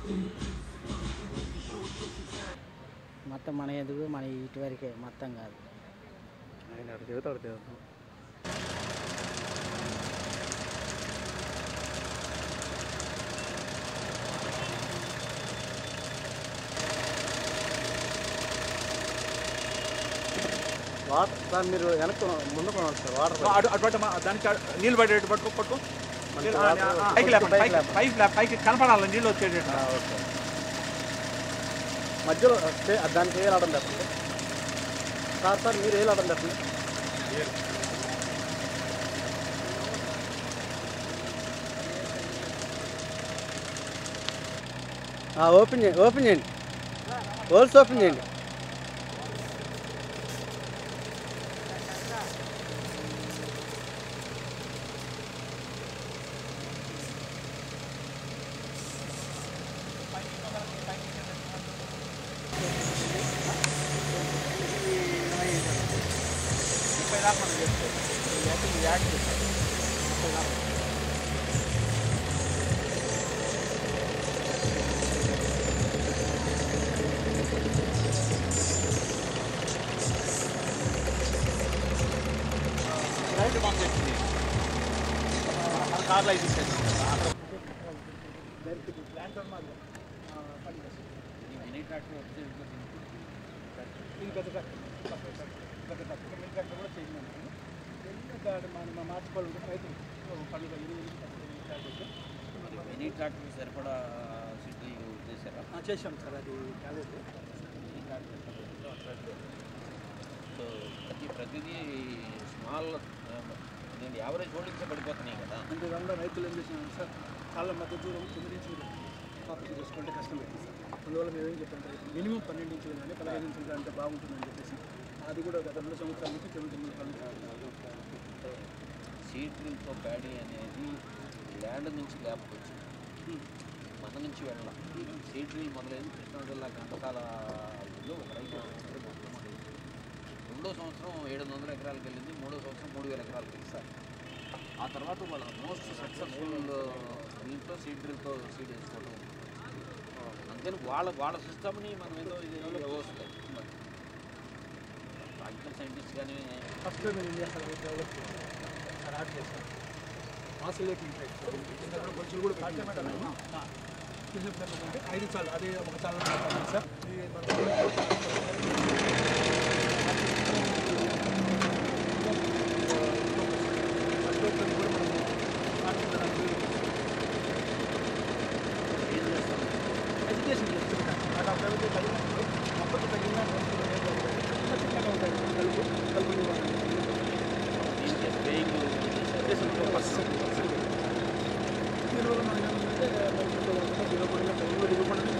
మొత్తం మన ఎందుకు మన ఇటు వరకే మొత్తం కాదు ఆయన అక్కడ దిగుతాడు దిగుతాం వాటర్ సార్ మీరు వెనక్కి ముందు కొనాలి సార్ వాటర్ అటు అటు పట్టమా దానికి అటు- నీళ్ళు పడేట్టు పట్టుకో పట్టుకో మనకి ఆ, వాటర్ ఆ, పైకి లేపండి పైకి పైకి లేపండి. పైకి లేప- పైకి కనపడాలి నీళ్ళు వచ్చేటట్టు ఆ, ఓకే మధ్యలో వస్తే దానికి ఏ ఆడడం చెప్పండి సార్ సార్ మీరు ఏ ఆడడం చెప్పండి ఓపెన్ చేయండి ఓపెన్ చేయండి హోల్స్ ఓపెన్ చేయండి ముప్పై దాకా మనం చేసుకోవచ్చు ఇవన్నీ ఈ యాడ్ చేస్తాం ముప్పై దాకా రైట్ బాంబ్ చేసింది మన కార్లో అయితే అక్కడ మినీ ట్రాక్టర్ వచ్చి ఇది పెద్ద ట్రాక్టర్ పెద్ద ట్రాక్టర్ మినీ ట్రాక్టర్ కూడా చేయండి మన మార్చుకోవాలి రైతులు పండుగ మినీ ట్రాక్టర్ సరిపడా సిటీ చేశారా చేసాం సార్ అది క్యాబేజ్ సో ప్రతి ప్రతిదీ స్మాల్ నేను యావరేజ్ హోల్డింగ్స్ పడిపోతున్నాయి కదా అందువల్ల రైతులు ఏం చేసినారు సార్ చాలా మధ్య దూరం తొమ్మిది ఇంచులు కాపీ చేసుకుంటే కష్టం అవుతుంది సార్ అందువల్ల మేము ఏం చెప్పాం మినిమం పన్నెండు ఇంచులు కానీ పదహైదు ఇంచులు అంటే బాగుంటుందని చెప్పేసి అది కూడా గత రెండు సంవత్సరాల నుంచి తొమ్మిది తొమ్మిది పనులు సీడ్ డ్రిల్తో ప్యాడీ అనేది ల్యాండ్ నుంచి ల్యాబ్కి వచ్చింది మన నుంచి వెళ్ళాం సీడ్ డ్రిల్ మొదలైంది కృష్ణా జిల్లా గంటకాలలో ఒక రైతు ఉన్నాడు, మొట్టమొదటి. రెండో సంవత్సరం ఏడు వందల ఎకరాలకు వెళ్ళింది మూడో సంవత్సరం మూడు వేల ఎకరాలకు వెళ్ళింది ఆ తర్వాత వాళ్ళ మోస్ట్ సక్సెస్ఫుల్ దీంట్లో సీడ్ డ్రిల్తో సీడ్ వేసుకోవడం అందుకని వాళ్ళ వాళ్ళ సిస్టమ్ని మనం ఏదో ఇది వస్తాయి ప్రాక్టికల్ సైంటిస్ట్ కానీ ఫస్ట్ మేము ఇండియా సార్ డెవలప్ స్టార్ట్ చేస్తాం ఆసిలేటింగ్ టైప్ ఇందులో కొంచెం కూడా పెట్టాము అంటే ఐదు చాలు అది ఒక చాలా సార్ ఇది ఎడ్యుకేషన్ చెప్తుంటాను నాకు అభివృద్ధి కలిగినప్పుడు మొక్కలు తగిన చిన్న చిన్నగా ఉంటాయి కలుపు కలుపు దీనికి స్ప్రేయింగ్ దేశంలో ఫస్ట్ దీనివల్ల మనం ఏమంటే మనకి దిగకుండా టైంలో దిగకుండా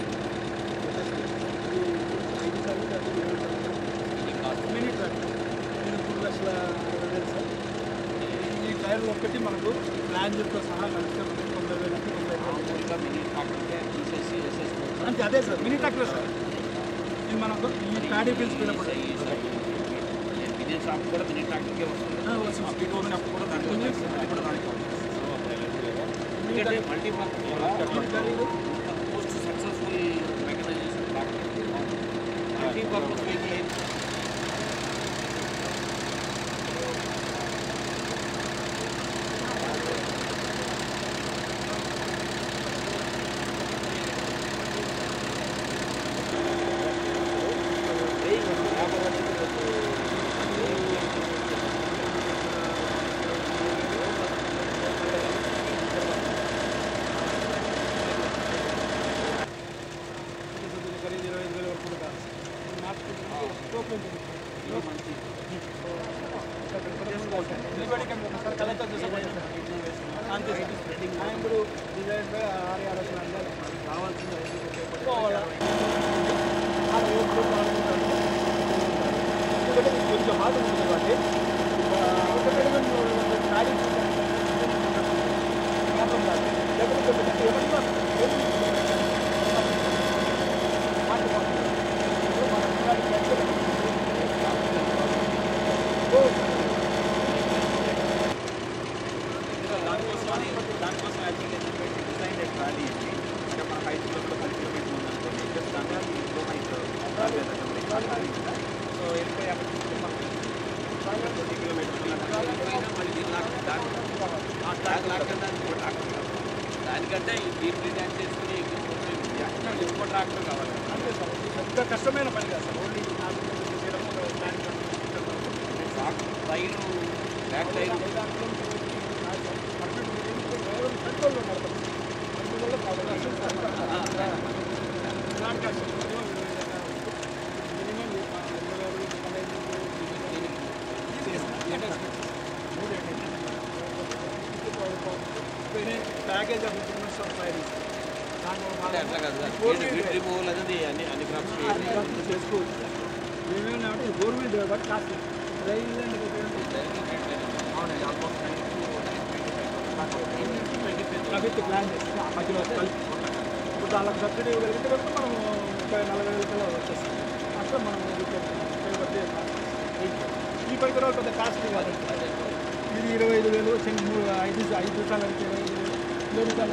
ఐదు సార్లు కాదు ఏడు సార్లు మినీ ట్రాక్టర్ ఇది మూడు లక్షల అరవై వేలు సార్ ఈ టైర్లు ఒక్కటి మనకు ప్లాంజర్తో సహా కలిసి మనకి తొంభై వేలు అంటే తొంభై వేలు మామూలుగా మినీ ట్రాక్టర్కే తీసేసి వేసేసుకోవచ్చు అంతే అదే సార్ మినీ ట్రాక్టర్ సార్ ఇది మనకు ఈ ప్యాడీ బిల్స్ పిలపడి నేను విదేశ్ షాప్ కూడా మినీ ట్రాక్టర్కే వస్తుంది స్పీడ్ ఓపెన్ అప్పుడు కూడా దాంట్లో వచ్చేస్తుంది. అది కూడా దానికి ఎందుకంటే multi most successful mechanisation tractor multi purpose vehicle ఖరీదు ఇరవై ఐదు వేల వరకు కూడా కాదు సార్ మార్కెట్ స్కోప్ ఉంటుంది అంతే సార్ ఇప్పుడు డిజైన్ పై ఆరు ఆలోచన అంటే కావాల్సిన పోవాలా ఆడ ఏ గ్రూప్ ఆడుకుంటాడు ఎందుకంటే ఇది కొంచెం మాట ఉంటుంది కాబట్టి ప్రాబ్లం కాదు లేకపోతే ఎవరైనా మాట దానికోసం దానికోసం యాక్చువల్లీ డిజైన్ ట్రాలీ అంటే మన హైట్ కూడా కలిపి దీనికంటే ఈ దీన్ని డ్యాన్స్ చేసుకుని ఎక్కించుకుంటే ఎక్కువ ట్రాక్టర్ కావాలి అంతే సార్ ఇది పెద్ద కష్టమైన పని కాదు సార్ ఓన్లీ నాలుగు గంటలు చేయడం ఒక ప్లాన్ టైరు బ్యాక్ టైరు కంట్రోల్లో నడపడం అందువల్ల ప్రాబ్లం ఇలాంటి కష్టం minimum package of improvements of fire అంటే అట్లా కాదు వీట్ రిమూవల్ అనేది అన్ని అన్ని క్రాప్స్ చేయాలి చేసుకోవచ్చు మేమేమంటే గవర్నమెంట్ కాబట్టి కాస్ట్ రైల్ ప్రభుత్వ ప్లాన్ చేస్తే ఆ మధ్యలో కలిపి ఇప్పుడు దానికి సబ్సిడీ ఇవ్వగలిగితే కనుక మనం ముప్పై నలభై వేల కల్లా వచ్చేస్తాం అట్లా మనం ఉపయోగపడితే ఈ పరికరాలు పెద్ద కాస్ట్ కాదు ఇది ఇరవై ఐదు వేలు చిన్న మూడు ఐదు ఐదు రూపాయలు అయితే ఇరవై ఐదు వేలు ఇరవై రూపాయలు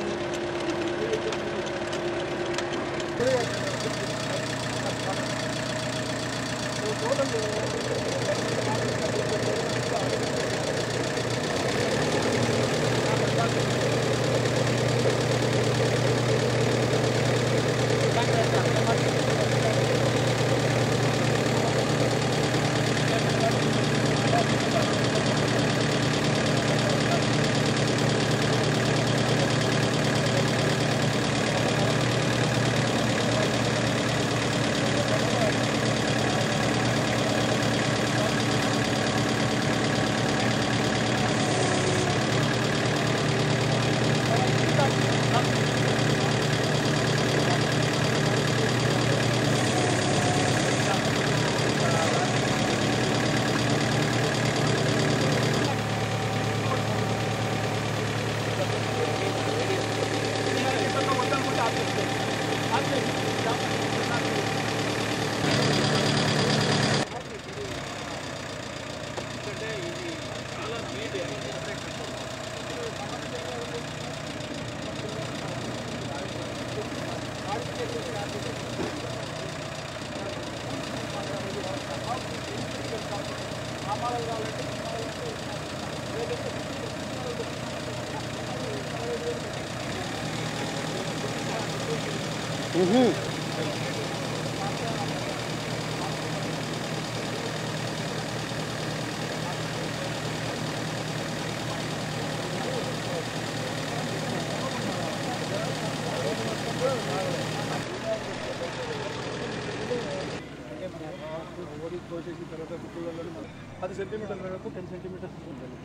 అంటే మన ఓడి కోసేసిన తర్వాత కుక్కలలో మనం పది సెంటీమీటర్ల వరకు టెన్ సెంటీమీటర్స్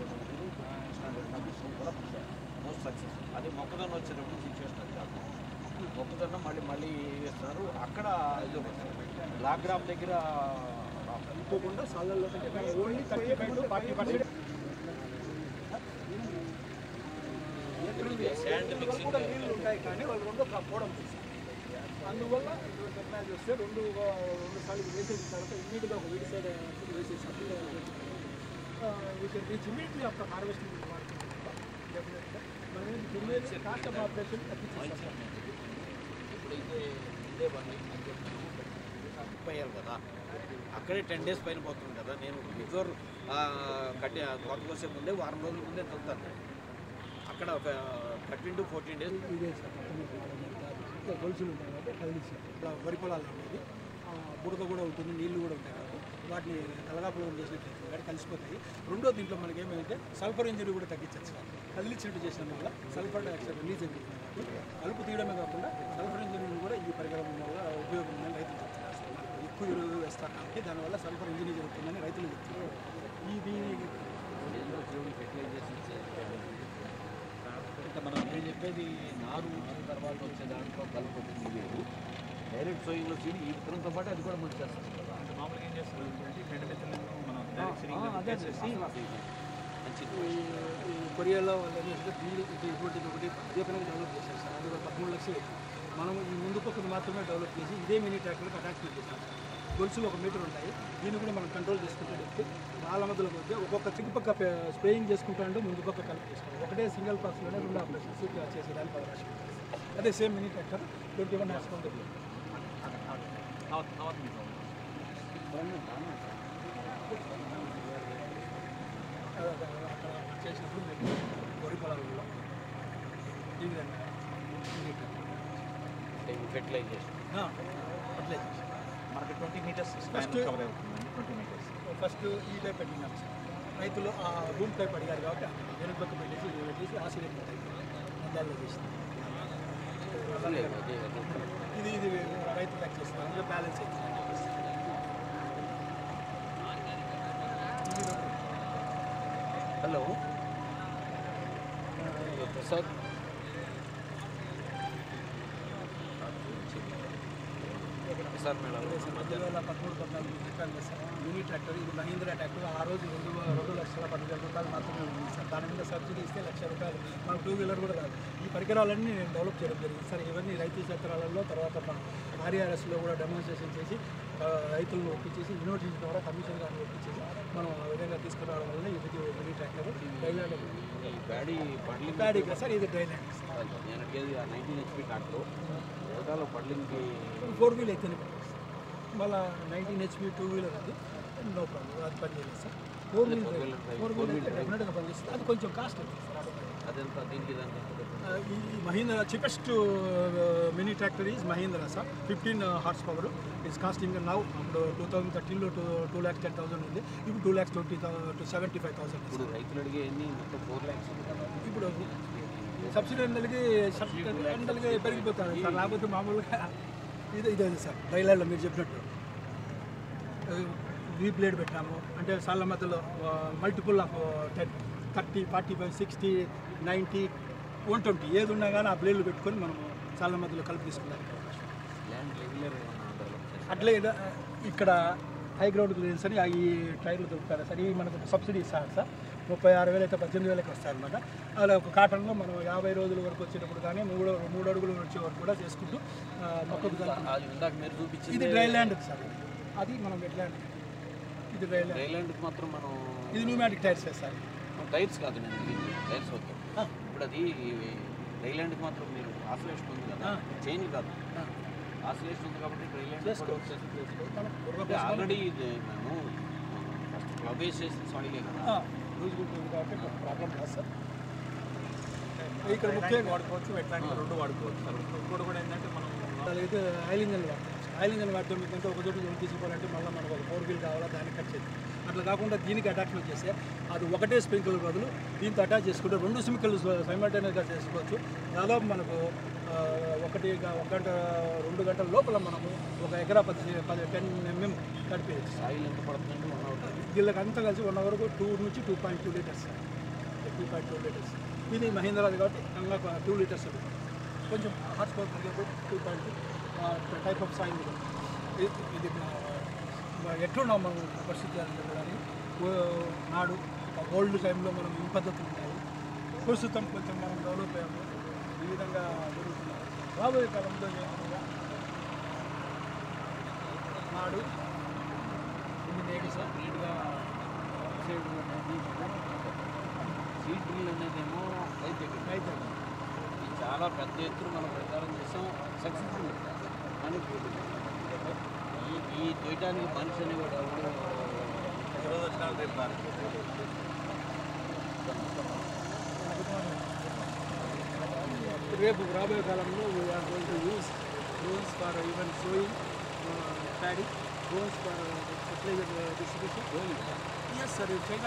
మోస్ట్ సక్సెస్ అది మొక్కజొన్న వచ్చేటప్పుడు తీసేస్తారు కాదు మొక్కజొన్న మళ్ళీ మళ్ళీ వేస్తున్నారు అక్కడ ఇది బ్లాక్ గ్రామ్ దగ్గర అనుకోకుండా సాలల్లో only thirty five to forty percent sand mixing కూడా నీళ్ళు ఉంటాయి కానీ వాళ్ళు రెండు పోవడం అందువల్ల నిర్ణయాలు చేస్తే రెండు రెండు సార్లు వేసేసిన తర్వాత ఇమ్మీడియట్గా ఒక వీడి సైడ్ వేసేసి we can reach immediately after harvesting డెఫినెట్గా మనం దున్నేది కాస్ట్ ఆఫ్ ఆపరేషన్ తగ్గించేస్తాం ఇప్పుడు ఇదే ఇదే వన్ వీక్ అయ్యారు కదా అక్కడే టెన్ డేస్ పైన పోతుంది కదా నేను బిఫోర్ కట్టి కొత్త కోసే ముందే వారం రోజుల ముందే వెళ్తాను అక్కడ ఒక థర్టీన్ టు ఫోర్టీన్ డేస్ ఇదే సార్ మొత్తం మీకు ఇంకా గొలుసులు ఉంటాయి కాబట్టి కదిలించి ఇలా వరి పొలాలు ఉండేది ఆ, బుడక కూడా ఉంటుంది నీళ్లు కూడా ఉంటాయి కాబట్టి వాటిని కలగాపులం చేసినట్లయితే కాబట్టి కలిసిపోతాయి రెండో దీంట్లో మనకి ఏమైందంటే సల్ఫర్ ఇంజరీ కూడా తగ్గించచ్చు కదిలిచ్చినట్టు చేసిన వల్ల సల్ఫర్ డైఆక్సైడ్ రిలీజ్ అవుతుంది కాబట్టి కలుపు తీయడమే కాకుండా సల్ఫర్ ఇంజనీరింగ్ కూడా ఈ పరికరం వల్ల ఉపయోగం ఉందని రైతులు చెప్తున్నారు సార్. ఎక్కువ ఎరువులు వేస్తారు కాబట్టి దానివల్ల సల్ఫర్ ఇంజనీ జరుగుతుందని రైతులు చెప్తున్నారు ఇది అంటే మనం నేను చెప్పేది నారు వచ్చిన తర్వాత వచ్చే దాంట్లో కలుపుతుంది లేదు డైరెక్ట్ సోయింగ్లో సీడ్ ఈ విత్తనంతో పాటు అది కూడా మంచి చేస్తుంది కదా మామూలుగా ఏం చేస్తారు అంటే రెండు మెత్తలను మనం ఆ, డైరెక్ట్ సీలింగ్ ఆ, అదే అదే see, మంచిది ఈ ఈ కొరియాలో వాళ్ళు ఏం చేస్తే దీని ఇది ఇటువంటిది ఒకటి ప్రత్యేకంగా డెవలప్ చేశారు సార్ అది ఒక పదమూడు లక్షలు అయింది. మనం ఈ ముందు పక్కన మాత్రమే డెవలప్ చేసి ఇదే మినీ ట్రాక్టర్కి అటాచ్మెంట్ చేసాం సార్ గొలుసులు ఒక మీటర్ ఉంటాయి దీన్ని కూడా మనం కంట్రోల్ చేసుకుంటూ చెప్తే వాళ్ళ మధ్యలో మధ్య ఒక్కొక్క చుట్టుపక్క స్ప్రేయింగ్ చేసుకుంటూ ఉంటే ముందు పక్క కలిపి చేసుకోవాలి ఒకటే సింగిల్ ప్రాసెస్లోనే రెండు ఆపరేషన్స్ చేసేదానికి అవకాశం ఉంది అదే same mini tractor twenty one horse power చేసినప్పుడు మీకు వరి పొలాలలో ఈ విధంగా ఫెర్టిలైజేషన్ ఫర్టిలైజేషన్ మనకి ట్వంటీ మీటర్స్ స్పాన్ First- కవర్ అవుతుంది ట్వంటీ మీటర్స్ ఫస్ట్ ఈ టైప్ పెట్టినాం సార్ రైతులు ఆ రూమ్ టైప్ అడిగారు కాబట్టి వెనుక పక్క పెట్టేసి ఇది పెట్టేసి ఆ సీలింగ్ టైప్ దానిలో చేసింది అదే అదే అదే ఇది ఇది రైతు లెక్క చేస్తారు అందులో బ్యాలెన్స్ అవుతుంది హలో ప్రసాద్ ప్రసాద్ మేడం రెండు వేల పదమూడు పద్నాలుగు రూపాయలు సార్ మినీ ట్రాక్టర్ ఇది మహీంద్రా ట్రాక్టర్ ఆ రోజు రెండు రెండు లక్షల పదివేల రూపాయలు మాత్రమే ఉంది సార్ దాని మీద సబ్సిడీ ఇస్తే లక్ష రూపాయలు మన టూ వీలర్ కూడా కాదు ఈ పరికరాలన్నీ నేను డెవలప్ చేయడం జరిగింది సార్ ఇవన్నీ రైతు చక్రాలలో తర్వాత మన ఆర్ఆర్ఎస్లో కూడా డెమాన్స్ట్రేషన్ చేసి ఆ, రైతులను ఒప్పించేసి యూనివర్సిటీ ద్వారా కమిషన్ గారిని ఒప్పించేసి మనం ఆ విధంగా తీసుకురావడం వల్ల ఇది మినీ ట్రాక్టర్ డ్రైలాండ్ ఈ బ్యాడీ పడ్లింగ్ ప్యాడీ కదా సార్ ఇది డ్రైలాండ్ సార్ నేను అడిగేది ఆ నైన్టీన్ హెచ్పి ట్రాక్టర్ రకాల పడ్లింగ్కి ఫోర్ వీల్ అయితేనే పనిచేస్తుంది మళ్ళీ నైన్టీన్ హెచ్పి టూ వీలర్ అది నో ప్రాబ్లం అది పని చేయలేదు sir four wheel four wheeler drive, four four wheel wheel drive. డెఫినెట్గా పనిచేస్తుంది అది కొంచెం కాస్ట్ అవుతుంది సార్ automatic. అదంతా దీనికి దానికి ఎంత difference? ఆ, ఈ Mahindra cheapest mini tractor is Mahindra sir fifteen horse power is costing now అప్పుడు టూ థౌసండ్ థర్టీన్లో two two lakhs ten thousand ఉంది ఇప్పుడు two lakhs twenty two seventy five thousand ఇప్పుడు రైతులు అడిగే ఎన్ని మొత్తం ఫోర్ ల్యాక్స్ ఉంది కదా ఇప్పుడు సబ్సిడీ అందరికి సబ్సిడీ అందరికి పెరిగిపోతారు సార్ లేకపోతే మామూలుగా ఇది ఇదే సార్ రైలాండ్లో మీరు చెప్పినట్టు వీ ప్లేట్ పెట్టినాము అంటే సాళ్ళ మధ్యలో multiple of ten thirty forty five sixty ninety one twenty ఏది ఉన్నా కానీ ఆ బ్లేడ్లు పెట్టుకొని మనం సాళ్ళ మధ్యలో కలిపి తీసుకున్నాం ల్యాండ్ రెగ్యులర్ డెవలప్ చేస్తారు అట్లే ఇద- ఇక్కడ హై గ్రౌండ్ క్లియరెన్స్ అని ఈ టైర్లు దొరుకుతారు సార్ ఇవి మనకు సబ్సిడీ ఇస్తారు సార్ ముప్పై ఆరు వేలు అయితే పద్దెనిమిది వేలకి వస్తాయి అనమాట అలా ఒక కాటన్లో మనం యాభై రోజుల వరకు వచ్చేటప్పుడు కానీ మూడు మూడు అడుగులు వచ్చే వరకు కూడా చేసుకుంటూ ఆ, మొక్కకు కలుపుతాం. అది ఇందాక మీరు చూపించింది ఇది డ్రై ల్యాండ్ సార్ అది మనం వెట్ ల్యాండ్ ఇది డ్రై ల్యాండ్ రైలాండ్కి మాత్రం మనం ఇది న్యూమాటిక్ టైర్స్ సార్ టైర్స్ కాదు నేను అడిగింది టైర్స్ వద్దు ఇప్పుడు అది రైలాండ్కి మాత్రం మీరు ఆసిలేషన్ ఉంది కదా చేంజ్ కాదు ఆసిలేషన్ ఉంది కాబట్టి రైలాండ్ చేసుకోవచ్చు. మనం బుర్ర అంటే ఆల్రెడీ ఇది మేము ఫస్ట్ క్లబ్ వేసేసి సాయిలే కదా లూజ్ ఉంటుంది కాబట్టి ప్రాబ్లం కాదు సార్ ఇక్కడ ముఖ్యంగా వాడుకోవచ్చు ఎట్లాంటి రెండు వాడుకోవచ్చు సార్ ఇంకోటి కూడా ఏంటంటే మనం అయితే ఆయిల్ ఇంజన్ వాడతాం ఆయిల్ ఇంజన్ వాడటం ఏంటంటే ఒక చోటు జోన్ తీసుకోవాలంటే మళ్ళీ మనకు ఒక ఫోర్ వీల్ కావాలా దానికి కట్ చేయాలి అట్లా కాకుండా దీనికి అటాచ్మెంట్ చేస్తే అది ఒకటే స్ప్రింక్లర్ బదులు దీంతో అటాచ్ చేసుకుంటే రెండు స్ప్రింక్లర్లు సైమల్టేనియస్గా చేసుకోవచ్చు దాదాపు మనకు ఆ, ఒకటి గ- ఒక గంట రెండు గంటల లోపల మనము ఒక ఎకరా పది పది టెన్ ఎంఎం కడిపేయచ్చు సాయిల్ ఎంత పడుతుందంటే వన్ అవర్ వీళ్ళకి అంతా కలిసి వన్ అవర్కు టూ నుంచి two point two litres two point two litres ఇది మహీంద్రాది కాబట్టి ఇంకా టూ లీటర్స్ ఉంది. కొంచెం హార్స్ పవర్ పెరిగేప్పుడు two point type of soil ఇది ఇది ఆ, ఎట్లున్నాం మనం పరిస్థితి అంటే కానీ ఓ- నాడు ఓల్డ్ టైంలో మనం ఈ పద్ధతులు ఉన్నాయి ప్రస్తుతం కొంచెం మనం డెవలప్ అయ్యాము ఈ విధంగా జరుగుతున్నాం రాబోయే కాలంలో ఏమనగా నాడు ఇది నేడు సార్ నీట్గా సైడ్ సీడ్ డ్రిల్ అనేదేమో రైతు ఎక్కడ అయితే ఇది చాలా పెద్ద ఎత్తున మనం ప్రచారం చేసాం సక్సెస్ఫుల్ కానీ ఈ ఈ చేయడానికి మనిషి అని కూడా ఎవరు ఈరోజు వచ్చిన రేపు రారు. రేపు రాబోయే కాలంలో we're going to use drones for even sowing paddy drones for fertiliser distribution yes sir China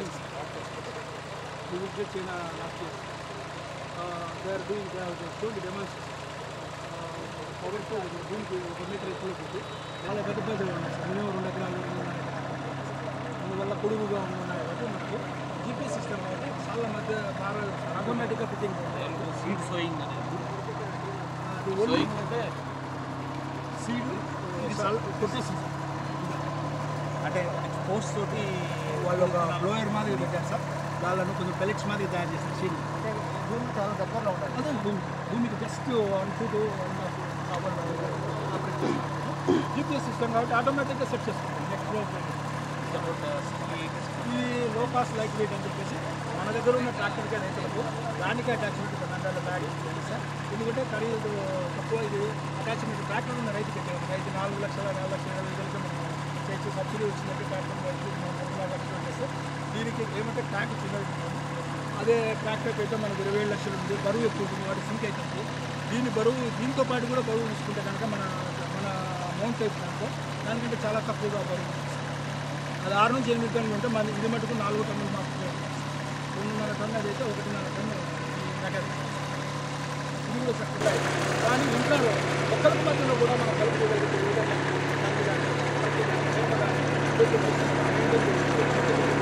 visit China last year they are doing they are showed demonstration పవర్తో భూమికి ఒక మీటర్ ఎక్కువ పెట్టి చాలా పెద్ద పెద్దగా ఉన్నాయి సార్ మినిమం రెండు ఎకరాలు రెండున్నర ఎకరాలు. అందువల్ల పొడుగుగా ఉన్నాయి కాబట్టి మనకు జీపీ సిస్టమ్ కాబట్టి చాలా మధ్య బాగా ఆటోమేటిక్గా ఫిట్టింగ్ సీడ్ సోయింగ్ అనేది అది ఓన్లీ అంటే సీడ్ కొట్టేసి అంటే పోస్ట్ తోటి వాళ్ళు ఒక బ్లోయర్ మాదిరి పెట్టారు సార్ వాళ్ళను కొంచెం పెలెక్స్ మాదిరి తయారు చేస్తారు సీడ్ భూమి చాలా దగ్గరలో ఉండాలి అదే భూమి భూమికి just one foot one GPS system కాబట్టి ఆటోమేటిక్గా సెట్ చేసుకుంటాం నెక్స్ట్ ఫ్లో ఇది లో కాస్ట్ లైట్ వెయిట్ అని చెప్పేసి మన దగ్గర ఉన్న ట్రాక్టర్కే రైతులకు దానికి అటాచ్మెంట్ పన్నెండు బ్యాగ్ ఇస్తుంది సార్ ఎందుకంటే ఖరీదు తక్కువ ఇది అటాచ్మెంట్ ట్రాక్టర్ ఉన్న రైతు పెట్టారు రైతు నాలుగు లక్షల నాలుగు లక్షల ఇరవై వేలకి మనం చేసి సబ్సిడీ వచ్చినట్టు ట్రాక్టర్ రైతు మనం మూడు లక్షలు చేస్తే దీనికి ఏమంటే ట్యాంక్ చిన్నది ఉంటుంది. అదే ట్రాక్టర్ అయితే మనకు ఇరవై ఏడు లక్షలు ఉంది బరువు ఎక్కువ ఉంటుంది వాటి సింక్ అవుతుంది దీని బరువు దీంతో పాటు కూడా బరువు తీసుకుంటే కనుక మన మన అమౌంట్ టైప్ కనుక దానికంటే చాలా తక్కువగా బరువు ఉంది. అది ఆరు నుంచి ఎనిమిది టన్నులు ఉంటే మన ఇది మటుకు నాలుగు టన్నులు మాత్రమే ఉంది. రెండున్నర టన్ను అది అయితే ఒకటిన్నర టన్ను ఈ మెటల్ ఇది కూడా చక్కగా కానీ ఇంట్లో ఒక్కరికి మధ్యలో కూడా మనం కలుపుకోగలిగితే ఏదైనా దానికి దాన్ని మనకి ప్రేమ కానీ, ఆరోగ్యం కానీ, ఆరోగ్యం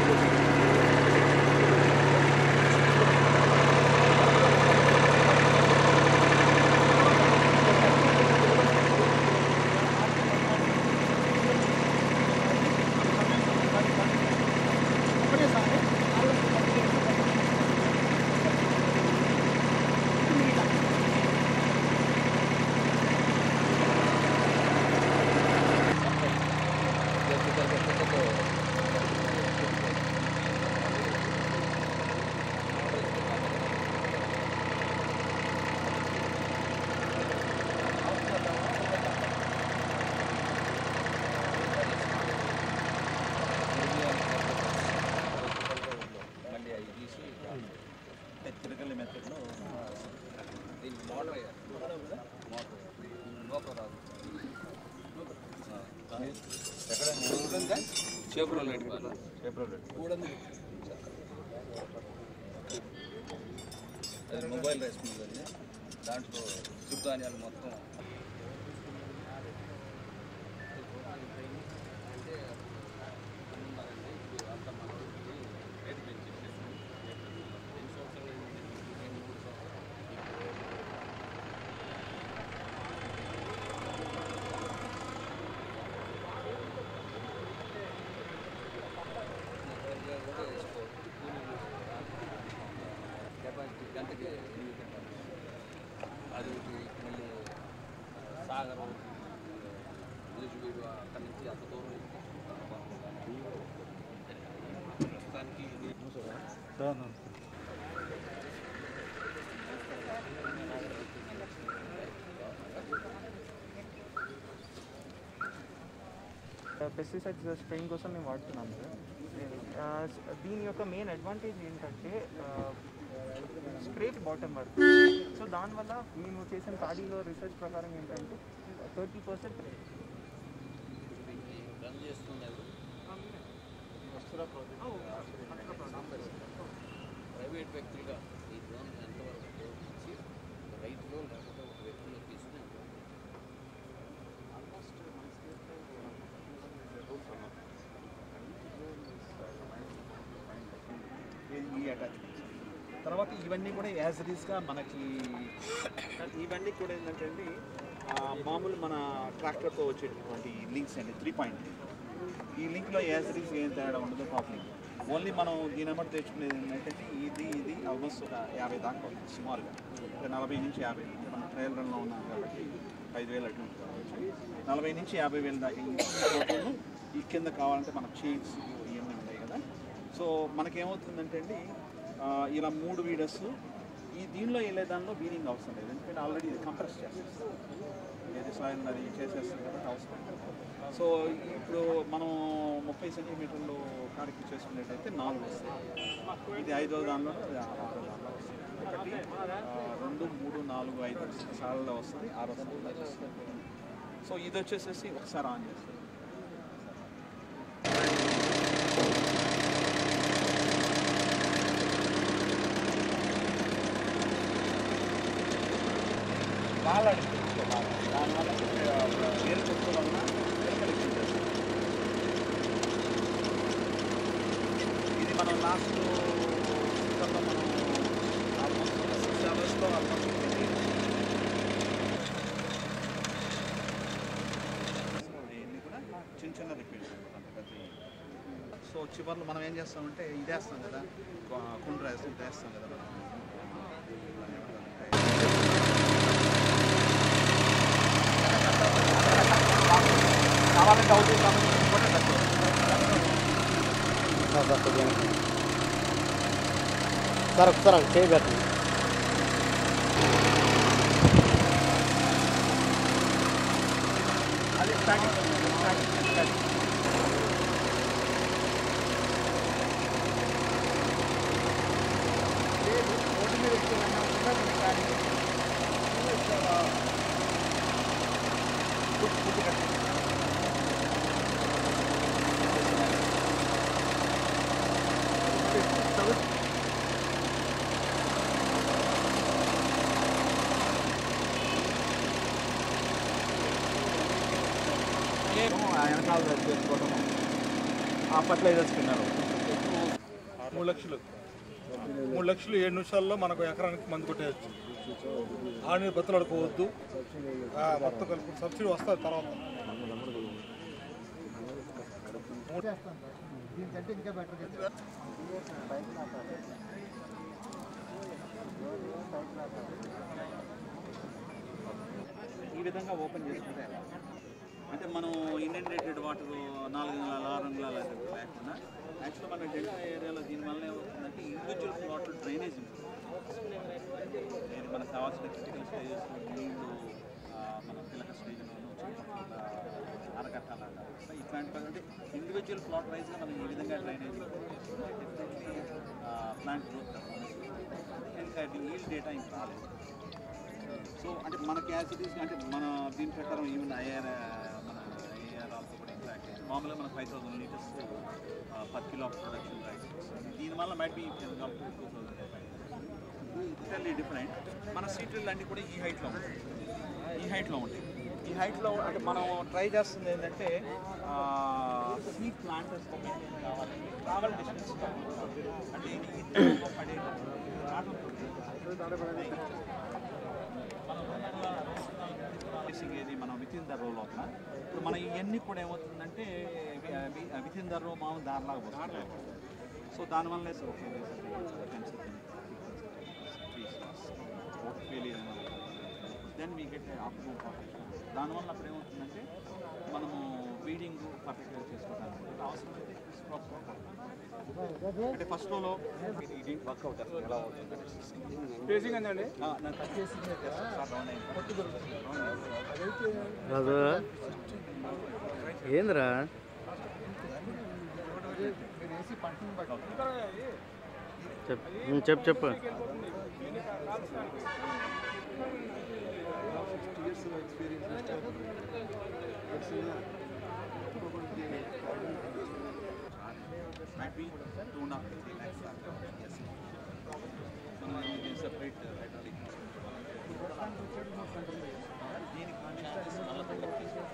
ఒకటేసారి మళ్ళీ అవి తీసి తిరగలి మెథడ్లో దీనికి మోటార్ వేయాలి మోటార్ లోపల రాదు ఎక్కడ చేపలు నడిపాలి ఏప్రిల్ అది మొబైల్ రైస్ మిల్ అండి దాంట్లో సిద్ధధాన్యాలు మొత్తం కెపాసిటీ గంటకి ఎనిమిది గంటలు అది ఒకటి మళ్ళీ సాగరం నిలిచిపోయి అక్కడి నుంచి అంత దూరం ప్రస్తుతానికి ఇది పెస్టిసైడ్స్ స్ప్రేయింగ్ కోసం మేము వాడుతున్నాం సార్ ఆ, దీని యొక్క మెయిన్ అడ్వాంటేజ్ ఏంటంటే స్ట్రేట్ బాటమ్ వర్క్ సో దానివల్ల మేము చేసిన పాడీలో రీసెర్చ్ ప్రకారం ఏంటంటే థర్టీ పర్సెంట్ రన్ చేస్తున్నారు ప్రైవేట్ వ్యక్తులుగా ఈ డ్రోన్ ఎంతవరకు ఉపయోగించి రైతులు లేకపోతే ఒక వ్యక్తిలో తీసుకుని ఈ అటాచ్మెంట్స్ తర్వాత ఇవన్నీ కూడా యాజ్ గా మనకి ఇవన్నీ కూడా ఏంటంటే అండి ఆ, మామూలు మన ట్రాక్టర్తో వచ్చేటటువంటి లింక్స్ అండి త్రీ పాయింట్ ఈ లింక్లో యాజ్ ఇట్ ఏం తేడా ఉండదు టాప్ లింక్ ఓన్లీ మనం దీని నెంబర్ తెచ్చుకునేది ఏంటంటే ఇది ఇది ఆల్మోస్ట్ ఒక యాభై దాకా ఉంది సుమారుగా ఒక నలభై నుంచి యాభై మనం ట్రయల్ రన్లో ఉన్నాం కాబట్టి ఐదు వేలు అటు ఇటు కావచ్చు నలభై నుంచి యాభై వేలు దాకా ఈ టోటల్ ఈ కింద కావాలంటే మనకు చైన్స్ ఇవన్నీ ఉంటాయి కదా సో మనకేమవుతుందంటే అండి ఆ, ఇలా మూడు వీడర్స్ ఈ దీనిలో వెళ్ళే దానిలో బీరింగ్ అవసరం లేదు ఎందుకంటే ఆల్రెడీ ఇది కంప్రెస్ చేసేస్తాం ఏది సాయిల్ అది చేసేస్తుంది కాబట్టి అవసరం లేదు. సో ఇప్పుడు మనం ముప్పై సెంటీమీటర్లు కాడికి చేసుకునేటైతే నాలుగు వస్తాయి ఇది ఐదో దానిలో ఇది ఆరో దానిలో వస్తుంది ఒకటి ఆ, రెండు మూడు నాలుగు ఐదు సార్లలో వస్తుంది ఆరో సార్లు వస్తుంది సో ఇది వచ్చేసేసి ఒకసారి ఆన్ చేస్తుంది గాలాడి దానివల్ల వేరు కొట్టు వలన ఎలకలు ఇది మనం లాస్ట్ మనం ఆల్మోస్ట్ సిక్స్ అవర్స్లో ఆల్మోస్ట్ ఇవన్నీ కూడా చిన్న చిన్న రిపేర్స్ అంత పెద్ద సో చివర్లో మనం ఏం చేస్తామంటే ఇది వేస్తాం కదా కుండ్ర వేస్తాం ఇది వేస్తాం కదా మనం దాన్ని ఏమంటారంటే కావాలంటే అవుతుంది కాబట్టి కూడా తక్కువ సార్ ఒకసారి చేయబెట్టండి అది స్టార్టింగ్ స్టార్టింగ్ స్టార్టింగ్ రోడ్డు మీద ఎక్కువ ఉన్నప్పుడు కానీ వెనకాల చేసుకోవడం ఆ ఫర్టిలైజర్స్ తిన్నారు మూడు లక్షలు మూడు లక్షలు ఏడు నిమిషాల్లో మనకు ఎకరానికి మందు కొట్టేయచ్చు ఆడిని బతులాడుకోవద్దు ఆ, మొత్తం కలుపు సబ్సిడీ వస్తుంది తర్వాత ఈ విధంగా ఓపెన్ చేసుకుంటే ఎలా? అంటే మనం ఇండెంటేటెడ్ వాటర్ నాలుగు నెలల ఆరు నెలల లేకుండా యాక్చువల్గా మన డెల్టా ఏరియాలో దీనివల్ల ఏమవుతుందంటే ఇండివిజువల్ ప్లాట్లు డ్రైనేజ్ ఉంటుంది ఇది మనకు కావాల్సిన క్రిటికల్ స్టేజెస్ నీళ్ళు ఆ, మన పిల్లక స్టేజ్లో అరకట్టాలంట ఇట్లాంటి పని అంటే ఇండివిజువల్ ప్లాట్ వైజ్గా మనం ఈ విధంగా డ్రైనేజ్ డెఫినెట్లీ ప్లాంట్ గ్రోత్ ఇంకా ఈల్ డేటా ఇంకా రాలేదు సో అంటే మన క్యాసిటీస్ అంటే మన దీని ప్రకారం ఈవెన్ ఐఆర్ మన ఐఆర్ ఆల్సో కూడా ఇంపాక్ట్ మామూలుగా మన five thousand litres per kilo of production rice దీనివల్ల might be two thousand totally different మన సీట్రీలు అన్నీ కూడా ఈ హైట్లో ఉంటాయి ఈ హైట్లో ఉంటాయి ఈ హైట్లో అంటే మనం ట్రై చేస్తుంది ఏంటంటే సీట్ ప్లాంటర్స్ కావాలి ట్రావెల్ డిస్టెన్స్ అంటే ఇది ఇద్దరు పడే ఏది మనం విత్ ఇన్ ద రో లోపల ఇప్పుడు మన ఇవన్నీ కూడా ఏమవుతుందంటే విత్ ఇన్ ద రో మామూలు దారిలాగా వస్తుంది సో దానివల్ల దెన్ వీ గెట్ ఆప్టిమమ్ దానివల్ల అప్పుడు ఏమవుతుందంటే మనము బీడింగ్ పర్ఫెక్ట్గా చేసుకోవడానికి అవసరమైతే క్రాప్ అంటే ఫస్ట్ రోలో ఇది వర్క్ అవుతారు ఎలా అవుతుంది ఫేసింగ్ అండి నాకు కట్ చేసి రౌండ్ అయింది రాజు ఏందిరా చెప్పు చెప్పు చెప్పు might be two and a half to three lakhs. Yes. So now it is separate uh, hydraulic. దీని కాంట్రాక్ట్ నలభై లక్షలు.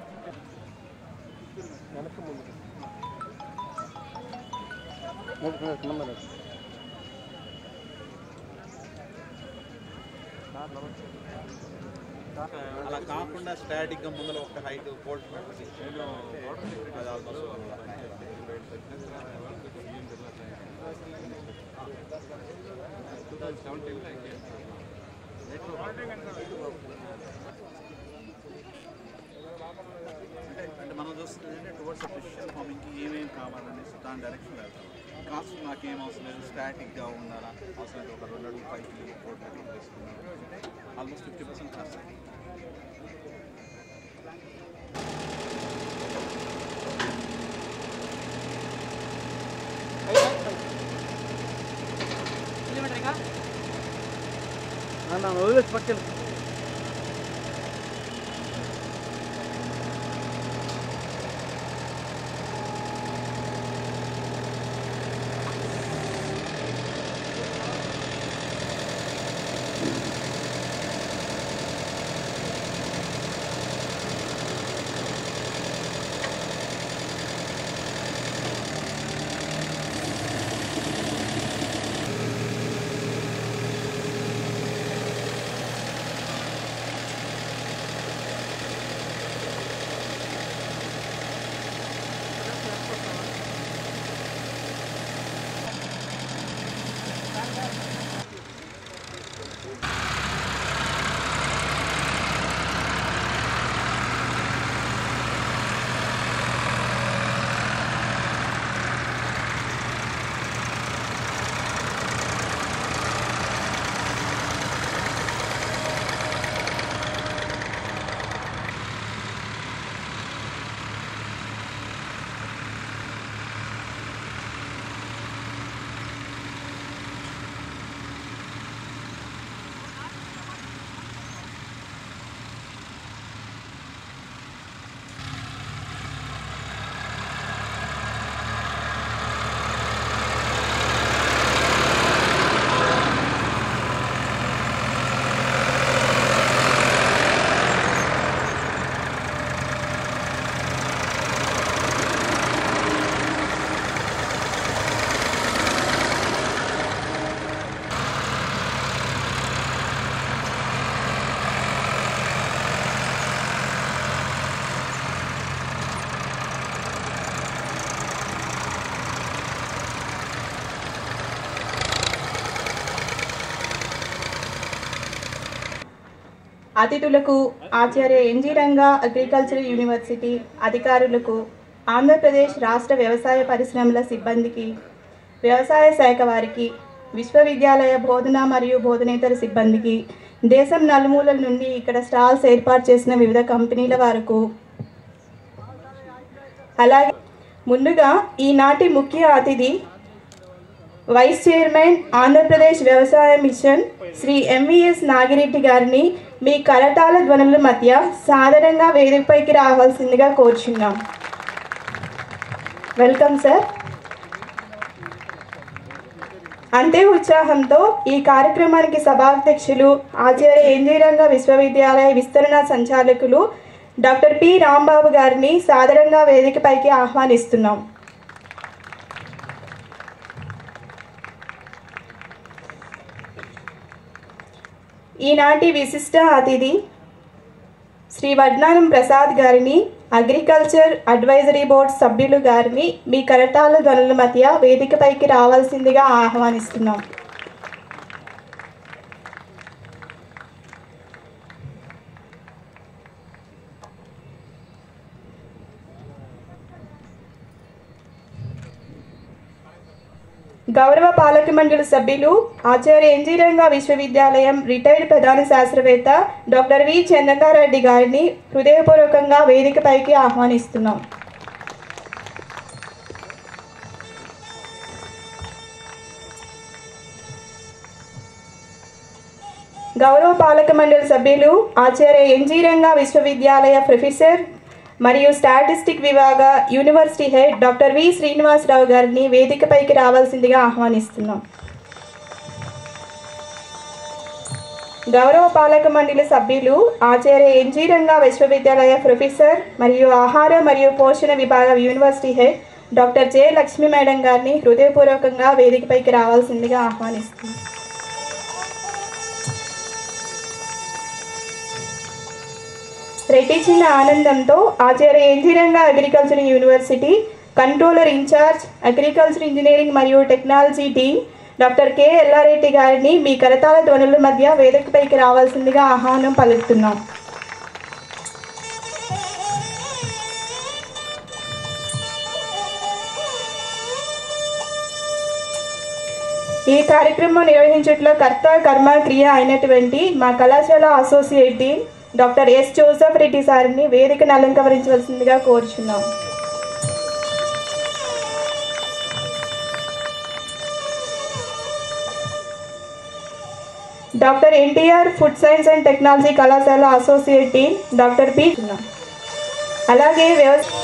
అలా కాకుండా స్టాటిక్ గా ముందర ఒక హైట్ బోల్ట్ పెట్టాలి అది ఆల్మోస్ట్ అంటే మనం చూస్తుంది ఏంటంటే టువర్డ్స్ ప్రిసిషన్ ఫార్మింగ్కి ఏమేమి కావాలనేసి దాని డైరెక్షన్ వెళ్తాం కాస్ట్ నాకు ఏం అవసరం లేదు స్టాటిక్గా ఉండాలా అవసరం లేదు ఒక రెండు అడుగు పైకి ఫోర్ థర్టీ తీసుకున్నాం ఆల్మోస్ట్ ఫిఫ్టీ పర్సెంట్ కాస్ట్ నన్ను వదిలేసి పక్కన ఆ అతిథులకు Acharya NG Ranga agriculture university అధికారులకు ఆంధ్రప్రదేశ్ రాష్ట్ర వ్యవసాయ పరిశ్రమల సిబ్బందికి వ్యవసాయ శాఖ వారికి విశ్వవిద్యాలయ బోధన మరియు బోధనేతర సిబ్బందికి దేశం నలుమూలల నుండి ఇక్కడ స్టాల్స్ ఏర్పాటు చేసిన వివిధ కంపెనీల వరకు అలాగే ముందుగా ఈనాటి ముఖ్య అతిథి వైస్ చైర్మన్ ఆంధ్రప్రదేశ్ వ్యవసాయ మిషన్ శ్రీ ఎంవిఎస్ నాగిరెడ్డి గారిని మీ కరటాల ధ్వనుల మధ్య సాధారణంగా వేదికపైకి రావాల్సిందిగా కోరుచున్నాం వెల్కమ్ సార్ అంతే ఉత్సాహంతో ఈ కార్యక్రమానికి సభాధ్యక్షులు ఆచార్య ఎన్జీరంగ విశ్వవిద్యాలయ విస్తరణ సంచాలకులు డాక్టర్ పి రాంబాబు గారిని సాధారణంగా వేదికపైకి ఆహ్వానిస్తున్నాం ఈనాటి విశిష్ట అతిథి శ్రీ వడ్నానం ప్రసాద్ గారిని అగ్రికల్చర్ అడ్వైజరీ బోర్డ్ సభ్యులు గారిని మీ కరటాల ధ్వనుల మధ్య వేదికపైకి రావాల్సిందిగా ఆహ్వానిస్తున్నాం గౌరవ పాలక మండలి సభ్యులు ఆచార్య ఎన్జీరంగ విశ్వవిద్యాలయం రిటైర్డ్ ప్రధాన శాస్త్రవేత్త డాక్టర్ వి చంద్రకారెడ్డి గారిని హృదయపూర్వకంగా వేదికపైకి ఆహ్వానిస్తున్నాం గౌరవ పాలక మండలి సభ్యులు ఆచార్య ఎన్జీరంగ విశ్వవిద్యాలయ ప్రొఫెసర్ మరియు స్టాటిస్టిక్ విభాగ university head doctor V Srinivasa Rao గారిని వేదికపైకి రావాల్సిందిగా ఆహ్వానిస్తున్నాం గౌరవ పాలక మండలి సభ్యులు ఆచార్య ఎన్జీ రంగా విశ్వవిద్యాలయ ప్రొఫెసర్ మరియు ఆహార మరియు పోషణ విభాగ university head doctor J Lakshmi madam గారిని హృదయపూర్వకంగా వేదికపైకి రావాల్సిందిగా ఆహ్వానిస్తున్నాం రెట్టించిన ఆనందంతో Acharya NG Ranga agriculture university controller in charge agriculture engineering మరియు technology team doctor K Ellareddy గారిని మీ కరతాల ధ్వనుల మధ్య వేదికపైకి రావాల్సిందిగా ఆహ్వానం పలుకుతున్నాం ఈ కార్యక్రమం నిర్వహించట్లో కర్త కర్మ క్రియ అయినటువంటి మా కళాశాల associate dean doctor S Joseph Reddy సార్ని వేదికను అలంకరించవలసిందిగా కోరుచున్నాం doctor NTR food science and technology కళాశాల అసోసియేట్ డీన్ డాక్టర్ పి అలాగే వ్యవసాయ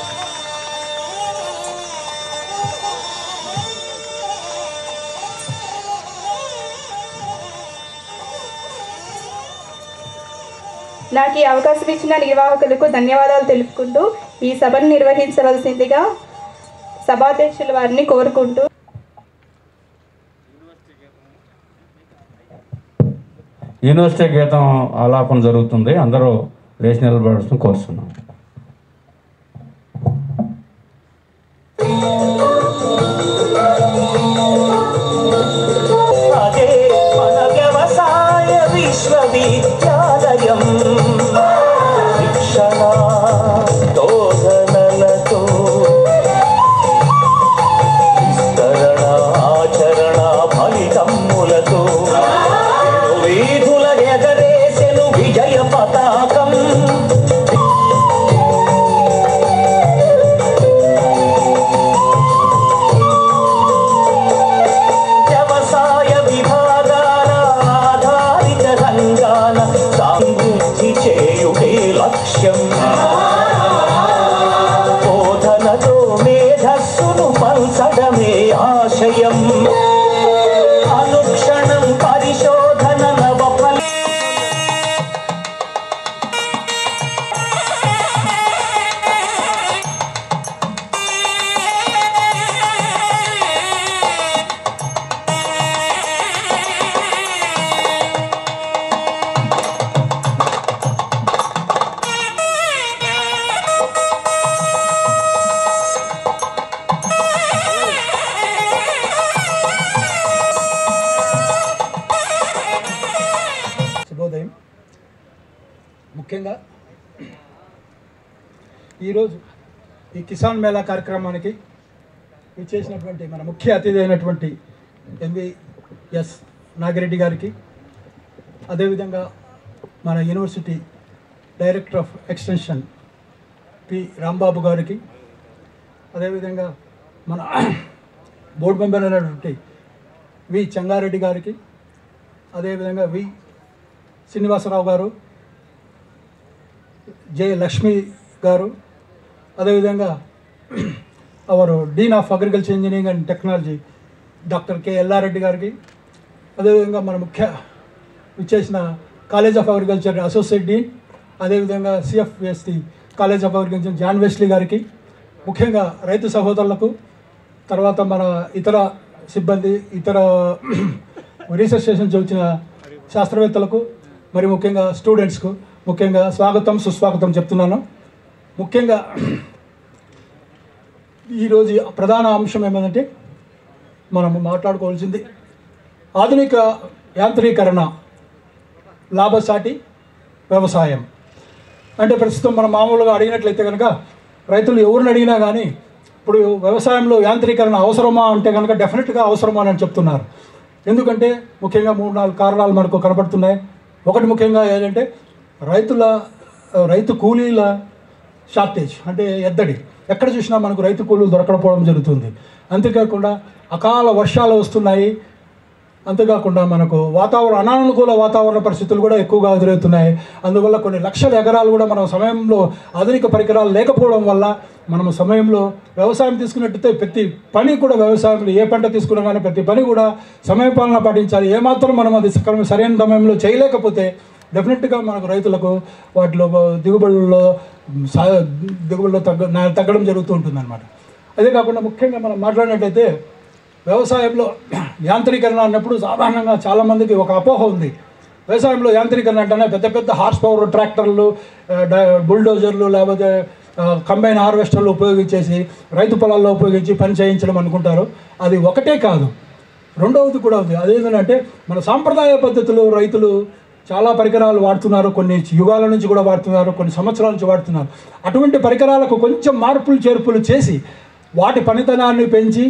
నాకు ఈ అవకాశం ఇచ్చిన నిర్వాహకులకు ధన్యవాదాలు తెలుపుకుంటూ ఈ సభను నిర్వహించవలసిందిగా సభాధ్యక్షుల వారిని కోరుకుంటూ యూనివర్సిటీ గీతం ఆలాపన జరుగుతుంది అందరూ లేచి నిలబడాల్సిన కోరుతున్నాం అదే మన వ్యవసాయ విశ్వవిద్యాలయం శిక్షణ శోధనలతో విస్తరణ ఆచరణ ఫలితములతో వీధుల ఎగరేసెను విజయ పతాకం వ్యవసాయ విభాగాల ఆధారిత రంగాల సమృద్ధి చేయుటే లక్ష్యం బోధనతో మేధస్సును పంచడమే ఆశయం అనుక్షణం పరిశోధన నవఫలి ముఖ్యంగా ఈరోజు ఈ కిసాన్ మేళా కార్యక్రమానికి ఇచ్చేసినటువంటి మన ముఖ్య అతిథి అయినటువంటి ఎంవిఎస్ నాగిరెడ్డి గారికి అదేవిధంగా మన university director of extension P Rambabu గారికి అదేవిధంగా మన బోర్డు మెంబర్ అయినటువంటి వి చెంగారెడ్డి గారికి అదేవిధంగా వి శ్రీనివాసరావు గారు జె లక్ష్మి గారు అదేవిధంగా our dean of agriculture engineering and technology doctor K Ellareddy గారికి అదేవిధంగా మన ముఖ్య ఇచ్చేసిన college of agriculture associate dean అదేవిధంగా CFST college of agriculture John Wesley గారికి ముఖ్యంగా రైతు సహోదరులకు తర్వాత మన ఇతర సిబ్బంది ఇతర రీసెర్చ్ స్టేషన్స్ వచ్చిన శాస్త్రవేత్తలకు మరి ముఖ్యంగా స్టూడెంట్స్కు ముఖ్యంగా స్వాగతం సుస్వాగతం చెప్తున్నాను ముఖ్యంగా ఈరోజు ప్రధాన అంశం ఏమంటే మనం మాట్లాడుకోవాల్సింది ఆధునిక యాంత్రీకరణ లాభసాటి వ్యవసాయం అంటే ప్రస్తుతం మనం మామూలుగా అడిగినట్లయితే కనుక రైతులు ఎవరిని అడిగినా కానీ ఇప్పుడు వ్యవసాయంలో యాంత్రీకరణ అవసరమా అంటే కనుక డెఫినెట్గా అవసరమా అని చెప్తున్నారు ఎందుకంటే ముఖ్యంగా మూడు నాలుగు కారణాలు మనకు కనపడుతున్నాయి ఒకటి ముఖ్యంగా ఏంటంటే రైతుల రైతు కూలీల షార్టేజ్ అంటే ఎద్దడి ఎక్కడ చూసినా మనకు రైతు కూలీలు దొరకకపోవడం జరుగుతుంది అంతేకాకుండా అకాల వర్షాలు వస్తున్నాయి అంతేకాకుండా మనకు వాతావరణ అనానుకూల వాతావరణ పరిస్థితులు కూడా ఎక్కువగా ఎదురవుతున్నాయి అందువల్ల కొన్ని లక్షల ఎకరాలు కూడా మనం సమయంలో ఆధునిక పరికరాలు లేకపోవడం వల్ల మనము సమయంలో వ్యవసాయం తీసుకున్నట్టయితే ప్రతి పని కూడా వ్యవసాయంలో ఏ పంట తీసుకున్నా కానీ ప్రతి పని కూడా సమయపాలన పాటించాలి ఏమాత్రం మనం అది సక్రమ- సరైన సమయంలో చేయలేకపోతే డెఫినెట్గా మనకు రైతులకు వాటిలో దిగుబడుల్లో సా దిగుబడిలో తగ్గ నా- తగ్గడం జరుగుతూ ఉంటుంది అనమాట అదే కాకుండా ముఖ్యంగా మనం మాట్లాడినట్టయితే వ్యవసాయంలో యాంత్రీకరణ అన్నప్పుడు సాధారణంగా చాలామందికి ఒక అపోహ ఉంది వ్యవసాయంలో యాంత్రీకరణ అంటేనే పెద్ద పెద్ద హార్స్ పవర్ ట్రాక్టర్లు ఆ, డ- బుల్డోజర్లు లేకపోతే ఆ, కంబైన్ హార్వెస్టర్లు ఉపయోగించేసి రైతు పొలాల్లో ఉపయోగించి పని చేయించడం అనుకుంటారు అది ఒకటే కాదు రెండవది కూడా ఉంది అదేంటంటే మన సాంప్రదాయ పద్ధతిలో రైతులు చాలా పరికరాలు వాడుతున్నారు కొన్ని యుగాల నుంచి కూడా వాడుతున్నారు కొన్ని సంవత్సరాల నుంచి వాడుతున్నారు అటువంటి పరికరాలకు కొంచెం మార్పులు చేర్పులు చేసి వాటి పనితనాన్ని పెంచి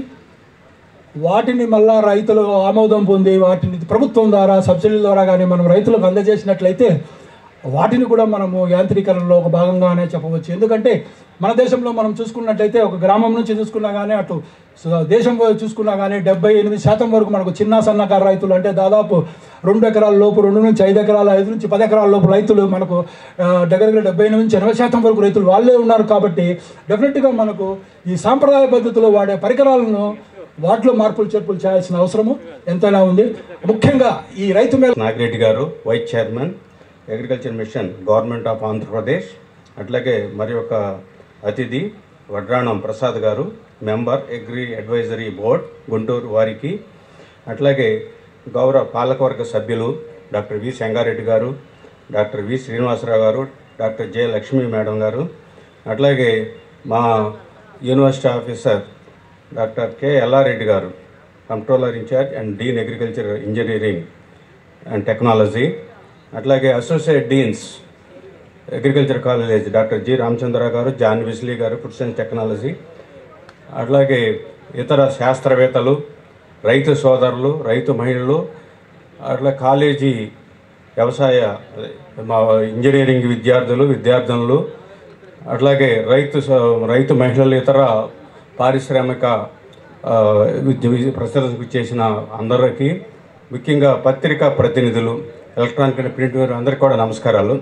వాటిని మళ్ళా రైతులు ఆమోదం పొంది వాటిని ప్రభుత్వం ద్వారా సబ్సిడీల ద్వారా కానీ మనం రైతులకు అందజేసినట్లయితే వాటిని కూడా మనము యాంత్రీకరణలో ఒక భాగంగానే చెప్పవచ్చు ఎందుకంటే మన దేశంలో మనం చూసుకున్నట్లయితే ఒక గ్రామం నుంచి చూసుకున్నా కానీ అటు స- దేశం వైపు చూసుకున్నా కానీ డెబ్బై ఎనిమిది శాతం వరకు మనకు చిన్న సన్నకారు రైతులు అంటే దాదాపు రెండు ఎకరాల లోపు రెండు నుంచి ఐదు ఎకరాల ఐదు నుంచి పది ఎకరాల లోపు రైతులు మనకు ఆ, దగ్గర దగ్గర డెబ్బై ఎనిమిది నుంచి ఎనభై శాతం వరకు రైతులు వాళ్ళే ఉన్నారు కాబట్టి డెఫినెట్గా మనకు ఈ సాంప్రదాయ పద్ధతిలో వాడే పరికరాలను వాటిలో మార్పులు చేర్పులు చేయాల్సిన అవసరము ఎంతైనా ఉంది ముఖ్యంగా ఈ రైతు మేళ Nagireddy garu vice chairman agriculture mission government of Andhra Pradesh అట్లాగే మరి ఒక అతిథి Vadranam Prasad garu member agri advisory board Guntur వారికి అట్లాగే గౌరవ పాలకవర్గ సభ్యులు డాక్టర్ వి సంగారెడ్డి గారు డాక్టర్ వి శ్రీనివాసరావు గారు doctor J Lakshmi madam garu అట్లాగే మా university officer doctor K Ellareddy garu controller incharge and dean agriculture engineering and technology అట్లాగే associate deans agriculture college doctor G Ramachandra garu John Wesley garu food science technology అట్లాగే ఇతర శాస్త్రవేత్తలు రైతు సోదరులు రైతు మహిళలు అట్లా కాలేజీ వ్యవసాయ అదే, మా ఇంజనీరింగ్ విద్యార్థులు విద్యార్థినులు అట్లాగే రైతు స- రైతు మహిళలు ఇతర పారిశ్రామిక ఆ, విద్య విద్య- ప్రదర్శనకు చేసిన అందరికీ ముఖ్యంగా పత్రికా ప్రతినిధులు ఎలక్ట్రానిక్ అండ్ ప్రింట్ మీడియా అందరికీ కూడా నమస్కారాలు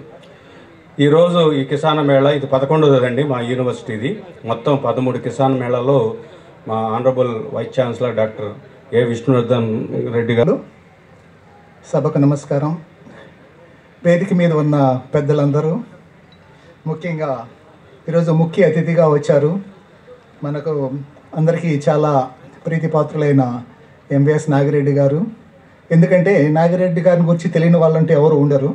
ఈరోజు ఈ కిసాన్ మేళా ఇది పదకొండవదండి మా యూనివర్సిటీది మొత్తం పదమూడు కిసాన్ మేళాలో మా honourable vice chancellor doctor A Vishnuvardhan Reddy garu సభకు నమస్కారం వేదిక మీద ఉన్న పెద్దలందరూ ముఖ్యంగా ఈరోజు ముఖ్య అతిథిగా వచ్చారు మనకు అందరికీ చాలా ప్రీతిపాత్రులైన ఎంవిఎస్ నాగిరెడ్డి గారు ఎందుకంటే నాగిరెడ్డి గారిని గురించి తెలియని వాళ్ళంటే ఎవరు ఉండరు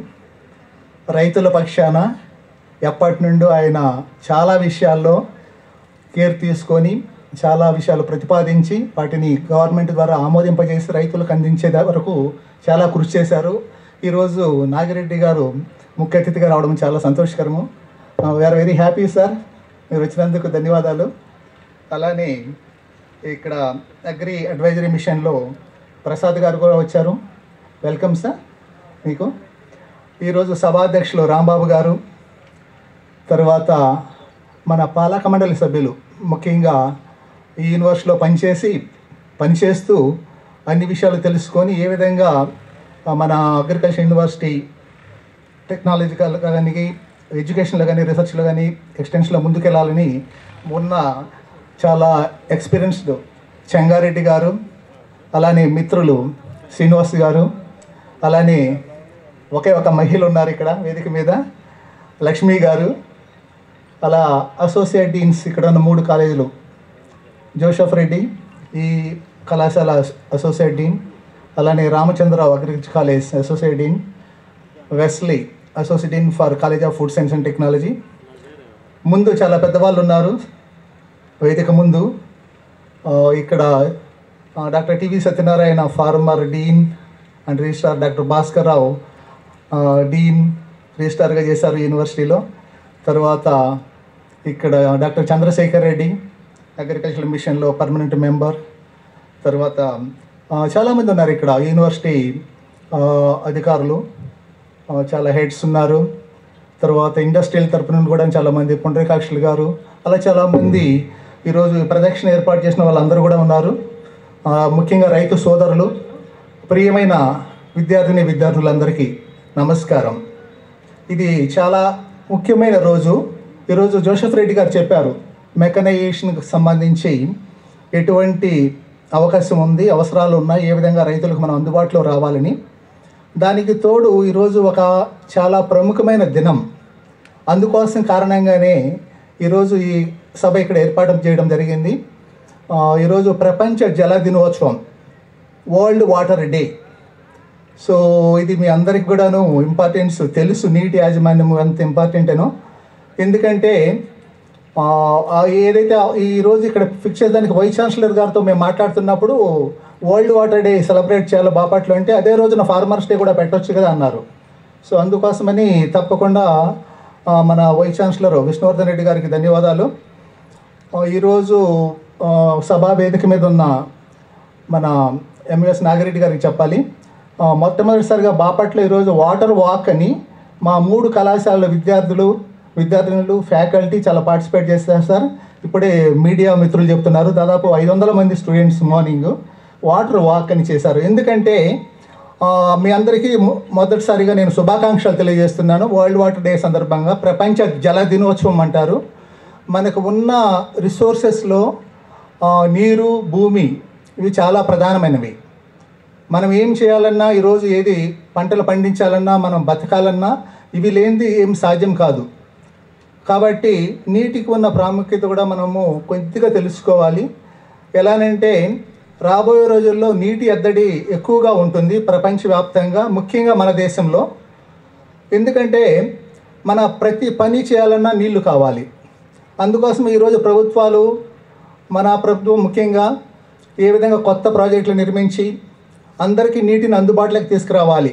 రైతుల పక్షాన ఎప్పటి నుండో ఆయన చాలా విషయాల్లో కేర్ తీసుకొని చాలా విషయాలు ప్రతిపాదించి వాటిని గవర్నమెంట్ ద్వారా ఆమోదింపజేసి రైతులకు అందించే వరకు చాలా కృషి చేశారు ఈరోజు నాగిరెడ్డి గారు ముఖ్య అతిథిగా రావడం చాలా సంతోషకరము వీఆర్ వెరీ హ్యాపీ సార్ మీరు వచ్చినందుకు ధన్యవాదాలు అలానే ఇక్కడ అగ్రి అడ్వైజరీ మిషన్లో ప్రసాద్ గారు కూడా వచ్చారు వెల్కమ్ సార్ మీకు ఈరోజు సభాధ్యక్షులు రాంబాబు గారు తర్వాత మన పాలక మండలి సభ్యులు ముఖ్యంగా ఈ యూనివర్సిటీలో పనిచేసి పనిచేస్తూ అన్ని విషయాలు తెలుసుకొని ఏ విధంగా ఆ, మన అగ్రికల్చర్ యూనివర్సిటీ టెక్నాలజికల్ కానీ ఎడ్యుకేషన్లో కానీ రీసెర్చ్లో కానీ ఎక్స్టెన్షన్లో ముందుకెళ్ళాలని ఉన్న చాలా ఎక్స్పీరియన్స్డ్ చెంగారెడ్డి గారు అలానే మిత్రులు శ్రీనివాస్ గారు అలానే ఒకే ఒక మహిళ ఉన్నారు ఇక్కడ వేదిక మీద లక్ష్మి గారు అలా అసోసియేట్ డీన్స్ ఇక్కడ ఉన్న మూడు కాలేజీలు జోసఫ్ రెడ్డి ఈ కళాశాల అసోసియేట్ డీన్ అలానే Ramachandrarao agriculture college associate dean Wesley associate dean for college of food science and technology ముందు చాలా పెద్దవాళ్ళు ఉన్నారు వేదిక ముందు ఆ, ఇక్కడ ఆ, doctor TV Satyanarayana former dean and registrar doctor Bhaskar Rao ఆ, డీన్ రిజిస్ట్రార్గా చేశారు యూనివర్సిటీలో తర్వాత ఇక్కడ డాక్టర్ చంద్రశేఖర్ రెడ్డి అగ్రికల్చర్ మిషన్లో పర్మనెంట్ మెంబర్ తర్వాత ఆ, చాలామంది ఉన్నారు ఇక్కడ యూనివర్సిటీ ఆ, అధికారులు ఆ, చాలా హెడ్స్ ఉన్నారు తర్వాత ఇండస్ట్రియల్ తరపు నుండి కూడా చాలామంది పుండ్రేకాక్షులు గారు అలా చాలామంది ఈరోజు ఈ ప్రదక్షిణ ఏర్పాటు చేసిన వాళ్ళందరూ కూడా ఉన్నారు ఆ, ముఖ్యంగా రైతు సోదరులు ప్రియమైన విద్యార్థిని విద్యార్థులందరికీ నమస్కారం ఇది చాలా ముఖ్యమైన రోజు ఈరోజు జోసెఫ్ రెడ్డి గారు చెప్పారు మెకనైజేషన్కి సంబంధించి ఎటువంటి అవకాశం ఉంది అవసరాలు ఉన్నాయి ఏ విధంగా రైతులకు మనం అందుబాటులో రావాలని దానికి తోడు ఈరోజు ఒక చాలా ప్రముఖమైన దినం అందుకోసం కారణంగానే ఈరోజు ఈ సభ ఇక్కడ ఏర్పాటు చేయడం జరిగింది ఆ, ఈరోజు ప్రపంచ జల దినోత్సవం వరల్డ్ వాటర్ డే సో ఇది మీ అందరికి కూడాను ఇంపార్టెన్స్ తెలుసు నీటి యాజమాన్యం ఎంత ఇంపార్టెంట్ అనో ఎందుకంటే ఆ, ఆ ఏదైతే ఈ రోజు ఇక్కడ ఫిక్స్ చేసేదానికి వైస్ ఛాన్సలర్ గారితో మేము మాట్లాడుతున్నప్పుడు వరల్డ్ వాటర్ డే సెలబ్రేట్ చేయాలి బాపట్లో అంటే అదే రోజున ఫార్మర్స్ డే కూడా పెట్టొచ్చు కదా అన్నారు సో అందుకోసమని తప్పకుండా ఆ, మన వైస్ ఛాన్సలర్ విష్ణువర్ధన్ రెడ్డి గారికి ధన్యవాదాలు ఆ, ఈరోజు ఆ, సభా వేదిక మీద ఉన్న మన ఎంఎస్ నాగిరెడ్డి గారికి చెప్పాలి ఆ, మొట్టమొదటిసారిగా బాపట్ల ఈరోజు వాటర్ వాక్ అని మా మూడు కళాశాలల విద్యార్థులు విద్యార్థినులు ఫ్యాకల్టీ చాలా పార్టిసిపేట్ చేస్తారు సార్ ఇప్పుడే మీడియా మిత్రులు చెప్తున్నారు దాదాపు ఐదు వందల మంది స్టూడెంట్స్ మార్నింగ్ వాటర్ వాక్ అని చేశారు ఎందుకంటే ఆ, మీ అందరికీ మొ- మొదటిసారిగా నేను శుభాకాంక్షలు తెలియజేస్తున్నాను వరల్డ్ వాటర్ డే సందర్భంగా ప్రపంచ జల దినోత్సవం అంటారు మనకు ఉన్న రిసోర్సెస్లో ఆ, నీరు భూమి ఇవి చాలా ప్రధానమైనవి మనం ఏం చేయాలన్నా ఈరోజు ఏది పంటలు పండించాలన్నా మనం బతకాలన్నా ఇవి లేనిది ఏం సాధ్యం కాదు కాబట్టి నీటికి ఉన్న ప్రాముఖ్యత కూడా మనము కొద్దిగా తెలుసుకోవాలి ఎలానంటే రాబోయే రోజుల్లో నీటి ఎద్దడి ఎక్కువగా ఉంటుంది ప్రపంచవ్యాప్తంగా ముఖ్యంగా మన దేశంలో ఎందుకంటే మన ప్రతి పని చేయాలన్నా నీళ్లు కావాలి అందుకోసం ఈరోజు ప్రభుత్వాలు మన ప్రభుత్వం ముఖ్యంగా ఏ విధంగా కొత్త ప్రాజెక్టులు నిర్మించి అందరికీ నీటిని అందుబాటులోకి తీసుకురావాలి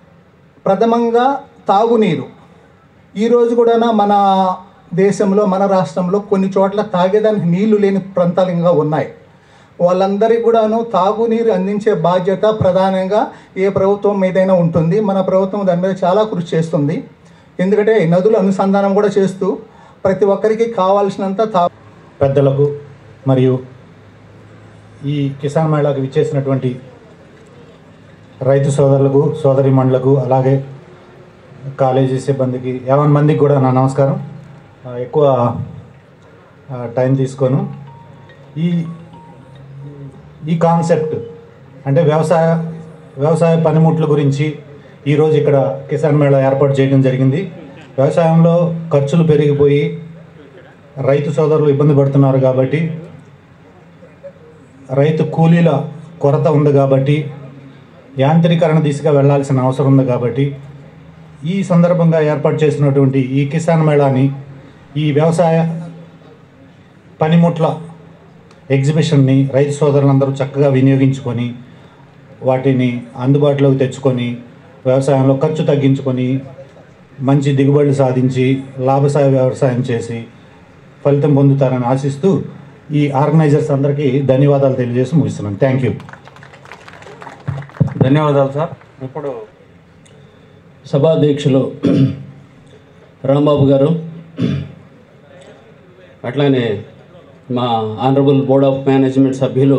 ప్రథమంగా తాగునీరు ఈరోజు కూడా మన దేశంలో మన రాష్ట్రంలో కొన్ని చోట్ల తాగేదానికి నీళ్లు లేని ప్రాంతాలు ఇంకా ఉన్నాయి వాళ్ళందరికీ కూడాను తాగునీరు అందించే బాధ్యత ప్రధానంగా ఏ ప్రభుత్వం మీదైనా ఉంటుంది మన ప్రభుత్వం దాని మీద చాలా కృషి చేస్తుంది ఎందుకంటే నదుల అనుసంధానం కూడా చేస్తూ ప్రతి ఒక్కరికి కావాల్సినంత తా పెద్దలకు మరియు ఈ కిసాన్ మేళాకు విచ్చేసినటువంటి రైతు సోదరులకు సోదరిమణులకు అలాగే కాలేజీ సిబ్బందికి యావన్ మందికి కూడా నా నమస్కారం ఆ, ఎక్కువ ఆ, టైం తీసుకోను ఈ ఈ కాన్సెప్ట్ అంటే వ్యవసాయ వ్యవసాయ పనిముట్ల గురించి ఈరోజు ఇక్కడ కిసాన్ మేళా ఏర్పాటు చేయడం జరిగింది వ్యవసాయంలో ఖర్చులు పెరిగిపోయి రైతు సోదరులు ఇబ్బంది పడుతున్నారు కాబట్టి రైతు కూలీల కొరత ఉంది కాబట్టి యాంత్రీకరణ దిశగా వెళ్ళాల్సిన అవసరం ఉంది కాబట్టి ఈ సందర్భంగా ఏర్పాటు చేసినటువంటి ఈ కిసాన్ మేళాని ఈ వ్యవసాయ పనిముట్ల ఎగ్జిబిషన్ని రైతు సోదరులందరూ చక్కగా వినియోగించుకొని వాటిని అందుబాటులోకి తెచ్చుకొని వ్యవసాయంలో ఖర్చు తగ్గించుకొని మంచి దిగుబడులు సాధించి లాభసాయ వ్యవసాయం చేసి ఫలితం పొందుతారని ఆశిస్తూ ఈ ఆర్గనైజర్స్ అందరికీ ధన్యవాదాలు తెలియజేసి ముగిస్తున్నాను థ్యాంక్ యూ ధన్యవాదాలు సార్ ఇప్పుడు సభాధ్యక్షులు రాంబాబు గారు అట్లానే మా ఆనరబుల్ బోర్డ్ ఆఫ్ మేనేజ్మెంట్ సభ్యులు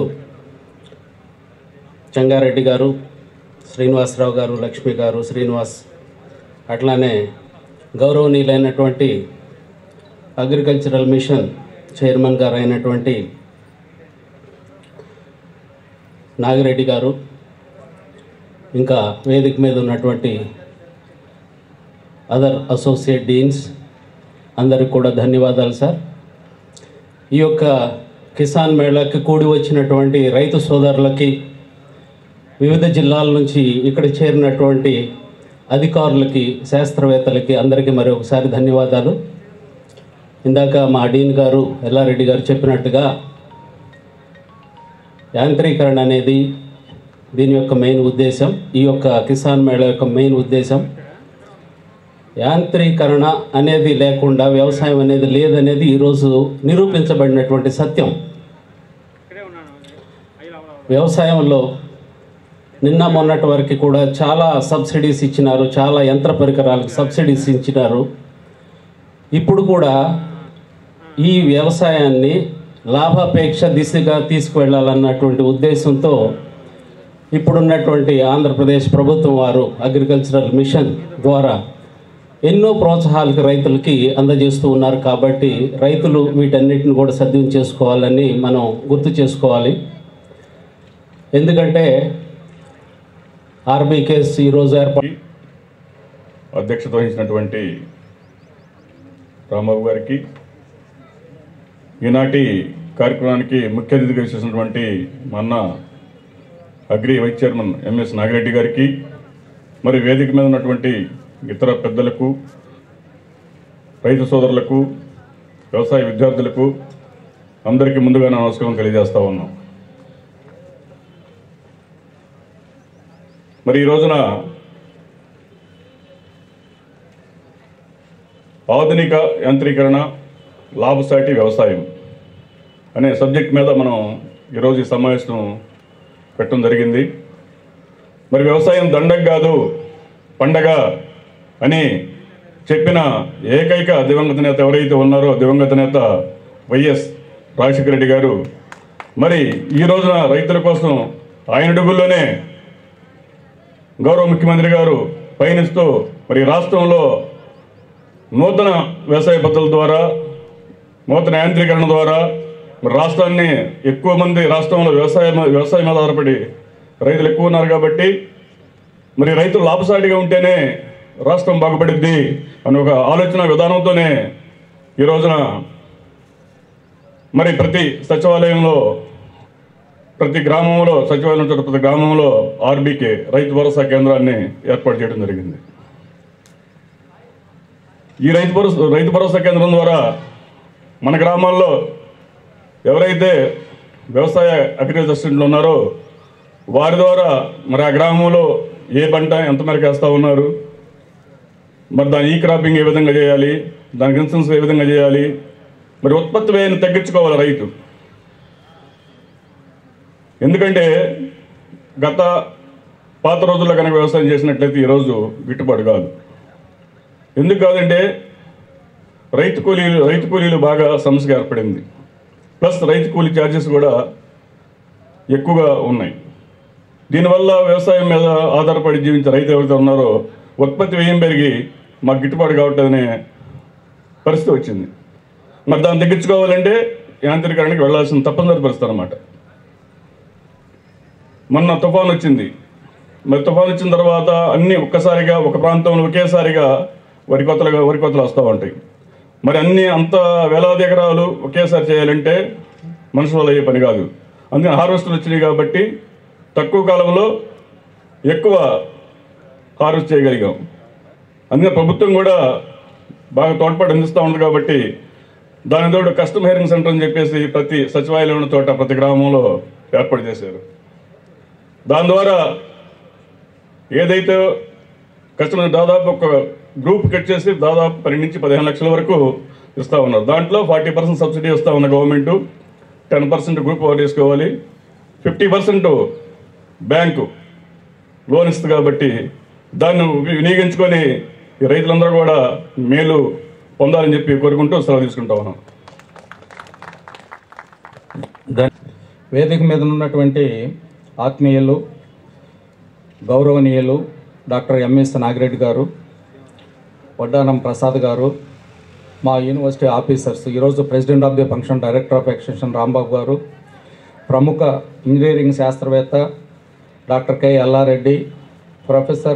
చంగారెడ్డి గారు శ్రీనివాసరావు గారు లక్ష్మి గారు శ్రీనివాస్ అట్లానే గౌరవనీయులైనటువంటి అగ్రికల్చరల్ మిషన్ చైర్మన్ గారు అయినటువంటి నాగిరెడ్డి గారు ఇంకా వేదిక మీద ఉన్నటువంటి అదర్ అసోసియేట్ డీన్స్ అందరికి కూడా ధన్యవాదాలు సార్ ఈ యొక్క కిసాన్ మేళాకి కూడి వచ్చినటువంటి రైతు సోదరులకి వివిధ జిల్లాల నుంచి ఇక్కడ చేరినటువంటి అధికారులకి శాస్త్రవేత్తలకి అందరికీ మరి ఒకసారి ధన్యవాదాలు ఇందాక మా డీన్ గారు ఎల్లారెడ్డి గారు చెప్పినట్టుగా యాంత్రీకరణ అనేది దీని యొక్క మెయిన్ ఉద్దేశం ఈ యొక్క కిసాన్ మేళ యొక్క మెయిన్ ఉద్దేశం యాంత్రీకరణ అనేది లేకుండా వ్యవసాయం అనేది లేదనేది ఈరోజు నిరూపించబడినటువంటి సత్యం వ్యవసాయంలో నిన్న మొన్నటి వరకు కూడా చాలా సబ్సిడీస్ ఇచ్చినారు చాలా యంత్ర పరికరాలకు సబ్సిడీస్ ఇచ్చినారు ఇప్పుడు కూడా ఈ వ్యవసాయాన్ని లాభాపేక్ష దిశగా తీసుకువెళ్ళాలన్నటువంటి ఉద్దేశంతో ఇప్పుడున్నటువంటి ఆంధ్రప్రదేశ్ ప్రభుత్వం వారు అగ్రికల్చరల్ మిషన్ ద్వారా ఎన్నో ప్రోత్సాహాలకు రైతులకి అందజేస్తూ ఉన్నారు కాబట్టి రైతులు వీటన్నిటిని కూడా సద్వినియోగం చేసుకోవాలని మనం గుర్తు చేసుకోవాలి ఎందుకంటే ఆర్బీకేస్ ఈరోజు ఏర్పాటు అధ్యక్షత వహించినటువంటి రాంబాబు గారికి ఈనాటి కార్యక్రమానికి ముఖ్య అతిథిగా చేసినటువంటి మా అన్న agri vice chairman MS Nagireddy గారికి మరి వేదిక మీద ఉన్నటువంటి ఇతర పెద్దలకు రైతు సోదరులకు వ్యవసాయ విద్యార్థులకు అందరికీ ముందుగా నా నమస్కారం తెలియజేస్తా ఉన్నాం మరి ఈ రోజున ఆధునిక యాంత్రీకరణ లాభసాటి వ్యవసాయం అనే సబ్జెక్ట్ మీద మనం ఈరోజు ఈ సమావేశం పెట్టడం జరిగింది మరి వ్యవసాయం దండగ కాదు పండగ అని చెప్పిన ఏకైక దివంగత నేత ఎవరైతే ఉన్నారో దివంగత నేత వైఎస్ రాజశేఖర రెడ్డి గారు మరి ఈ రోజున రైతుల కోసం ఆయన అడుగుల్లోనే గౌరవ ముఖ్యమంత్రి గారు పయనిస్తూ మరి రాష్ట్రంలో నూతన వ్యవసాయ పద్ధతుల ద్వారా నూతన యాంత్రీకరణ ద్వారా మరి రాష్ట్రాన్ని ఎక్కువ మంది రాష్ట్రంలో వ్యవసాయం వ్యవసాయం మీద ఆధారపడి రైతులు ఎక్కువ ఉన్నారు కాబట్టి మరి రైతులు లాభసాటిగా ఉంటేనే రాష్ట్రం బాగుపడిద్ది అని ఒక ఆలోచన విధానంతోనే ఈ రోజున మరి ప్రతి సచివాలయంలో ప్రతి గ్రామంలో సచివాలయం చోట ప్రతి గ్రామంలో ఆర్బీకే రైతు భరోసా కేంద్రాన్ని ఏర్పాటు చేయడం జరిగింది ఈ రైతు భరోసా రైతు భరోసా కేంద్రం ద్వారా మన గ్రామాల్లో ఎవరైతే వ్యవసాయ అగ్రికల్చర్ అసిస్టెంట్లు ఉన్నారో వారి ద్వారా మరి ఆ గ్రామంలో ఏ పంట ఎంత మేరకు వేస్తూ ఉన్నారు మరి దాని ఈ క్రాపింగ్ ఏ విధంగా చేయాలి దానికి ఇన్సూరెన్స్ ఏ విధంగా చేయాలి మరి ఉత్పత్తి వ్యయాన్ని తగ్గించుకోవాలి రైతు ఎందుకంటే గత పాత రోజుల్లో కనుక వ్యవసాయం చేసినట్లయితే ఈరోజు గిట్టుబాటు కాదు ఎందుకు కాదంటే రైతు కూలీలు రైతు కూలీలు బాగా సమస్య ఏర్పడింది ప్లస్ రైతు కూలీ ఛార్జెస్ కూడా ఎక్కువగా ఉన్నాయి దీనివల్ల వ్యవసాయం మీద ఆధారపడి జీవించే రైతు ఎవరైతే ఉన్నారో ఉత్పత్తి వ్యయం పెరిగి మాకు గిట్టుబాటు కావట్లేదనే పరిస్థితి వచ్చింది మరి దాన్ని తగ్గించుకోవాలంటే యాంత్రీకరణకి వెళ్ళాల్సిన తప్పనిసరి పరిస్థితి అనమాట మొన్న తుఫాన్ వచ్చింది మరి తుఫాన్ వచ్చిన తర్వాత అన్ని ఒక్కసారిగా ఒక ప్రాంతంలో ఒకేసారిగా వరి కొత్తలుగా వరి కొత్తలు వస్తూ ఉంటాయి మరి అన్ని అంత వేలాది ఎకరాలు ఒకేసారి చేయాలంటే మనుషుల వల్ల అయ్యే పని కాదు అందుకని హార్వెస్టర్లు వచ్చినాయి కాబట్టి తక్కువ కాలంలో ఎక్కువ హార్వెస్ట్ చేయగలిగాం అందుకని ప్రభుత్వం కూడా బాగా తోడ్పాటు అందిస్తూ ఉంది కాబట్టి దాని తోడు కస్టమ్ హెయిరింగ్ సెంటర్ అని చెప్పేసి ప్రతి సచివాలయం తోట ప్రతి గ్రామంలో ఏర్పాటు చేశారు దాని ద్వారా ఏదైతే కస్టమర్ దాదాపు ఒక గ్రూప్ కట్ చేసి దాదాపు పన్నెండు నుంచి పదిహేను లక్షల వరకు ఇస్తూ ఉన్నారు దాంట్లో ఫార్టీ పర్సెంట్ సబ్సిడీ ఇస్తూ ఉన్న గవర్నమెంట్ టెన్ పర్సెంట్ గ్రూప్ వారు తీసుకోవాలి ఫిఫ్టీ పర్సెంట్ బ్యాంకు లోన్ ఇస్తుంది కాబట్టి దాన్ని వి- వినియోగించుకొని ఈ రైతులందరూ కూడా మేలు పొందాలని చెప్పి కోరుకుంటూ సెలవు తీసుకుంటా ఉన్నాం వేదిక మీద ఉన్నటువంటి ఆత్మీయులు గౌరవనీయులు డాక్టర్ ఎంఎస్ నాగిరెడ్డి గారు వడ్డానం ప్రసాద్ గారు మా యూనివర్సిటీ ఆఫీసర్స్ ఈరోజు president of the function director of extension Rambabu garu ప్రముఖ ఇంజనీరింగ్ శాస్త్రవేత్త doctor K Ellareddy professor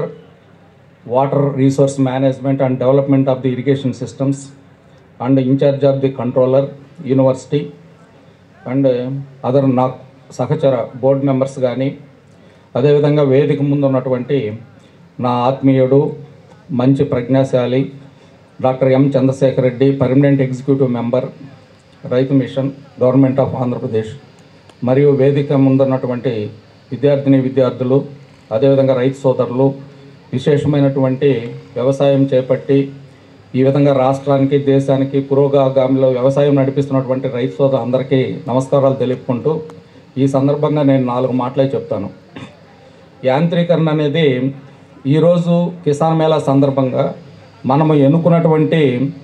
water resource management and development of the irrigation systems and incharge of the controller university and other నా సహచర board members కానీ అదేవిధంగా వేదిక ముందు ఉన్నటువంటి నా ఆత్మీయుడు మంచి ప్రజ్ఞాశాలి doctor M Chandrasekhar Reddy permanent executive member రైతు మిషన్ గవర్నమెంట్ ఆఫ్ ఆంధ్రప్రదేశ్ మరియు వేదిక ముందున్నటువంటి విద్యార్థిని విద్యార్థులు అదేవిధంగా రైతు సోదరులు విశేషమైనటువంటి వ్యవసాయం చేపట్టి ఈ విధంగా రాష్ట్రానికి దేశానికి పురోగామిలో వ్యవసాయం నడిపిస్తున్నటువంటి రైతు సోదరు అందరికీ నమస్కారాలు తెలుపుకుంటూ ఈ సందర్భంగా నేను నాలుగు మాటలే చెప్తాను యాంత్రీకరణ అనేది ఈరోజు కిసాన్ మేళా సందర్భంగా మనము ఎన్నుకున్నటువంటి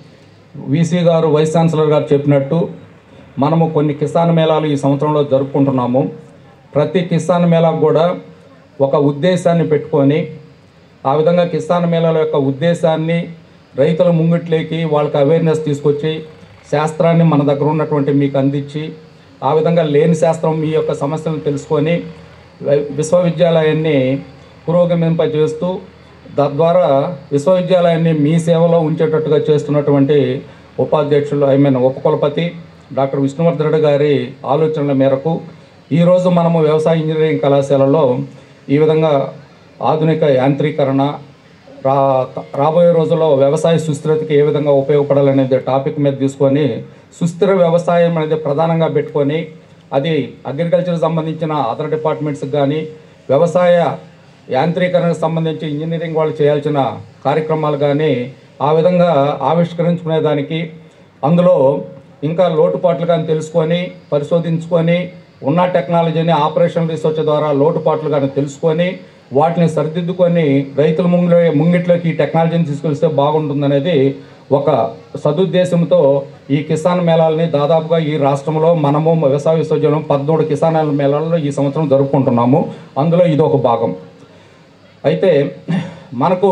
VC garu vice chancellor garu చెప్పినట్టు మనము కొన్ని కిసాన్ మేళాలు ఈ సంవత్సరంలో జరుపుకుంటున్నాము ప్రతి కిసాన్ మేళాకు కూడా ఒక ఉద్దేశాన్ని పెట్టుకొని ఆ విధంగా కిసాన్ మేళాల యొక్క ఉద్దేశాన్ని రైతుల ముంగిట్లోకి వాళ్ళకి అవేర్నెస్ తీసుకొచ్చి శాస్త్రాన్ని మన దగ్గర ఉన్నటువంటి మీకు అందించి ఆ విధంగా లేని శాస్త్రం మీ యొక్క సమస్యలను తెలుసుకొని వి- విశ్వవిద్యాలయాన్ని పురోగమింపజేస్తూ తద్వారా విశ్వవిద్యాలయాన్ని మీ సేవలో ఉంచేటట్టుగా చేస్తున్నటువంటి ఉపాధ్యక్షులు ఐ మీన్ ఉపకులపతి డాక్టర్ విష్ణువర్ధన్ రెడ్డి గారి ఆలోచనల మేరకు ఈరోజు మనము వ్యవసాయ ఇంజనీరింగ్ కళాశాలలో ఈ విధంగా ఆధునిక యాంత్రీకరణ రా రాబోయే రోజుల్లో వ్యవసాయ సుస్థిరతకి ఏ విధంగా ఉపయోగపడాలనేది టాపిక్ మీద తీసుకొని సుస్థిర వ్యవసాయం అనేది ప్రధానంగా పెట్టుకొని అది అగ్రికల్చర్ సంబంధించిన అదర్ డిపార్ట్మెంట్స్కి కానీ వ్యవసాయ యాంత్రీకరణకు సంబంధించి ఇంజనీరింగ్ వాళ్ళు చేయాల్సిన కార్యక్రమాలు కానీ ఆ విధంగా ఆవిష్కరించుకునే దానికి అందులో ఇంకా లోటుపాట్లు కానీ తెలుసుకొని పరిశోధించుకొని ఉన్న టెక్నాలజీని ఆపరేషన్ రీసెర్చ్ ద్వారా లోటుపాట్లు కానీ తెలుసుకొని వాటిని సరిదిద్దుకొని రైతుల ముంగిలో ముంగిట్లోకి ఈ టెక్నాలజీని తీసుకొస్తే బాగుంటుందనేది ఒక సదుద్దేశంతో ఈ కిసాన్ మేళాలని దాదాపుగా ఈ రాష్ట్రంలో మనము వ్యవసాయ విశ్వవిద్యాలయం పద్మూడు కిసాన్ మేళాలను ఈ సంవత్సరం జరుపుకుంటున్నాము అందులో ఇది ఒక భాగం అయితే మనకు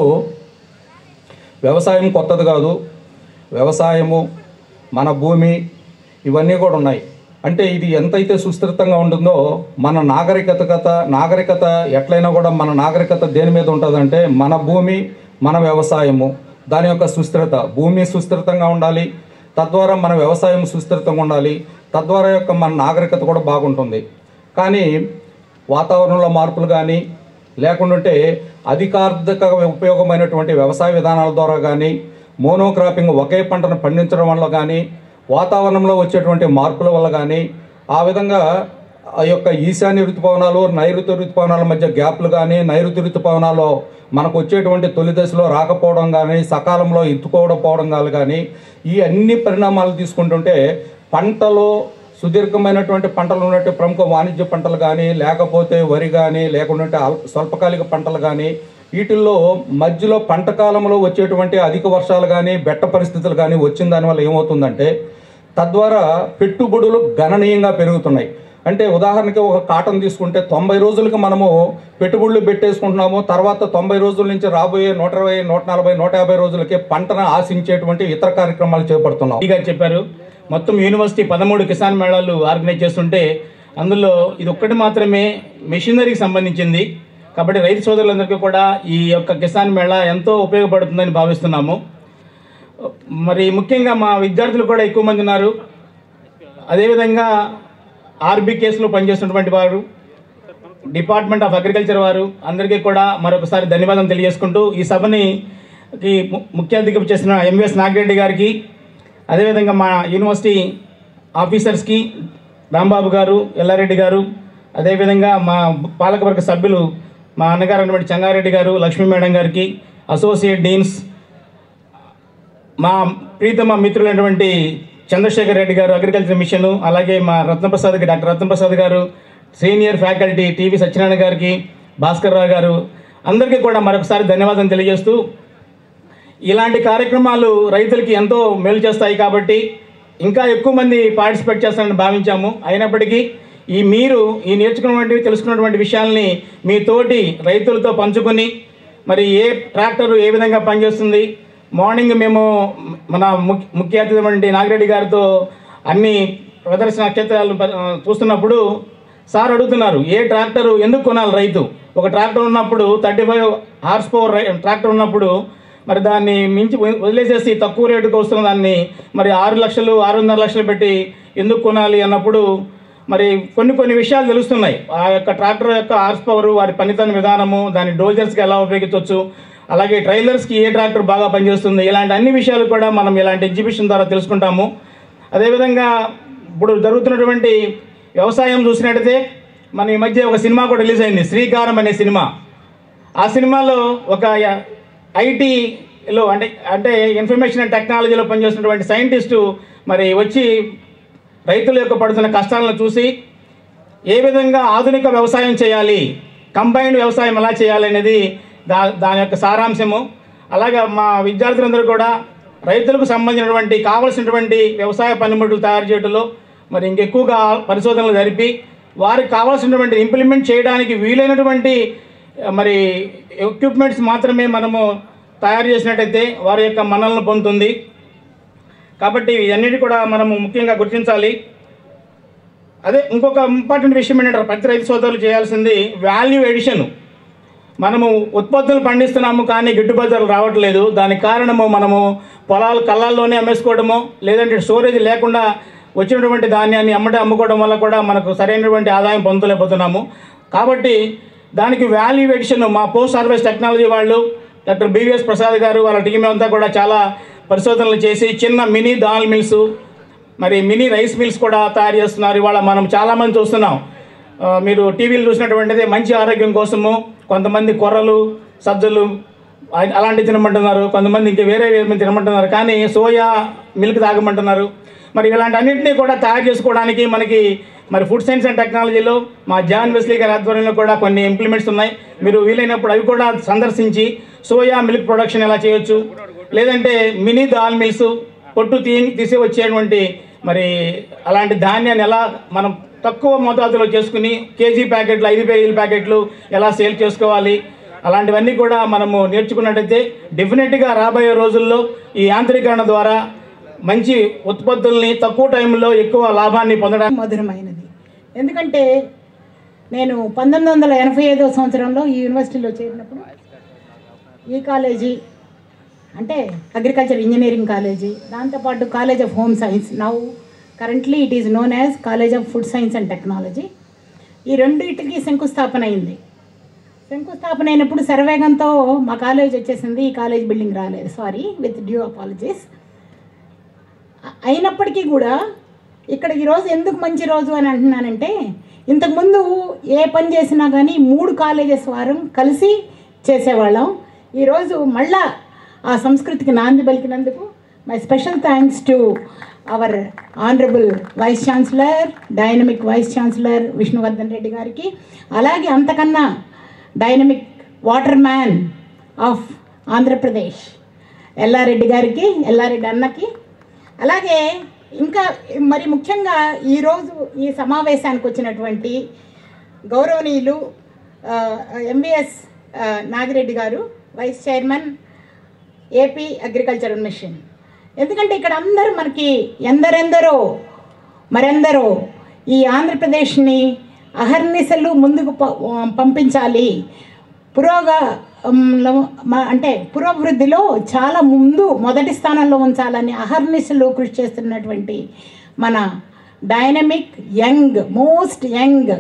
వ్యవసాయం కొత్తది కాదు వ్యవసాయము మన భూమి ఇవన్నీ కూడా ఉన్నాయి అంటే ఇది ఎంతైతే సుస్థిరంగా ఉంటుందో మన నాగరికత కథ నాగరికత ఎట్లయినా కూడా మన నాగరికత దేని మీద ఉంటుందంటే మన భూమి మన వ్యవసాయము దాని యొక్క సుస్థిరత భూమి సుస్థిరంగా ఉండాలి తద్వారా మన వ్యవసాయం సుస్థిరంగా ఉండాలి తద్వారా యొక్క మన నాగరికత కూడా బాగుంటుంది కానీ వాతావరణంలో మార్పులు కానీ లేకుంటే అధికార్థక ఉపయోగమైనటువంటి వ్యవసాయ విధానాల ద్వారా కానీ మోనోక్రాపింగ్ ఒకే పంటను పండించడం వల్ల కానీ వాతావరణంలో వచ్చేటువంటి మార్పుల వల్ల కానీ ఆ విధంగా ఆ యొక్క ఈశాన్య ఋతుపవనాలు నైరుతి ఋతుపవనాల మధ్య గ్యాప్లు కానీ నైరుతి ఋతుపవనాలు మనకు వచ్చేటువంటి తొలి దశలో రాకపోవడం కానీ సకాలంలో ఎత్తుకోవడం కానీ కానీ ఈ అన్ని పరిణామాలు తీసుకుంటుంటే పంటలో సుదీర్ఘమైనటువంటి పంటలు ఉన్నట్టు ప్రముఖ వాణిజ్య పంటలు కానీ లేకపోతే వరి కానీ లేకుంటే అల్ప స్వల్పకాలిక పంటలు కానీ వీటిల్లో మధ్యలో పంట కాలంలో వచ్చేటువంటి అధిక వర్షాలు కానీ బెట్ట పరిస్థితులు కానీ వచ్చిన దానివల్ల ఏమవుతుందంటే తద్వారా పెట్టుబడులు గణనీయంగా పెరుగుతున్నాయి అంటే ఉదాహరణకి ఒక కాటన్ తీసుకుంటే తొంభై రోజులకి మనము పెట్టుబడులు పెట్టేసుకుంటున్నాము తర్వాత తొంభై రోజుల నుంచి రాబోయే నూట ఇరవై నూట నలభై నూట యాభై రోజులకి పంటను ఆశించేటువంటి ఇతర కార్యక్రమాలు చేపడుతున్నాం గారు చెప్పారు మొత్తం యూనివర్సిటీ పదమూడు కిసాన్ మేళాలు ఆర్గనైజ్ చేస్తుంటే అందులో ఇది ఒక్కటి మాత్రమే మెషినరీకి సంబంధించింది కాబట్టి రైతు సోదరులందరికీ కూడా ఈ యొక్క కిసాన్ మేళా ఎంతో ఉపయోగపడుతుందని భావిస్తున్నాము మరి ముఖ్యంగా మా విద్యార్థులు కూడా ఎక్కువ మంది ఉన్నారు అదేవిధంగా ఆర్బీ కేసులో పనిచేస్తున్నటువంటి వారు డిపార్ట్మెంట్ ఆఫ్ అగ్రికల్చర్ వారు అందరికీ కూడా మరొకసారి ధన్యవాదాలు తెలియజేసుకుంటూ ఈ సభని కి ము- ముఖ్య అతిథిగా చేసిన ఎంవిఎస్ నాగిరెడ్డి గారికి అదేవిధంగా మా యూనివర్సిటీ ఆఫీసర్స్కి రాంబాబు గారు ఎల్లారెడ్డి గారు అదేవిధంగా మా పాలకవర్గ సభ్యులు మా అన్నగారు అయినటువంటి చంగారెడ్డి గారు లక్ష్మీ మేడం గారికి అసోసియేట్ డీన్స్ మా ప్రీతమ మిత్రులైనటువంటి చంద్రశేఖర్ రెడ్డి గారు అగ్రికల్చర్ మిషన్ అలాగే మా రత్నప్రసాద్ గారు డాక్టర్ రత్నప్రసాద్ గారు సీనియర్ ఫ్యాకల్టీ టీవీ సత్యనారాయణ గారికి భాస్కర్ రావు గారు అందరికీ కూడా మరొకసారి ధన్యవాదాలు తెలియజేస్తూ ఇలాంటి కార్యక్రమాలు రైతులకి ఎంతో మేలు చేస్తాయి కాబట్టి ఇంకా ఎక్కువ మంది పార్టిసిపేట్ చేస్తారని భావించాము అయినప్పటికీ ఈ మీరు ఈ నేర్చుకున్నటువంటి తెలుసుకున్నటువంటి విషయాల్ని మీ తోటి రైతులతో పంచుకొని మరి ఏ ట్రాక్టర్ ఏ విధంగా పనిచేస్తుంది మార్నింగ్ మేము మన ముఖ్య ముఖ్య అతిథి నాగిరెడ్డి గారితో అన్ని ప్రదర్శన క్షేత్రాలు ప- చూస్తున్నప్పుడు సార్ అడుగుతున్నారు ఏ ట్రాక్టర్ ఎందుకు కొనాలి రైతు ఒక ట్రాక్టర్ ఉన్నప్పుడు thirty five horse power tractor ఉన్నప్పుడు మరి దాన్ని మించి వ- వదిలేసేసి తక్కువ రేటుకు వస్తున్న దాన్ని మరి ఆరు లక్షలు ఆరున్నర లక్షలు పెట్టి ఎందుకు కొనాలి అన్నప్పుడు మరి కొన్ని కొన్ని విషయాలు తెలుస్తున్నాయి ఆ యొక్క ట్రాక్టర్ యొక్క హార్స్ పవర్ వారి పనితన విధానము దాని డోజర్స్కి ఎలా ఉపయోగించవచ్చు అలాగే ట్రైలర్స్కి ఏ ట్రాక్టర్ బాగా పనిచేస్తుంది ఇలాంటి అన్ని విషయాలు కూడా మనం ఇలాంటి ఎగ్జిబిషన్ ద్వారా తెలుసుకుంటాము అదేవిధంగా ఇప్పుడు జరుగుతున్నటువంటి వ్యవసాయం చూసినట్టయితే మన ఈ మధ్య ఒక సినిమా కూడా రిలీజ్ అయింది శ్రీకారం అనే సినిమా ఆ సినిమాలో ఒక ఐటీలో అంటే అంటే ఇన్ఫర్మేషన్ అండ్ టెక్నాలజీలో పనిచేస్తున్నటువంటి సైంటిస్టు మరి వచ్చి రైతుల యొక్క పడుతున్న కష్టాలను చూసి ఏ విధంగా ఆధునిక వ్యవసాయం చేయాలి కంబైన్డ్ వ్యవసాయం ఎలా చేయాలి అనేది దా దాని యొక్క సారాంశము అలాగే మా విద్యార్థులందరూ కూడా రైతులకు సంబంధించినటువంటి కావలసినటువంటి వ్యవసాయ పనిముట్లు తయారు చేయడంలో మరి ఇంకెక్కువగా పరిశోధనలు జరిపి వారికి కావాల్సినటువంటి ఇంప్లిమెంట్ చేయడానికి వీలైనటువంటి ఆ, మరి ఎక్విప్మెంట్స్ మాత్రమే మనము తయారు చేసినట్టయితే వారి యొక్క మనల్ని పొందుతుంది కాబట్టి ఇవన్నిటి కూడా మనము ముఖ్యంగా గుర్తించాలి అదే ఇంకొక ఇంపార్టెంట్ విషయం ఏంటంటే ప్రతి రైతు సోదరులు చేయాల్సింది వాల్యూ ఎడిషన్ మనము ఉత్పత్తులు పండిస్తున్నాము కానీ గిట్టుబాటు ధరలు రావట్లేదు దానికి కారణము మనము పొలాలు కళ్ళల్లోనే అమ్మేసుకోవడము లేదంటే స్టోరేజ్ లేకుండా వచ్చినటువంటి ధాన్యాన్ని అమ్మటే అమ్ముకోవడం వల్ల కూడా మనకు సరైనటువంటి ఆదాయం పొందలేకపోతున్నాము కాబట్టి దానికి వాల్యూ ఎడిషన్ మా పోస్ట్ హార్వెస్ట్ టెక్నాలజీ వాళ్ళు డాక్టర్ బివిఎస్ ప్రసాద్ గారు వాళ్ళ టీం అంతా కూడా చాలా పరిశోధనలు చేసి చిన్న మినీ దాల్ మిల్స్ మరి మినీ రైస్ మిల్స్ కూడా తయారు చేస్తున్నారు ఇవాళ మనం చాలామంది చూస్తున్నాం ఆ, మీరు టీవీలు చూసినటువంటిది మంచి ఆరోగ్యం కోసము కొంతమంది కొర్రలు సజ్జలు అ- అలాంటివి తినమంటున్నారు కొంతమంది ఇంకా వేరే వేరే తినమంటున్నారు కానీ సోయా మిల్క్ తాగమంటున్నారు మరి ఇలాంటి అన్నింటినీ కూడా తయారు చేసుకోవడానికి మనకి మరి ఫుడ్ సైన్స్ అండ్ టెక్నాలజీలో మా జాన్ వెస్లీ గారి ఆధ్వర్యంలో కూడా కొన్ని ఇంప్లిమెంట్స్ ఉన్నాయి మీరు వీలైనప్పుడు అవి కూడా సందర్శించి సోయా మిల్క్ ప్రొడక్షన్ ఎలా చేయొచ్చు లేదంటే మినీ దాల్ మిల్స్ పొట్టు తీ తీసి వచ్చేటువంటి మరి అలాంటి ధాన్యాన్ని ఎలా మనం తక్కువ మోతాదులో చేసుకుని కేజీ ప్యాకెట్లు ఐదు కేజీల ప్యాకెట్లు ఎలా సేల్ చేసుకోవాలి అలాంటివన్నీ కూడా మనము నేర్చుకున్నట్టయితే డెఫినెట్గా రాబోయే రోజుల్లో ఈ యాంత్రీకరణ ద్వారా మంచి ఉత్పత్తుల్ని తక్కువ టైంలో ఎక్కువ లాభాన్ని పొందడానికి మధురమైనది ఎందుకంటే నేను పంతొమ్మిది వందల ఎనభై ఐదో సంవత్సరంలో ఈ యూనివర్సిటీలో చేరినప్పుడు ఈ కాలేజీ అంటే అగ్రికల్చర్ ఇంజనీరింగ్ కాలేజీ దాంతోపాటు college of home science now currently it is known as college of food science and technology ఈ రెండింటికి శంకుస్థాపన అయింది శంకుస్థాపన అయినప్పుడు శరవేగంతో మా కాలేజ్ వచ్చేసింది ఈ కాలేజ్ బిల్డింగ్ రాలేదు సారీ విత్ డ్యూ అపాలజీస్ అయినప్పటికీ కూడా ఇక్కడ ఈరోజు ఎందుకు మంచి రోజు అని అంటున్నానంటే ఇంతకుముందు ఏ పని చేసినా కానీ మూడు కాలేజెస్ వారం కలిసి చేసేవాళ్ళం ఈరోజు మళ్ళా ఆ సంస్కృతికి నాంది పలికినందుకు my special thanks to our honourable vice chancellor dynamic vice chancellor Vishnuvardhan Reddy గారికి అలాగే అంతకన్నా dynamic water man of Andhra Pradesh Ellareddy గారికి ఎల్లారెడ్డి అన్నకి అలాగే ఇంకా మరి ముఖ్యంగా ఈరోజు ఈ సమావేశానికి వచ్చినటువంటి గౌరవనీయులు MVS Nagireddy garu vice chairman AP agriculture mission ఎందుకంటే ఇక్కడ అందరూ మనకి ఎందరెందరో మరెందరో ఈ ఆంధ్రప్రదేశ్ని అహర్నిశలు ముందుకు ప- పంపించాలి పురోగా లో మ- అంటే పురోభివృద్ధిలో చాలా ముందు మొదటి స్థానంలో ఉంచాలని అహర్నిశలు కృషి చేస్తున్నటువంటి మన డైనమిక్ యంగ్ మోస్ట్ యంగ్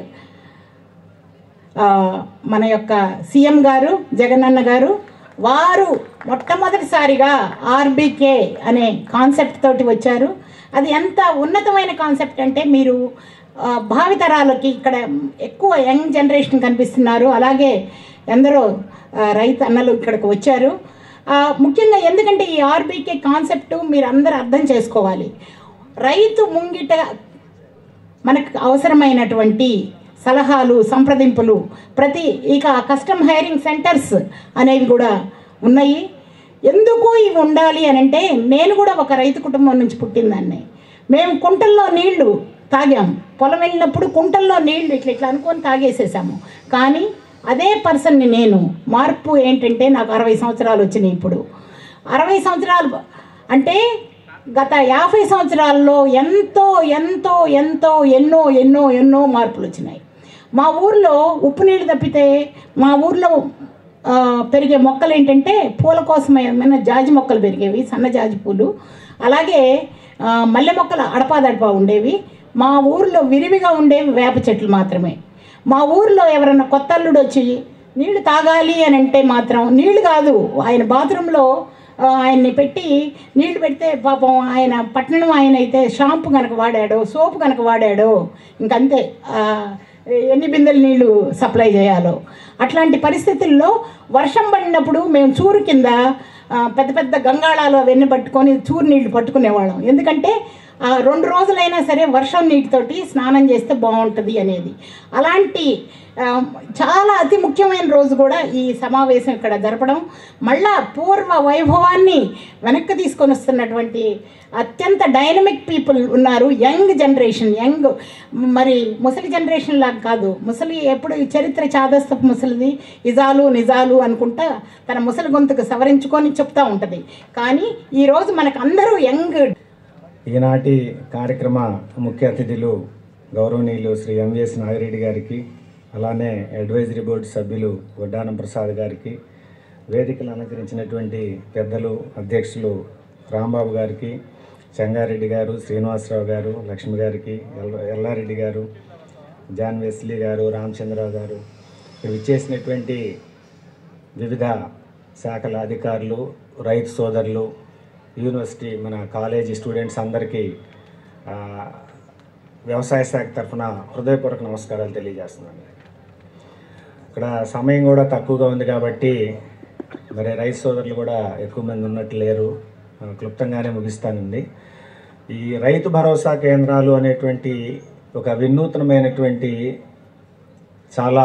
ఆ, మన యొక్క సీఎం గారు జగనన్న గారు వారు మొట్టమొదటిసారిగా ఆర్బీకే అనే కాన్సెప్ట్ తోటి వచ్చారు అది ఎంత ఉన్నతమైన కాన్సెప్ట్ అంటే మీరు ఆ, భావితరాలకి ఇక్కడ ఎక్కువ యంగ్ జనరేషన్ కనిపిస్తున్నారు అలాగే ఎందరో ఆ, రైతు అన్నలు ఇక్కడికి వచ్చారు ఆ, ముఖ్యంగా ఎందుకంటే ఈ ఆర్బీకే కాన్సెప్ట్ మీరు అందరూ అర్థం చేసుకోవాలి రైతు ముంగిట మనకు అవసరమైనటువంటి సలహాలు సంప్రదింపులు ప్రతి ఇక కస్టమ్ హైరింగ్ సెంటర్స్ అనేవి కూడా ఉన్నాయి ఎందుకు ఇవి ఉండాలి అని అంటే నేను కూడా ఒక రైతు కుటుంబం నుంచి పుట్టిందాన్ని మేము కుంటల్లో నీళ్లు తాగాం పొలం వెళ్ళినప్పుడు కుంటల్లో నీళ్లు ఇట్లా ఇట్లా అనుకొని తాగేసేసాము కానీ అదే పర్సన్ని నేను మార్పు ఏంటంటే నాకు అరవై సంవత్సరాలు వచ్చినాయి ఇప్పుడు అరవై సంవత్సరాలు అంటే గత యాభై సంవత్సరాల్లో ఎంతో ఎంతో ఎంతో ఎన్నో ఎన్నో ఎన్నో మార్పులు వచ్చినాయి మా ఊర్లో ఉప్పు నీళ్ళు తప్పితే మా ఊర్లో ఆ, పెరిగే మొక్కలు ఏంటంటే పూల కోసం ఏమైనా జాజి మొక్కలు పెరిగేవి సన్న జాజి పూలు అలాగే ఆ, మల్లె మొక్కలు అడపాదడపా ఉండేవి మా ఊర్లో విరివిగా ఉండేవి వేప చెట్లు మాత్రమే మా ఊర్లో ఎవరైనా కొత్త అల్లుడు వచ్చి నీళ్లు తాగాలి అని అంటే మాత్రం నీళ్లు కాదు ఆయన బాత్రూంలో ఆ, ఆయన్ని పెట్టి నీళ్లు పెడితే పాపం ఆయన పట్టణం ఆయన అయితే షాంపు కనుక వాడాడో సోపు కనుక వాడాడో ఇంకంతే ఆ, ఎన్ని బిందెలు నీళ్లు సప్లై చేయాలో అట్లాంటి పరిస్థితుల్లో వర్షం పడినప్పుడు మేము చూరు కింద ఆ, పెద్ద పెద్ద గంగాళాలు అవన్నీ పట్టుకొని చూరు నీళ్లు పట్టుకునేవాళ్ళం ఎందుకంటే ఆ రెండు రోజులైనా సరే వర్షం నీటితోటి స్నానం చేస్తే బాగుంటుంది అనేది అలాంటి ఆ, చాలా అతి ముఖ్యమైన రోజు కూడా ఈ సమావేశం ఇక్కడ జరపడం మళ్ళా పూర్వ వైభవాన్ని వెనక్కి తీసుకొని వస్తున్నటువంటి అత్యంత డైనమిక్ పీపుల్ ఉన్నారు యంగ్ జనరేషన్ యంగ్ మరి ముసలి జనరేషన్ లాగా కాదు ముసలి ఎప్పుడు ఈ చరిత్ర చాదస్తపు ముసలిది ఇజాలు నిజాలు అనుకుంటా తన ముసలి గొంతుకు సవరించుకొని చెప్తా ఉంటుంది కానీ ఈరోజు మనకు అందరూ యంగ్ ఈనాటి కార్యక్రమ ముఖ్య అతిథులు గౌరవనీయులు శ్రీ ఎంవిఎస్ నాగిరెడ్డి గారికి అలానే అడ్వైజరీ బోర్డు సభ్యులు వడ్డానం ప్రసాద్ గారికి వేదికలు అలంకరించినటువంటి పెద్దలు అధ్యక్షులు రాంబాబు గారికి చెంగారెడ్డి గారు శ్రీనివాసరావు గారు లక్ష్మి గారికి ఎల్ల- ఎల్లారెడ్డి గారు జాన్ వెస్లీ గారు రామచంద్రరావు గారు ఇక్కడ ఇచ్చేసినటువంటి వివిధ శాఖల అధికారులు రైతు సోదరులు యూనివర్సిటీ మన కాలేజీ స్టూడెంట్స్ అందరికీ ఆ, వ్యవసాయ శాఖ తరఫున హృదయపూర్వక నమస్కారాలు తెలియజేస్తున్నాను ఇక్కడ సమయం కూడా తక్కువగా ఉంది కాబట్టి మరి రైతు సోదరులు కూడా ఎక్కువ మంది ఉన్నట్టు లేరు ఆ, క్లుప్తంగానే ముగిస్తానండి ఈ రైతు భరోసా కేంద్రాలు అనేటువంటి ఒక వినూత్నమైనటువంటి చాలా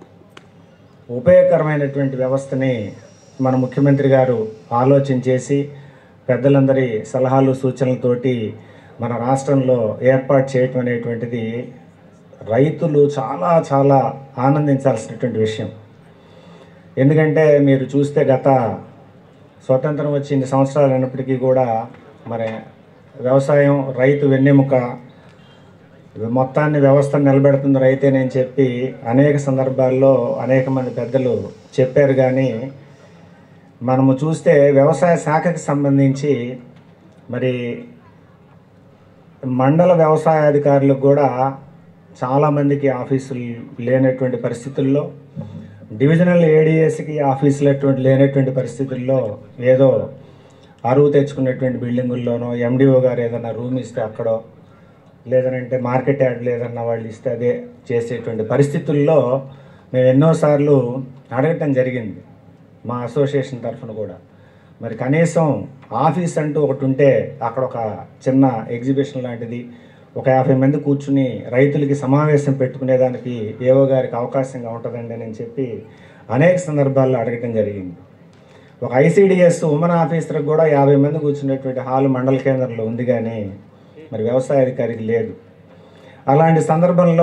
ఉపయోగకరమైనటువంటి వ్యవస్థని మన ముఖ్యమంత్రి గారు ఆలోచన చేసి పెద్దలందరి సలహాలు సూచనలతోటి మన రాష్ట్రంలో ఏర్పాటు చేయటం అనేటువంటిది రైతులు చాలా చాలా ఆనందించాల్సినటువంటి విషయం ఎందుకంటే మీరు చూస్తే గత స్వతంత్రం వచ్చి ఇన్ని సంవత్సరాలు అయినప్పటికీ కూడా మరి వ్యవసాయం రైతు వెన్నెముక మొత్తాన్ని వ్యవస్థ నిలబెడుతుంది రైతేనని చెప్పి అనేక సందర్భాల్లో అనేక మంది పెద్దలు చెప్పారు కానీ మనము చూస్తే వ్యవసాయ శాఖకి సంబంధించి మరి మండల వ్యవసాయ అధికారులకు కూడా చాలామందికి ఆఫీసులు లేనటువంటి పరిస్థితుల్లో డివిజనల్ ఏడిఎస్కి ఆఫీసులు అటువంటి లేనటువంటి పరిస్థితుల్లో ఏదో అరువు తెచ్చుకున్నటువంటి బిల్డింగుల్లోనో ఎండిఓ గారు ఏదైనా రూమ్ ఇస్తే అక్కడో లేదనంటే మార్కెట్ యార్డ్ లేదన్న వాళ్ళు ఇస్తే అదే చేసేటువంటి పరిస్థితుల్లో మేము ఎన్నోసార్లు అడగటం జరిగింది మా అసోసియేషన్ తరఫున కూడా మరి కనీసం ఆఫీస్ అంటూ ఒకటి ఉంటే అక్కడ ఒక చిన్న ఎగ్జిబిషన్ లాంటిది ఒక యాభై మంది కూర్చుని రైతులకి సమావేశం పెట్టుకునేదానికి ఏవో గారికి అవకాశంగా ఉంటుందండి అని చెప్పి అనేక సందర్భాల్లో అడగటం జరిగింది ఒక ఐసీడిఎస్ ఉమెన్ ఆఫీసర్కి కూడా యాభై మంది కూర్చునేటువంటి హాల్ మండల కేంద్రంలో ఉంది కానీ మరి వ్యవసాయ అధికారికి లేదు అలాంటి సందర్భంలో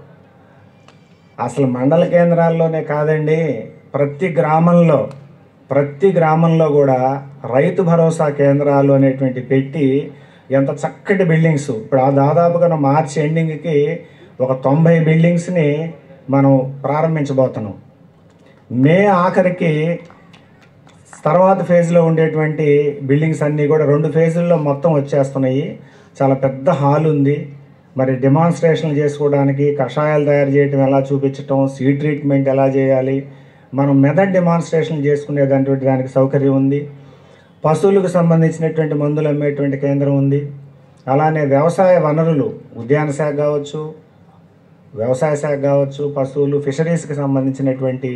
అసలు మండల కేంద్రాల్లోనే కాదండి ప్రతి గ్రామంలో ప్రతి గ్రామంలో కూడా రైతు భరోసా కేంద్రాలు అనేటువంటి పెట్టి ఎంత చక్కటి బిల్డింగ్స్ ఇప్పుడు ఆ దాదాపుగా మార్చి ఎండింగ్కి ఒక తొంభై బిల్డింగ్స్ని మనం ప్రారంభించబోతున్నాం మే ఆఖరికి తర్వాత ఫేజ్లో ఉండేటువంటి బిల్డింగ్స్ అన్నీ కూడా రెండు ఫేజుల్లో మొత్తం వచ్చేస్తున్నాయి చాలా పెద్ద హాల్ ఉంది మరి డెమాన్స్ట్రేషన్లు చేసుకోవడానికి కషాయాలు తయారు చేయడం ఎలా చూపించటం సీ ట్రీట్మెంట్ ఎలా చేయాలి మనం మెథడ్ డెమాన్స్ట్రేషన్ చేసుకునేటువంటి దానికి సౌకర్యం ఉంది పశువులకు సంబంధించినటువంటి మందులు అమ్మేటువంటి కేంద్రం ఉంది అలానే వ్యవసాయ వనరులు ఉద్యాన శాఖ కావచ్చు వ్యవసాయ శాఖ కావచ్చు పశువులు ఫిషరీస్కి సంబంధించినటువంటి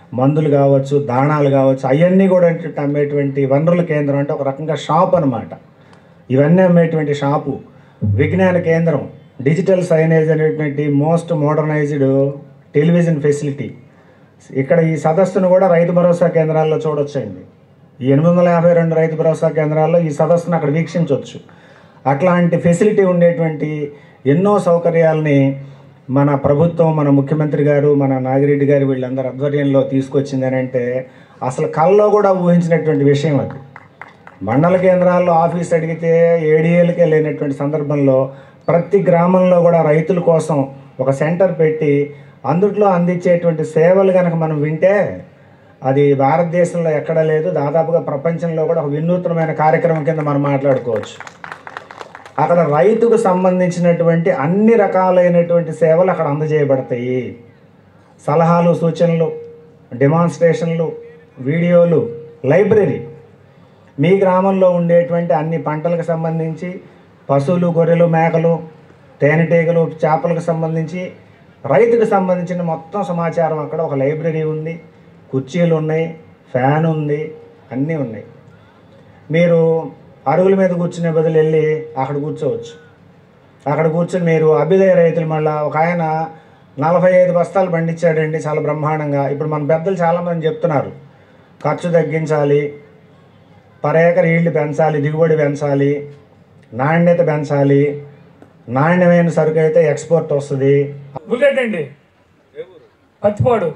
మందులు కావచ్చు దాణాలు కావచ్చు అవన్నీ కూడా ఏంటంటే అమ్మేటువంటి వనరుల కేంద్రం అంటే ఒక రకంగా షాప్ అనమాట ఇవన్నీ అమ్మేటువంటి షాపు విజ్ఞాన కేంద్రం డిజిటల్ సైనేజ్ అనేటువంటి మోస్ట్ మోడర్నైజ్డ్ టెలివిజన్ ఫెసిలిటీ ఇక్కడ ఈ సదస్సును కూడా రైతు భరోసా కేంద్రాల్లో చూడొచ్చండి ఈ ఎనిమిది వందల యాభై రెండు రైతు భరోసా కేంద్రాల్లో ఈ సదస్సును అక్కడ వీక్షించవచ్చు అట్లాంటి ఫెసిలిటీ ఉండేటువంటి ఎన్నో సౌకర్యాలని మన ప్రభుత్వం మన ముఖ్యమంత్రి గారు మన నాగిరెడ్డి గారు వీళ్ళందరూ ఆధ్వర్యంలో తీసుకొచ్చింది అని అంటే అసలు కల్లో కూడా ఊహించినటువంటి విషయం అది మండల కేంద్రాల్లో ఆఫీస్ అడిగితే ఏడీఏలకే లేనటువంటి సందర్భంలో ప్రతి గ్రామంలో కూడా రైతుల కోసం ఒక సెంటర్ పెట్టి అందుట్లో అందించేటువంటి సేవలు కనుక మనం వింటే అది భారతదేశంలో ఎక్కడ లేదు దాదాపుగా ప్రపంచంలో కూడా ఒక వినూత్నమైన కార్యక్రమం కింద మనం మాట్లాడుకోవచ్చు అక్కడ రైతుకు సంబంధించినటువంటి అన్ని రకాలైనటువంటి సేవలు అక్కడ అందజేయబడతాయి సలహాలు సూచనలు డెమాన్స్ట్రేషన్లు వీడియోలు లైబ్రరీ మీ గ్రామంలో ఉండేటువంటి అన్ని పంటలకు సంబంధించి పశువులు గొర్రెలు మేకలు తేనెటీగలు చేపలకు సంబంధించి రైతుకు సంబంధించిన మొత్తం సమాచారం అక్కడ ఒక లైబ్రరీ ఉంది కుర్చీలు ఉన్నాయి ఫ్యాన్ ఉంది అన్నీ ఉన్నాయి మీరు అరుగుల మీద కూర్చునే బదులు వెళ్ళి అక్కడ కూర్చోవచ్చు అక్కడ కూర్చొని మీరు అభ్యుదయ రైతులు మళ్ళీ ఒక ఆయన నలభై ఐదు బస్తాలు పండించాడండి చాలా బ్రహ్మాండంగా ఇప్పుడు మన పెద్దలు చాలామంది చెప్తున్నారు ఖర్చు తగ్గించాలి పర్ ఏకర్ ఈల్డ్ పెంచాలి దిగుబడి పెంచాలి నాణ్యత పెంచాలి నాణ్యమైన సరుకు అయితే ఎక్స్పోర్ట్ వస్తుంది బుల్లెట్ అండి పత్తిపాడు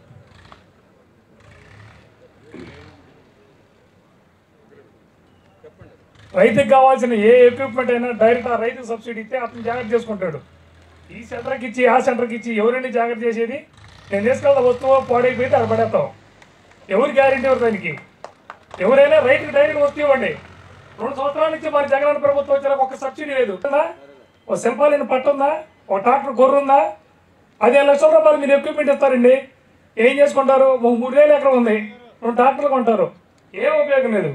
రైతుకి కావాల్సిన ఏ ఎక్విప్మెంట్ అయినా డైరెక్ట్ ఆ రైతు సబ్సిడీ ఇస్తే అతను జాగ్రత్త చేసుకుంటాడు ఈ సెంటర్కి ఇచ్చి ఆ సెంటర్కి ఇచ్చి ఎవరండి జాగ్రత్త చేసేది నేను తీసుకెళ్తా వస్తువు పాడైపోతే అక్కడ పడేస్తాం ఎవరు గ్యారెంటీ ఎవరు దానికి ఎవరైనా రైతుకి డైరెక్ట్ వస్తూ ఇవ్వండి రెండు సంవత్సరాల నుంచి మన జగన్ ప్రభుత్వం వచ్చిన ఒక సబ్సిడీ లేదు ఉందా? ఓ సింపాలిన పట్టు ఉందా ఒక ట్రాక్టర్ గొర్రె ఉందా పదిహేను లక్షల రూపాయలు మీరు ఎక్విప్మెంట్ ఇస్తారండి ఏం చేసుకుంటారు ఒక మూడు వేల ఎకరం ఉంది రెండు ట్రాక్టర్లు కొంటారు ఏం ఉపయోగం లేదు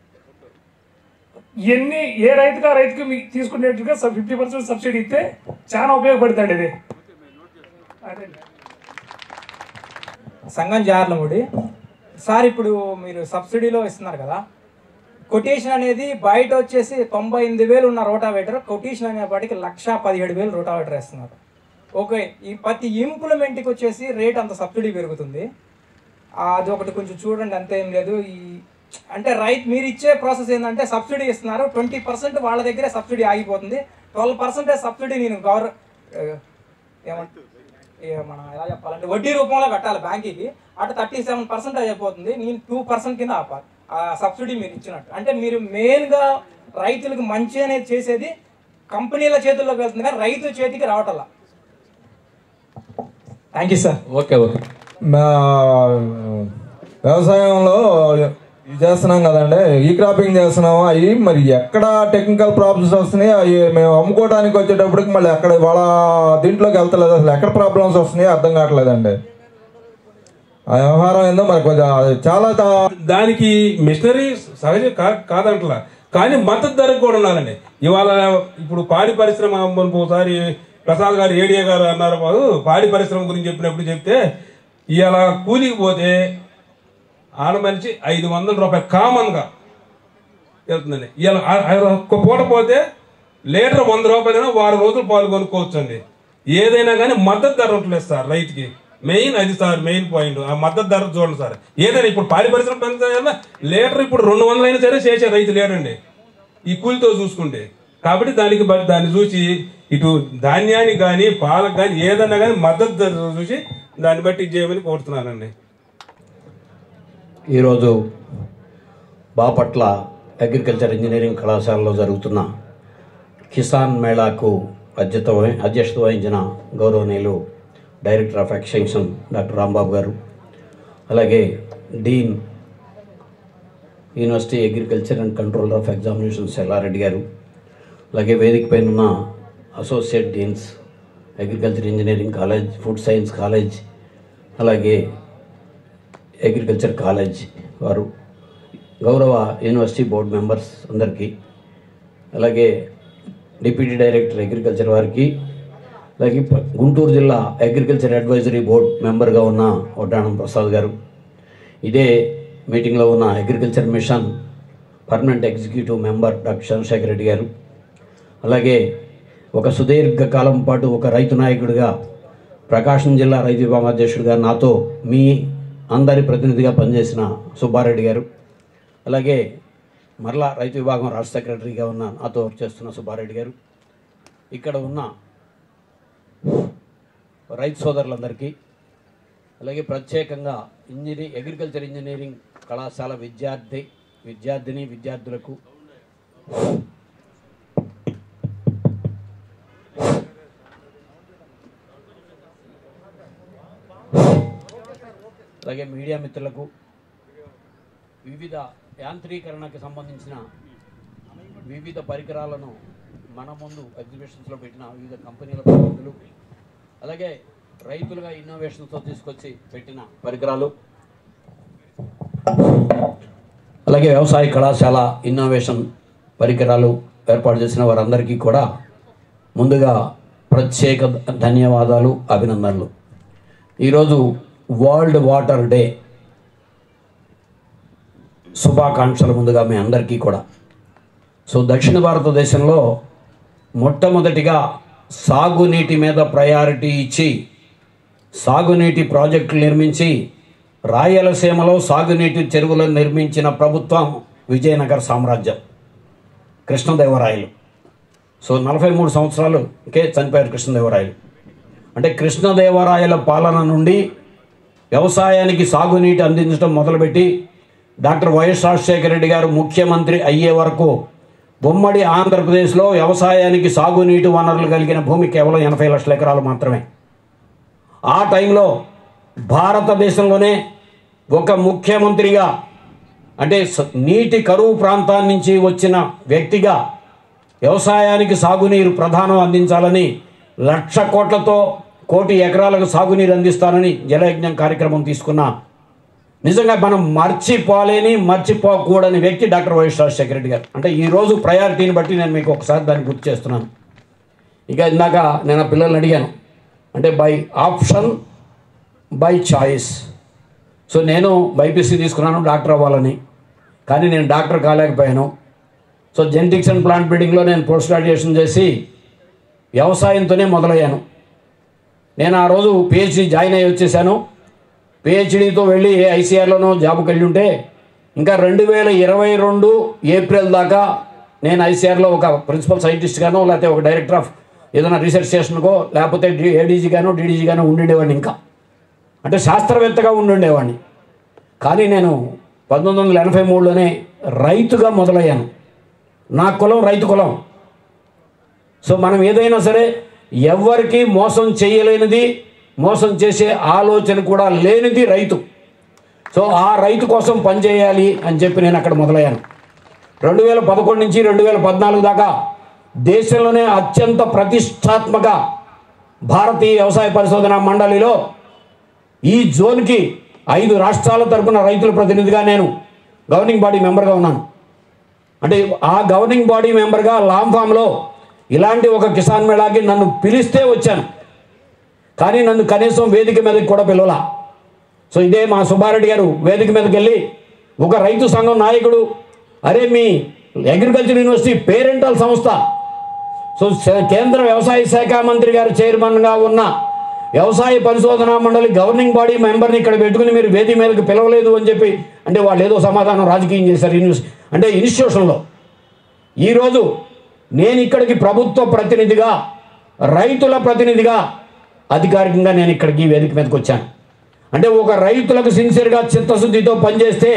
ఇవన్నీ ఏ రైతుగా ఆ రైతుకి మీకు తీసుకునేట్టుగా ఫిఫ్టీ పర్సెంట్ సబ్సిడీ ఇస్తే చాలా ఉపయోగపడుతుంది ఇది అదే సంగం జార్లముడి సార్ ఇప్పుడు మీరు సబ్సిడీలో ఇస్తున్నారు కదా కొటేషన్ అనేది బయట వచ్చేసి తొంభై ఎనిమిది వేలు ఉన్న రోటావేటర్ కొటేషన్ అనేపాటికి లక్ష పదిహేడు వేలు రోటావేటర్ వేస్తున్నారు ఓకే ఈ ప్రతి ఇంప్లిమెంట్కి వచ్చేసి రేట్ అంత సబ్సిడీ పెరుగుతుంది ఆ, అది ఒకటి కొంచెం చూడండి అంతే ఏం లేదు ఈ అంటే రైట్ మీరు ఇచ్చే ప్రాసెస్ ఏంటంటే సబ్సిడీ ఇస్తున్నారు ట్వంటీ పర్సెంట్ వాళ్ళ దగ్గరే సబ్సిడీ ఆగిపోతుంది ట్వెల్వ్ పర్సెంటేజ్ సబ్సిడీ నేను గవర్ ఏమంటారు ఏ మనం ఎలా చెప్పాలంటే వడ్డీ రూపంలో కట్టాలి బ్యాంకుకి అటు థర్టీ సెవెన్ పర్సెంట్ అయిపోతుంది నేను టూ పర్సెంట్ కింద ఆపాలి ఆ సబ్సిడీ మీరు ఇచ్చినట్టు అంటే మీరు మెయిన్గా రైతులకు మంచి అనేది చేసేది కంపెనీల చేతుల్లోకి వెళ్తుంది కానీ రైతు చేతికి రావటంలా thank you sir okay okay మా వ్యవసాయంలో ఇది చేస్తున్నాం కదండి ఈ క్రాపింగ్ చేస్తున్నాము అవి మరి ఎక్కడ టెక్నికల్ ప్రాబ్లమ్స్ వస్తున్నాయి అవి మేము అమ్ముకోవడానికి వచ్చేటప్పటికి మళ్ళీ ఎక్కడ వాళ్ళ దీంట్లోకి వెళ్తలేదు అసలు ఎక్కడ ప్రాబ్లమ్స్ వస్తున్నాయి అర్థం కావట్లేదండి ఆ వ్యవహారం ఏందో మరి కొంచెం అది చాలా తా- దానికి మిషనరీ సహజం కా కాదంటలా కానీ మద్దతు ధర కూడా ఉండాలండి ఇవాళ ఇప్పుడు పాడి పరిశ్రమ మొన్న ఒకసారి ప్రసాద్ గారు ఏడియా గారు అన్నారు వారు పాడి పరిశ్రమ గురించి చెప్పినప్పుడు చెప్తే ఇవాళ కూలికి పోతే ఆడ మనిషి ఐదు వందల రూపాయలు కామన్గా వెళ్తుందండి ఇవాళ ఆ- ఆ ఒక్క పూట పోతే లీటర్ వంద రూపాయలైనా వారం రోజులు పాలు కొనుక్కోవచ్చండి ఏదైనా కానీ మద్దతు ధర ఉండలేదు సార్ రైతుకి మెయిన్ అది సార్ మెయిన్ పాయింట్ ఆ మద్దతు ధర చూడండి సార్ ఏదైనా ఇప్పుడు పాడి పరిశ్రమ పెంచాలన్నా లీటర్ ఇప్పుడు రెండు వందలైనా సరే చేసే రైతు లేడండి ఈ కూలితో చూసుకుంటే కాబట్టి దానికి బ- దాన్ని చూసి ఇటు ధాన్యానికి కానీ పాలకు కానీ ఏదన్నా కానీ మద్దతు ధర చూసి దాన్ని బట్టి ఇది చేయమని కోరుతున్నానండి ఈరోజు బాపట్ల అగ్రికల్చర్ ఇంజనీరింగ్ కళాశాలలో జరుగుతున్న కిసాన్ మేళాకు అధ్యత వహి- అధ్యక్షత వహించిన గౌరవనీయులు director of extension doctor Rambabu garu అలాగే dean university agriculture and controller of examinations Ellareddy garu అలాగే వేదిక పైన ఉన్న associate deans agriculture engineering college food science college అలాగే అగ్రికల్చర్ కాలేజ్ వారు గౌరవ యూనివర్సిటీ బోర్డు మెంబర్స్ అందరికీ అలాగే డిప్యూటీ డైరెక్టర్ అగ్రికల్చర్ వారికి అలాగే ప- గుంటూరు జిల్లా అగ్రికల్చర్ అడ్వైజరీ బోర్డ్ మెంబర్గా ఉన్న వడ్డాణం ప్రసాద్ గారు ఇదే మీటింగ్లో ఉన్న agriculture mission permanent executive member doctor Chandrasekhar Reddy garu అలాగే ఒక సుదీర్ఘ కాలం పాటు ఒక రైతు నాయకుడిగా ప్రకాశం జిల్లా రైతు విభాగం అధ్యక్షుడిగా నాతో మీ అందరి ప్రతినిధిగా పనిచేసిన సుబ్బారెడ్డి గారు అలాగే మరలా రైతు విభాగం రాష్ట్ర సెక్రటరీగా ఉన్న నాతో వర్క్ చేస్తున్న సుబ్బారెడ్డి గారు ఇక్కడ ఉన్న రైతు సోదరులందరికీ అలాగే ప్రత్యేకంగా ఇంజనీరింగ్ అగ్రికల్చర్ ఇంజనీరింగ్ కళాశాల విద్యార్థి విద్యార్థిని విద్యార్థులకు అలాగే మీడియా మిత్రులకు వివిధ యాంత్రీకరణకు సంబంధించిన వివిధ పరికరాలను మన ముందు ఎగ్జిబిషన్స్లో పెట్టిన వివిధ కంపెనీల ప్రతినిధులు అలాగే రైతులుగా ఇన్నోవేషన్స్తో తీసుకొచ్చి పెట్టిన పరికరాలు అలాగే వ్యవసాయ కళాశాల ఇన్నోవేషన్ పరికరాలు ఏర్పాటు చేసిన వారందరికీ కూడా ముందుగా ప్రత్యేక ధన్యవాదాలు అభినందనలు ఈరోజు వరల్డ్ వాటర్ డే శుభాకాంక్షలు ముందుగా మీ అందరికీ కూడా సో దక్షిణ భారతదేశంలో మొట్టమొదటిగా సాగునీటి మీద ప్రయారిటీ ఇచ్చి సాగునీటి ప్రాజెక్టులు నిర్మించి రాయలసీమలో సాగునీటి చెరువులను నిర్మించిన ప్రభుత్వం విజయనగర సామ్రాజ్యం కృష్ణదేవరాయలు సో నలభై మూడు సంవత్సరాలుకే చనిపోయారు కృష్ణదేవరాయలు అంటే కృష్ణదేవరాయల పాలన నుండి వ్యవసాయానికి సాగునీటి అందించడం మొదలుపెట్టి డాక్టర్ వైఎస్ రాజశేఖర రెడ్డి గారు ముఖ్యమంత్రి అయ్యే వరకు ఉమ్మడి ఆంధ్రప్రదేశ్లో వ్యవసాయానికి సాగునీటి వనరులు కలిగిన భూమి కేవలం ఎనభై లక్షల ఎకరాలు మాత్రమే ఆ టైంలో భారతదేశంలోనే ఒక ముఖ్యమంత్రిగా అంటే స- నీటి కరువు ప్రాంతాల నుంచి వచ్చిన వ్యక్తిగా వ్యవసాయానికి సాగునీరు ప్రధానం అందించాలని లక్ష కోట్లతో కోటి ఎకరాలకు సాగునీరు అందిస్తానని జలయజ్ఞం కార్యక్రమం తీసుకున్న నిజంగా మనం మర్చిపోలేని మర్చిపోకూడని వ్యక్తి డాక్టర్ వైఎస్ రాజశేఖర రెడ్డి గారు అంటే ఈరోజు ప్రయారిటీని బట్టి నేను మీకు ఒకసారి దాన్ని గుర్తు చేస్తున్నాను ఇక ఇందాక నేను ఆ పిల్లల్ని అడిగాను అంటే by option by choice so నేను బైపీసీ తీసుకున్నాను డాక్టర్ అవ్వాలని కానీ నేను డాక్టర్ కాలేకపోయాను సో జెనెటిక్స్ అండ్ ప్లాంట్ బ్రీడింగ్లో నేను పోస్ట్ గ్రాడ్యుయేషన్ చేసి వ్యవసాయంతోనే మొదలయ్యాను నేను ఆ రోజు పిహెచ్డి జాయిన్ అయ్యి వచ్చేసాను పిహెచ్డితో వెళ్ళి ఐసీఆర్లోనో జాబ్కి వెళ్ళి ఉంటే ఇంకా రెండు వేల ఇరవై రెండు ఏప్రిల్ దాకా నేను ఐసీఆర్లో ఒక ప్రిన్సిపల్ సైంటిస్ట్గానో లేకపోతే ఒక డైరెక్టర్ ఆఫ్ ఏదైనా రీసెర్చ్ స్టేషన్కో లేకపోతే డి ఏడీజీగానో డీడీజీగానో ఉండిండేవాడిని ఇంకా అంటే శాస్త్రవేత్తగా ఉండుండేవాడిని కానీ నేను పంతొమ్మిది వందల ఎనభై మూడులోనే రైతుగా మొదలయ్యాను నా కులం రైతు కులం సో మనం ఏదైనా సరే ఎవ్వరికి మోసం చేయలేనిది మోసం చేసే ఆలోచన కూడా లేనిది రైతు సో ఆ రైతు కోసం పనిచేయాలి అని చెప్పి నేను అక్కడ మొదలయ్యాను రెండు వేల పదకొండు నుంచి రెండు వేల పద్నాలుగు దాకా దేశంలోనే అత్యంత ప్రతిష్టాత్మక భారతీయ వ్యవసాయ పరిశోధన మండలిలో ఈ జోన్కి ఐదు రాష్ట్రాల తరపున రైతుల ప్రతినిధిగా నేను గవర్నింగ్ బాడీ మెంబర్గా ఉన్నాను అంటే ఆ గవర్నింగ్ బాడీ మెంబర్గా లాంఫామ్లో ఇలాంటి ఒక కిసాన్ మేళాకి నన్ను పిలిస్తే వచ్చాను కానీ నన్ను కనీసం వేదిక మీదకి కూడా పిలవలా సో ఇదే మా సుబ్బారెడ్డి గారు వేదిక మీదకి వెళ్ళి ఒక రైతు సంఘం నాయకుడు అరే మీ అగ్రికల్చర్ యూనివర్సిటీ పేరెంటల్ సంస్థ సో స- కేంద్ర వ్యవసాయ శాఖ మంత్రి గారు చైర్మన్గా ఉన్న వ్యవసాయ పరిశోధనా మండలి గవర్నింగ్ బాడీ మెంబర్ని ఇక్కడ పెట్టుకుని మీరు వేదిక మీదకి పిలవలేదు అని చెప్పి అంటే వాళ్ళు ఏదో సమాధానం రాజకీయం చేశారు యూనివర్సి అంటే ఇన్స్టిట్యూషన్లో ఈరోజు నేను ఇక్కడికి ప్రభుత్వ ప్రతినిధిగా రైతుల ప్రతినిధిగా అధికారికంగా నేను ఇక్కడికి ఈ వేదిక మీదకి వచ్చాను అంటే ఒక రైతులకు సిన్సియర్గా చిత్తశుద్ధితో పనిచేస్తే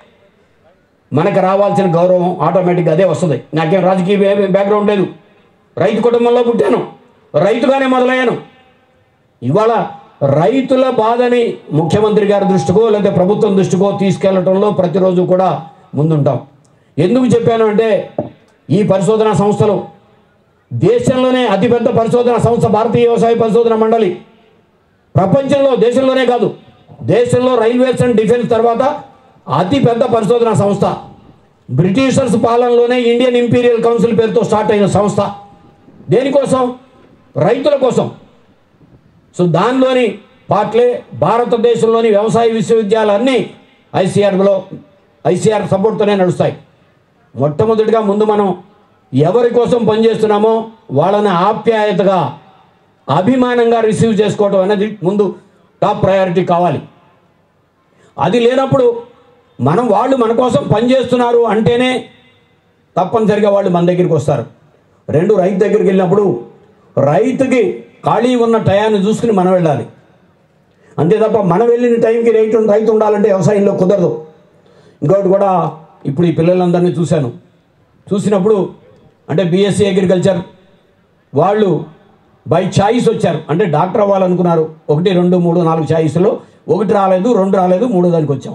మనకు రావాల్సిన గౌరవం ఆటోమేటిక్గా అదే వస్తుంది నాకేం రాజకీయ బ్యా- బ్యాక్గ్రౌండ్ లేదు రైతు కుటుంబంలో పుట్టాను రైతుగానే మొదలయ్యాను ఇవాళ రైతుల బాధని ముఖ్యమంత్రి గారి దృష్టికో లేదా ప్రభుత్వం దృష్టికో తీసుకెళ్లటంలో ప్రతిరోజు కూడా ముందుంటాం ఎందుకు చెప్పాను అంటే ఈ పరిశోధనా సంస్థలు దేశంలోనే అతిపెద్ద పరిశోధన సంస్థ భారతీయ వ్యవసాయ పరిశోధన మండలి ప్రపంచంలో దేశంలోనే కాదు దేశంలో రైల్వేస్ అండ్ డిఫెన్స్ తర్వాత అతిపెద్ద పరిశోధన సంస్థ బ్రిటిషర్స్ పాలనలోనే ఇండియన్ ఇంపీరియల్ కౌన్సిల్ పేరుతో స్టార్ట్ అయిన సంస్థ దేనికోసం రైతుల కోసం సో దానిలోని పార్ట్లే భారతదేశంలోని వ్యవసాయ విశ్వవిద్యాలయాలన్నీ ఐసీఆర్లో ఐసీఆర్ సపోర్ట్తోనే నడుస్తాయి మొట్టమొదటిగా ముందు మనం ఎవరి కోసం పనిచేస్తున్నామో వాళ్ళని ఆప్యాయతగా అభిమానంగా రిసీవ్ చేసుకోవడం అనేది ముందు టాప్ ప్రయారిటీ కావాలి అది లేనప్పుడు మనం వాళ్ళు మన కోసం పనిచేస్తున్నారు అంటేనే తప్పనిసరిగా వాళ్ళు మన దగ్గరికి వస్తారు రెండు రైతు దగ్గరికి వెళ్ళినప్పుడు రైతుకి ఖాళీ ఉన్న టయాన్ని చూసుకుని మనం వెళ్ళాలి అంతే తప్ప మనం వెళ్ళిన టైంకి రైతు రైతు ఉండాలంటే వ్యవసాయంలో కుదరదు ఇంకోటి కూడా ఇప్పుడు ఈ పిల్లలందరినీ చూశాను చూసినప్పుడు అంటే బీఎస్సీ అగ్రికల్చర్ వాళ్ళు బై ఛాయిస్ వచ్చారు అంటే డాక్టర్ అవ్వాలనుకున్నారు ఒకటి రెండు మూడు నాలుగు ఛాయిస్లో ఒకటి రాలేదు రెండు రాలేదు మూడో దానికి వచ్చాం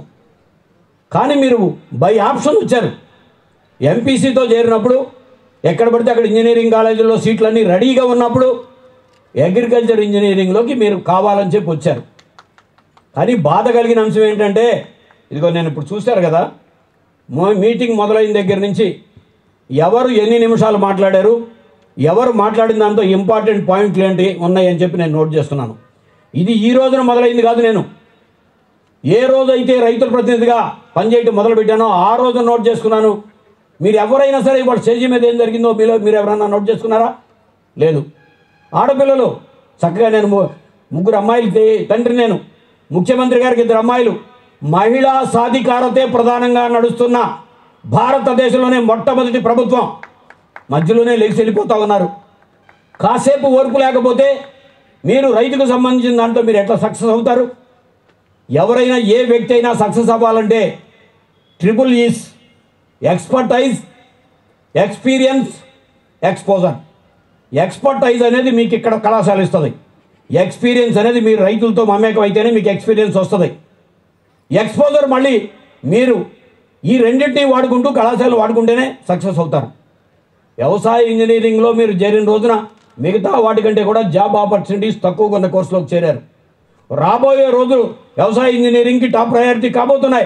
కానీ మీరు బై ఆప్షన్ వచ్చారు ఎంపీసీతో చేరినప్పుడు ఎక్కడ పడితే అక్కడ ఇంజనీరింగ్ కాలేజీల్లో సీట్లన్నీ రెడీగా ఉన్నప్పుడు అగ్రికల్చర్ ఇంజనీరింగ్లోకి మీరు కావాలని చెప్పి వచ్చారు కానీ బాధ కలిగిన అంశం ఏంటంటే ఇదిగో నేను ఇప్పుడు చూశారు కదా మో- మీటింగ్ మొదలైన దగ్గర నుంచి ఎవరు ఎన్ని నిమిషాలు మాట్లాడారు ఎవరు మాట్లాడిన దాంతో ఇంపార్టెంట్ పాయింట్లు ఏంటి ఉన్నాయని చెప్పి నేను నోట్ చేస్తున్నాను ఇది ఈ రోజున మొదలైంది కాదు నేను ఏ రోజైతే రైతుల ప్రతినిధిగా పనిచేయటం మొదలుపెట్టానో ఆ రోజు నోట్ చేసుకున్నాను మీరు ఎవరైనా సరే ఇవాళ స్టేజీ మీద ఏం జరిగిందో మీలో మీరు ఎవరైనా నోట్ చేసుకున్నారా లేదు ఆడపిల్లలు చక్కగా నేను ము- ముగ్గురు అమ్మాయిలు తే- తండ్రి నేను ముఖ్యమంత్రి గారికి ఇద్దరు అమ్మాయిలు మహిళా సాధికారతే ప్రధానంగా నడుస్తున్న భారతదేశంలోనే మొట్టమొదటి ప్రభుత్వం మధ్యలోనే లేచి వెళ్ళిపోతా ఉన్నారు కాసేపు ఓర్పు లేకపోతే మీరు రైతుకు సంబంధించిన దాంట్లో మీరు ఎట్లా సక్సెస్ అవుతారు ఎవరైనా ఏ వ్యక్తి అయినా సక్సెస్ అవ్వాలంటే triple Es expertise experience exposure expertise అనేది మీకు ఇక్కడ కళాశాల ఇస్తుంది ఎక్స్పీరియన్స్ అనేది మీరు రైతులతో మమేకం అయితేనే మీకు ఎక్స్పీరియన్స్ వస్తుంది ఎక్స్పోజర్ మళ్ళీ మీరు ఈ రెండింటిని వాడుకుంటూ కళాశాలలు వాడుకుంటేనే సక్సెస్ అవుతారు వ్యవసాయ ఇంజనీరింగ్లో మీరు చేరిన రోజున మిగతా వాటికంటే కూడా జాబ్ ఆపర్చునిటీస్ తక్కువగా ఉన్న కోర్సులోకి చేరారు రాబోయే రోజులు వ్యవసాయ ఇంజనీరింగ్కి టాప్ ప్రయారిటీ కాబోతున్నాయి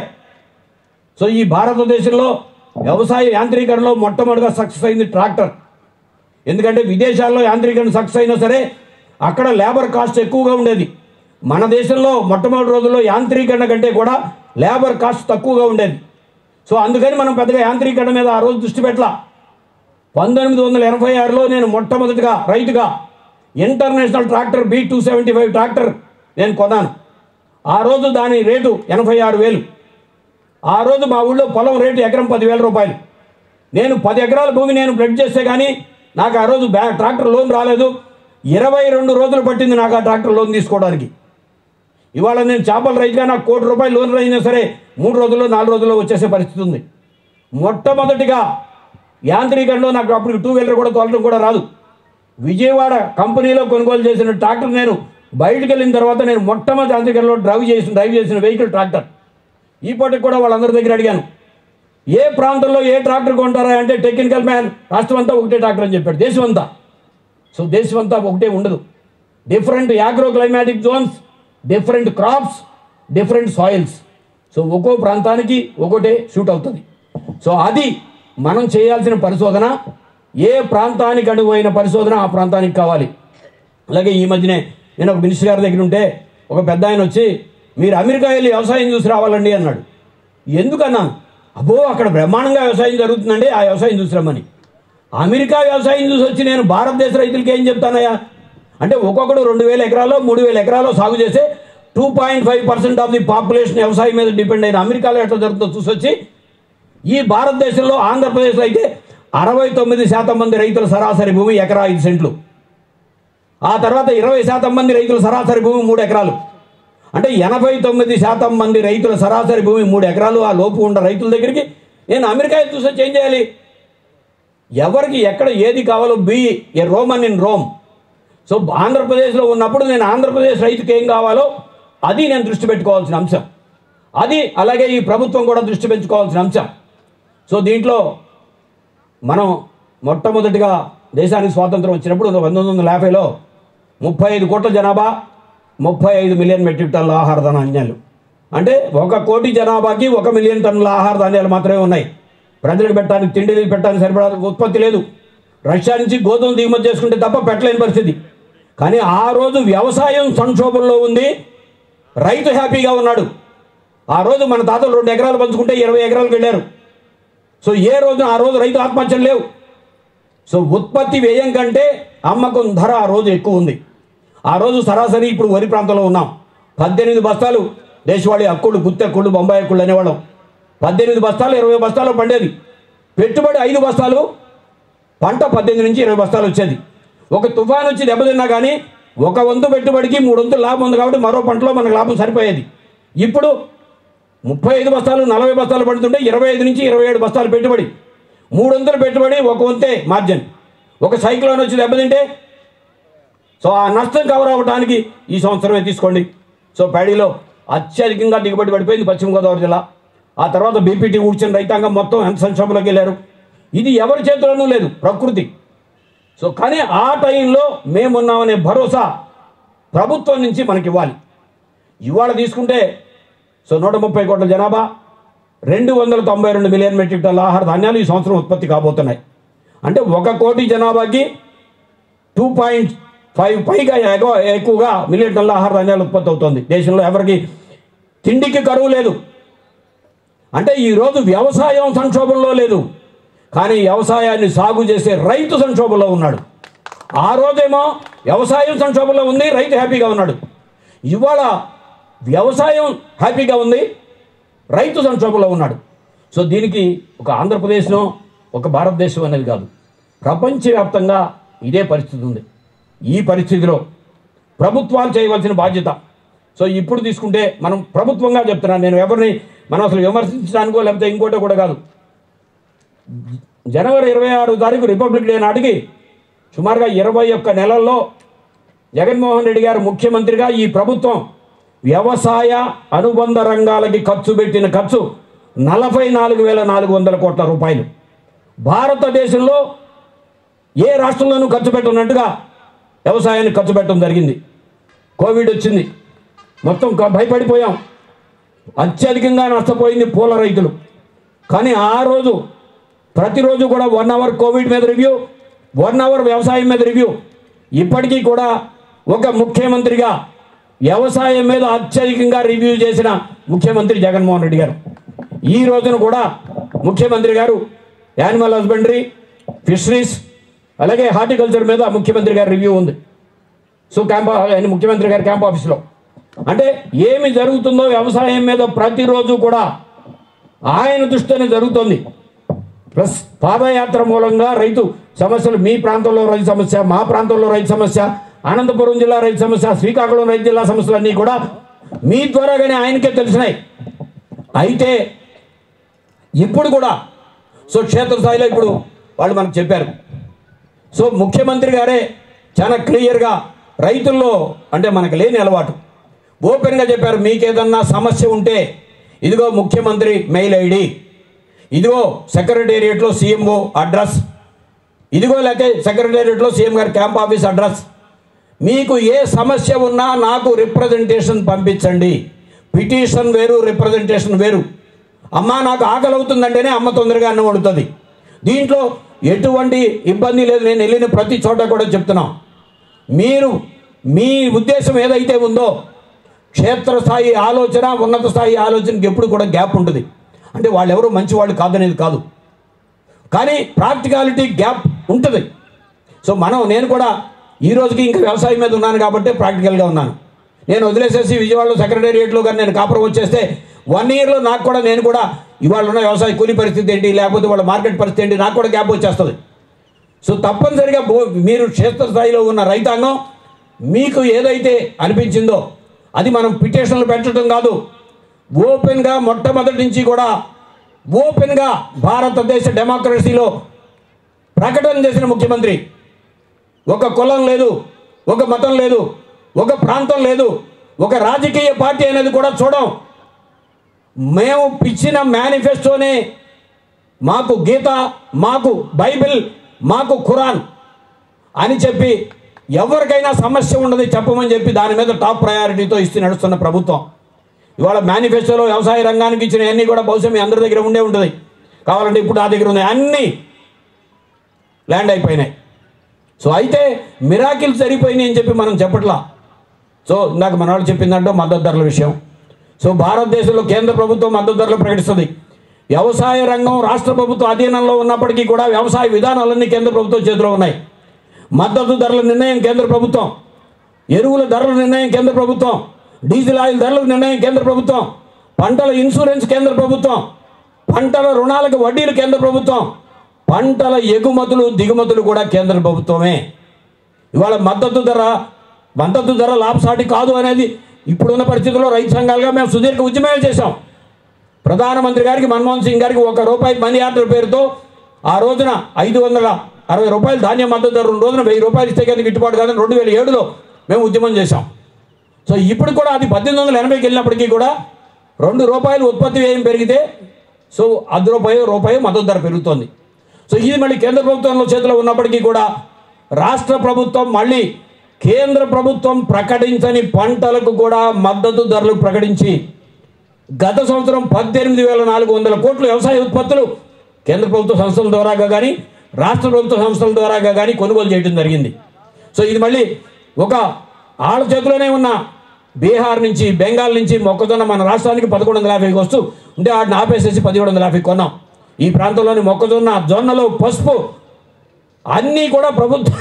సో ఈ భారతదేశంలో వ్యవసాయ యాంత్రీకరణలో మొట్టమొదటిగా సక్సెస్ అయింది ట్రాక్టర్ ఎందుకంటే విదేశాల్లో యాంత్రీకరణ సక్సెస్ అయినా సరే అక్కడ లేబర్ కాస్ట్ ఎక్కువగా ఉండేది మన దేశంలో మొట్టమొదటి రోజుల్లో యాంత్రీకరణ కంటే కూడా లేబర్ కాస్ట్ తక్కువగా ఉండేది సో అందుకని మనం పెద్దగా యాంత్రీకరణ మీద ఆ రోజు దృష్టి పెట్టలా పంతొమ్మిది వందల ఎనభై ఆరులో నేను మొట్టమొదటిగా రైతుగా international tractor B two seventy five tractor నేను కొన్నాను ఆ రోజు దాని రేటు ఎనభై ఆరు వేలు ఆ రోజు మా ఊళ్ళో పొలం రేటు ఎకరం పదివేల రూపాయలు నేను పది ఎకరాల భూమి నేను బ్లడ్ చేస్తే కానీ నాకు ఆ రోజు బ్యా ట్రాక్టర్ లోన్ రాలేదు ఇరవై రెండు రోజులు పట్టింది నాకు ఆ ట్రాక్టర్ లోన్ తీసుకోవడానికి ఇవాళ నేను చేపల రైతుగా నాకు కోటి రూపాయలు లోన్ అయినా సరే మూడు రోజుల్లో నాలుగు రోజుల్లో వచ్చేసే పరిస్థితి ఉంది మొట్టమొదటిగా యాంత్రీకరణలో నాకు అప్పుడు టూ వీలర్ కూడా తోలడం కూడా రాదు విజయవాడ కంపెనీలో కొనుగోలు చేసిన ట్రాక్టర్ నేను బయటకు వెళ్ళిన తర్వాత నేను మొట్టమొదటి యాంత్రీకరణలో డ్రైవ్ చేసిన డ్రైవ్ చేసిన వెహికల్ ట్రాక్టర్ ఈ పూటకి కూడా వాళ్ళందరి దగ్గర అడిగాను ఏ ప్రాంతంలో ఏ ట్రాక్టర్ కొంటారా అంటే టెక్నికల్ మ్యాన్ రాష్ట్రం అంతా ఒకటే ట్రాక్టర్ అని చెప్పాడు దేశం అంతా సో దేశం అంతా ఒకటే ఉండదు different agro climatic zones different crops different soils so ఒక్కో ప్రాంతానికి ఒకటే షూట్ అవుతుంది సో అది మనం చేయాల్సిన పరిశోధన ఏ ప్రాంతానికి అనువైన పరిశోధన ఆ ప్రాంతానికి కావాలి అలాగే ఈ మధ్యనే నేను ఒక మినిస్టర్ గారి దగ్గర ఉంటే ఒక పెద్ద ఆయన వచ్చి మీరు అమెరికా వెళ్ళి వ్యవసాయం చూసి రావాలండి అన్నాడు ఎందుకన్నాను అబ్బో అక్కడ బ్రహ్మాండంగా వ్యవసాయం జరుగుతుందండి ఆ వ్యవసాయం చూసి రమ్మని అమెరికా వ్యవసాయం చూసి వచ్చి నేను భారతదేశ రైతులకి ఏం చెప్తానయ్యా అంటే ఒక్కొక్కడు రెండు వేల ఎకరాలు మూడు వేల ఎకరాలు సాగు చేస్తే two point five percent of the population వ్యవసాయం మీద డిపెండ్ అయిన అమెరికాలో ఎట్లా జరుగుతుందో చూసి వచ్చి ఈ భారతదేశంలో ఆంధ్రప్రదేశ్లో అయితే అరవై తొమ్మిది శాతం మంది రైతుల సరాసరి భూమి ఎకరా ఐదు సెంట్లు ఆ తర్వాత ఇరవై శాతం మంది రైతుల సరాసరి భూమి మూడు ఎకరాలు అంటే ఎనభై తొమ్మిది శాతం మంది రైతుల సరాసరి భూమి మూడు ఎకరాలు ఆ లోపు ఉన్న రైతుల దగ్గరికి నేను అమెరికా చూసి వచ్చి ఏం చేయాలి ఎవరికి ఎక్కడ ఏది కావాలో be a roman in Rome so ఆంధ్రప్రదేశ్లో ఉన్నప్పుడు నేను ఆంధ్రప్రదేశ్ రైతుకి ఏం కావాలో అది నేను దృష్టి పెట్టుకోవాల్సిన అంశం అది అలాగే ఈ ప్రభుత్వం కూడా దృష్టి పెంచుకోవాల్సిన అంశం సో దీంట్లో మనం మొట్టమొదటిగా దేశానికి స్వాతంత్రం వచ్చినప్పుడు పంతొమ్మిది వందల యాభైలో ముప్పై ఐదు కోట్ల జనాభా ముప్పై ఐదు మిలియన్ మెట్రిక్ టన్నుల ఆహార ధాన్యాలు అంటే ఒక కోటి జనాభాకి ఒక మిలియన్ టన్నుల ఆహార ధాన్యాలు మాత్రమే ఉన్నాయి ప్రజలకు పెట్టడానికి తిండి పెట్టడానికి సరిపడా ఉత్పత్తి లేదు రష్యా నుంచి గోధుమలు దిగుమతి చేసుకుంటే తప్ప పెట్టలేని పరిస్థితి కానీ ఆ రోజు వ్యవసాయం సంక్షోభంలో ఉంది రైతు హ్యాపీగా ఉన్నాడు ఆ రోజు మన తాతలు రెండు ఎకరాలు పంచుకుంటే ఇరవై ఎకరాలకు వెళ్ళారు సో ఏ రోజు ఆ రోజు రైతు ఆత్మహత్యలు లేవు సో ఉత్పత్తి వ్యయం కంటే అమ్మకం ధర ఆ రోజు ఎక్కువ ఉంది ఆ రోజు సరాసరి ఇప్పుడు వరి ప్రాంతంలో ఉన్నాం పద్దెనిమిది బస్తాలు దేశవాళీ అక్కుళ్ళు గుత్తెక్కుళ్ళు బొంబాయి అక్కుళ్ళు అనేవాళ్ళం పద్దెనిమిది బస్తాలు ఇరవై బస్తాలు పండేది పెట్టుబడి ఐదు బస్తాలు పంట పద్దెనిమిది నుంచి ఇరవై బస్తాలు వచ్చేది ఒక తుఫాన్ వచ్చి దెబ్బతిన్నా కానీ ఒక వంతు పెట్టుబడికి మూడు వంతులు లాభం ఉంది కాబట్టి మరో పంటలో మనకు లాభం సరిపోయేది ఇప్పుడు ముప్పై ఐదు బస్తాలు నలభై బస్తాలు పడుతుంటే ఇరవై ఐదు నుంచి ఇరవై ఏడు బస్తాలు పెట్టుబడి మూడు వంతులు పెట్టుబడి ఒక వంతే మార్జిన్ ఒక సైక్లోన్ వచ్చి దెబ్బతింటే సో ఆ నష్టం కవర్ అవ్వడానికి ఈ సంవత్సరమే తీసుకోండి సో ప్యాడీలో అత్యధికంగా దిగుబడి పడిపోయింది పశ్చిమ గోదావరి జిల్లా ఆ తర్వాత బీపీటీ ఊడ్చిన రైతాంగం మొత్తం ఎంత సంక్షోభంలోకి వెళ్ళారు ఇది ఎవరి చేతిలోనూ లేదు ప్రకృతి సో కానీ ఆ టైంలో మేమున్నామనే భరోసా ప్రభుత్వం నుంచి మనకి ఇవ్వాలి ఇవాళ తీసుకుంటే సో నూట ముప్పై కోట్ల జనాభా రెండు వందల తొంభై రెండు మిలియన్ మెట్రిక్ టన్నుల ఆహార ధాన్యాలు ఈ సంవత్సరం ఉత్పత్తి కాబోతున్నాయి అంటే ఒక కోటి జనాభాకి టూ పాయింట్ ఫైవ్ పైగా ఎక్కువ ఎక్కువగా మిలియన్ టన్నుల ఆహార ధాన్యాలు ఉత్పత్తి అవుతుంది దేశంలో ఎవరికి తిండికి కరువు లేదు అంటే ఈరోజు వ్యవసాయం సంక్షోభంలో లేదు కానీ వ్యవసాయాన్ని సాగు చేసే రైతు సంక్షోభంలో ఉన్నాడు ఆ రోజేమో వ్యవసాయం సంక్షోభంలో ఉంది రైతు హ్యాపీగా ఉన్నాడు ఇవాళ వ్యవసాయం హ్యాపీగా ఉంది రైతు సంక్షోభంలో ఉన్నాడు సో దీనికి ఒక ఆంధ్రప్రదేశ్లో ఒక భారతదేశం అనేది కాదు ప్రపంచవ్యాప్తంగా ఇదే పరిస్థితి ఉంది ఈ పరిస్థితిలో ప్రభుత్వాలు చేయవలసిన బాధ్యత సో ఇప్పుడు తీసుకుంటే మనం ప్రభుత్వంగా చెప్తున్నాను నేను ఎవరిని మనం అసలు విమర్శించడానికో లేకపోతే ఇంకోటో కూడా కాదు జనవరి ఇరవై ఆరు తారీఖు రిపబ్లిక్ డే నాటికి సుమారుగా ఇరవై ఒక్క నెలల్లో జగన్మోహన్ రెడ్డి గారు ముఖ్యమంత్రిగా ఈ ప్రభుత్వం వ్యవసాయ అనుబంధ రంగాలకి ఖర్చు పెట్టిన ఖర్చు నలభై నాలుగు వేల నాలుగు వందల కోట్ల రూపాయలు భారతదేశంలో ఏ రాష్ట్రంలోనూ ఖర్చు పెట్టినట్టుగా వ్యవసాయాన్ని ఖర్చు పెట్టడం జరిగింది కోవిడ్ వచ్చింది మొత్తం క- భయపడిపోయాం అత్యధికంగా నష్టపోయింది పూల రైతులు కానీ ఆ రోజు ప్రతిరోజు కూడా వన్ అవర్ కోవిడ్ మీద రివ్యూ వన్ అవర్ వ్యవసాయం మీద రివ్యూ ఇప్పటికీ కూడా ఒక ముఖ్యమంత్రిగా వ్యవసాయం మీద అత్యధికంగా రివ్యూ చేసిన ముఖ్యమంత్రి జగన్మోహన్ రెడ్డి గారు ఈ రోజున కూడా ముఖ్యమంత్రి గారు యానిమల్ హస్బెండరీ ఫిషరీస్ అలాగే హార్టికల్చర్ మీద ముఖ్యమంత్రి గారి రివ్యూ ఉంది సో క్యాంప్ ఆయన ముఖ్యమంత్రి గారి క్యాంప్ ఆఫీస్లో అంటే ఏమి జరుగుతుందో వ్యవసాయం మీద ప్రతిరోజు కూడా ఆయన దృష్టినే జరుగుతోంది ప్లస్ పాదయాత్ర మూలంగా రైతు సమస్యలు మీ ప్రాంతంలో రైతు సమస్య మా ప్రాంతంలో రైతు సమస్య అనంతపురం జిల్లా రైతు సమస్య శ్రీకాకుళం రైతు జిల్లా సమస్యలన్నీ కూడా మీ ద్వారాగానే ఆయనకే తెలిసినాయి అయితే ఇప్పుడు కూడా సో క్షేత్రస్థాయిలో ఇప్పుడు వాళ్ళు మనకు చెప్పారు సో ముఖ్యమంత్రి గారే చాలా క్లియర్గా రైతుల్లో అంటే మనకు లేని అలవాటు ఓపెన్గా చెప్పారు మీకేదన్నా సమస్య ఉంటే ఇదిగో ముఖ్యమంత్రి మెయిల్ ఐడి ఇదిగో సెక్రటేరియట్లో సీఎంఓ అడ్రస్ ఇదిగో లేకపోతే సెక్రటేరియట్లో సీఎం గారి క్యాంప్ ఆఫీస్ అడ్రస్ మీకు ఏ సమస్య ఉన్నా నాకు రిప్రజెంటేషన్ పంపించండి పిటిషన్ వేరు రిప్రజెంటేషన్ వేరు అమ్మ నాకు ఆకలి అవుతుందంటేనే అమ్మ తొందరగా అన్నం వండుతుంది దీంట్లో ఎటువంటి ఇబ్బంది లేదు నేను వెళ్ళిన ప్రతి చోట కూడా చెప్తున్నాం మీరు మీ ఉద్దేశం ఏదైతే ఉందో క్షేత్రస్థాయి ఆలోచన ఉన్నత స్థాయి ఆలోచనకి ఎప్పుడు కూడా గ్యాప్ ఉంటుంది అంటే వాళ్ళు ఎవరు మంచివాళ్ళు కాదనేది కాదు కానీ ప్రాక్టికాలిటీ గ్యాప్ ఉంటుంది సో మనం నేను కూడా ఈ రోజుకి ఇంకా వ్యవసాయం మీద ఉన్నాను కాబట్టి ప్రాక్టికల్గా ఉన్నాను నేను వదిలేసేసి విజయవాడలో సెక్రటేరియట్లో కానీ నేను కాపురం వచ్చేస్తే వన్ ఇయర్లో నాకు కూడా నేను కూడా ఇవాళ ఉన్న వ్యవసాయ కూలి పరిస్థితి ఏంటి లేకపోతే వాళ్ళ మార్కెట్ పరిస్థితి ఏంటి నాకు కూడా గ్యాప్ వచ్చేస్తుంది సో తప్పనిసరిగా బో- మీరు క్షేత్రస్థాయిలో ఉన్న రైతాంగం మీకు ఏదైతే అనిపించిందో అది మనం పిటిషన్లు పెట్టడం కాదు ఓపెన్గా మొట్టమొదటి నుంచి కూడా ఓపెన్గా భారతదేశ డెమోక్రసీలో ప్రకటన చేసిన ముఖ్యమంత్రి ఒక కులం లేదు ఒక మతం లేదు ఒక ప్రాంతం లేదు ఒక రాజకీయ పార్టీ అనేది కూడా చూడం మేము ఇచ్చిన మేనిఫెస్టోనే మాకు గీత మాకు బైబిల్ మాకు ఖురాన్ అని చెప్పి ఎవరికైనా సమస్య ఉండదు చెప్పమని చెప్పి దాని మీద టాప్ ప్రయారిటీతో ఇస్తూ నడుస్తున్న ప్రభుత్వం ఇవాళ మేనిఫెస్టోలో వ్యవసాయ రంగానికి ఇచ్చిన అన్నీ కూడా బహుశా మీ అందరి దగ్గర ఉండే ఉంటుంది కావాలంటే ఇప్పుడు నా దగ్గర ఉన్నాయి అన్నీ ల్యాండ్ అయిపోయినాయి సో అయితే మిరాకిల్ సరిపోయినాయి అని చెప్పి మనం చెప్పట్లా సో ఇందాక మన వాళ్ళు చెప్పిందంటూ మద్దతు ధరల విషయం సో భారతదేశంలో కేంద్ర ప్రభుత్వం మద్దతు ధరలు ప్రకటిస్తుంది వ్యవసాయ రంగం రాష్ట్ర ప్రభుత్వ అధీనంలో ఉన్నప్పటికీ కూడా వ్యవసాయ విధానాలన్నీ కేంద్ర ప్రభుత్వం చేతిలో ఉన్నాయి మద్దతు ధరల నిర్ణయం కేంద్ర ప్రభుత్వం ఎరువుల ధరల నిర్ణయం కేంద్ర ప్రభుత్వం డీజిల్ ఆయిల్ ధరల నిర్ణయం కేంద్ర ప్రభుత్వం పంటల ఇన్సూరెన్స్ కేంద్ర ప్రభుత్వం పంటల రుణాలకు వడ్డీలు కేంద్ర ప్రభుత్వం పంటల ఎగుమతులు దిగుమతులు కూడా కేంద్ర ప్రభుత్వమే ఇవాళ మద్దతు ధర మద్దతు ధర లాభసాటి కాదు అనేది ఇప్పుడున్న పరిస్థితుల్లో రైతు సంఘాలుగా మేము సుదీర్ఘ ఉద్యమాలు చేశాం ప్రధానమంత్రి గారికి మన్మోహన్ సింగ్ గారికి ఒక రూపాయి మనీ ఆర్డర్ పేరుతో ఆ రోజున ఐదు వందల అరవై రూపాయలు ధాన్యం మద్దతు ధర రెండు రోజున వెయ్యి రూపాయలు ఇస్తే కానీ గిట్టుబాటు కాదని రెండు వేల ఏడులో మేము ఉద్యమం చేశాం సో ఇప్పుడు కూడా అది పద్దెనిమిది వందల ఎనభైకి వెళ్ళినప్పటికీ కూడా రెండు రూపాయలు ఉత్పత్తి వ్యయం పెరిగితే సో అర్ధ రూపాయి రూపాయి మద్దతు ధర పెరుగుతోంది సో ఇది మళ్ళీ కేంద్ర ప్రభుత్వంలో చేతిలో ఉన్నప్పటికీ కూడా రాష్ట్ర ప్రభుత్వం మళ్ళీ కేంద్ర ప్రభుత్వం ప్రకటించని పంటలకు కూడా మద్దతు ధరలు ప్రకటించి గత సంవత్సరం పద్దెనిమిది వేల నాలుగు వందల కోట్లు వ్యవసాయ ఉత్పత్తులు కేంద్ర ప్రభుత్వ సంస్థల ద్వారాగా కానీ రాష్ట్ర ప్రభుత్వ సంస్థల ద్వారాగా కానీ కొనుగోలు చేయడం జరిగింది సో ఇది మళ్ళీ ఒక ఆళ్ళ చేతిలోనే ఉన్న బీహార్ నుంచి బెంగాల్ నుంచి మొక్కజొన్న మన రాష్ట్రానికి పదకొండు వందల యాభైకి వస్తూ ఉంటే వాటిని ఆపేసేసి పదిహేడు వందల యాభై కొన్నాం ఈ ప్రాంతంలోని మొక్కజొన్న జొన్నలు పసుపు అన్నీ కూడా ప్రభుత్వం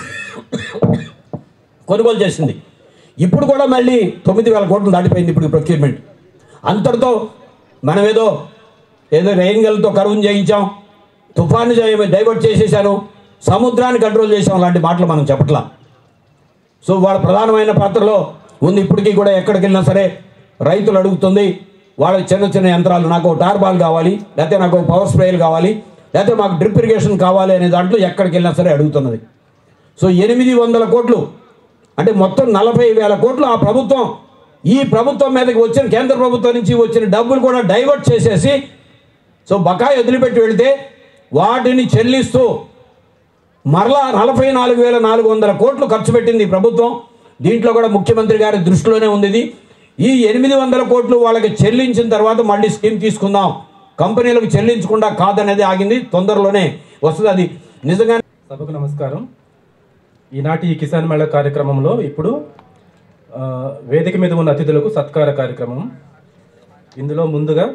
కొనుగోలు చేసింది ఇప్పుడు కూడా మళ్ళీ తొమ్మిది వేల కోట్లు దాటిపోయింది ఇప్పుడు ప్రొక్యూర్మెంట్ అంతటితో మనం ఏదో ఏదో రెయిన్గల్తో కరువును చేయించాం తుఫాను చేయ- డైవర్ట్ చేసేసాను సముద్రాన్ని కంట్రోల్ చేసాం లాంటి మాటలు మనం చెప్పట్లా సో వాళ్ళ ప్రధానమైన పాత్రలో ఉంది ఇప్పటికీ కూడా ఎక్కడికి వెళ్ళినా సరే రైతులు అడుగుతుంది వాళ్ళకి చిన్న చిన్న యంత్రాలు నాకు టార్బాల్ కావాలి లేకపోతే నాకు పవర్ స్ప్రేలు కావాలి లేకపోతే మాకు డ్రిప్ ఇరిగేషన్ కావాలి అనే దాంట్లో ఎక్కడికి వెళ్ళినా సరే అడుగుతున్నది సో ఎనిమిది వందల కోట్లు అంటే మొత్తం నలభై వేల కోట్లు ఆ ప్రభుత్వం ఈ ప్రభుత్వం మీదకి వచ్చిన కేంద్ర ప్రభుత్వం నుంచి వచ్చిన డబ్బులు కూడా డైవర్ట్ చేసేసి సో బకాయి వదిలిపెట్టి వెళితే వాటిని చెల్లిస్తూ మరలా నలభై నాలుగు వేల నాలుగు వందల కోట్లు ఖర్చు పెట్టింది ఈ ప్రభుత్వం దీంట్లో కూడా ముఖ్యమంత్రి గారి దృష్టిలోనే ఉంది ఇది ఈ ఎనిమిది వందల కోట్లు వాళ్ళకి చెల్లించిన తర్వాత మళ్ళీ స్కీమ్ తీసుకుందాం కంపెనీలకు చెల్లించకుండా కాదనేది ఆగింది తొందరలోనే వస్తుంది అది నిజంగా సభకు నమస్కారం ఈనాటి ఈ కిసాన్ మేళా కార్యక్రమంలో ఇప్పుడు ఆ, వేదిక మీద ఉన్న అతిథులకు సత్కార కార్యక్రమం ఇందులో ముందుగా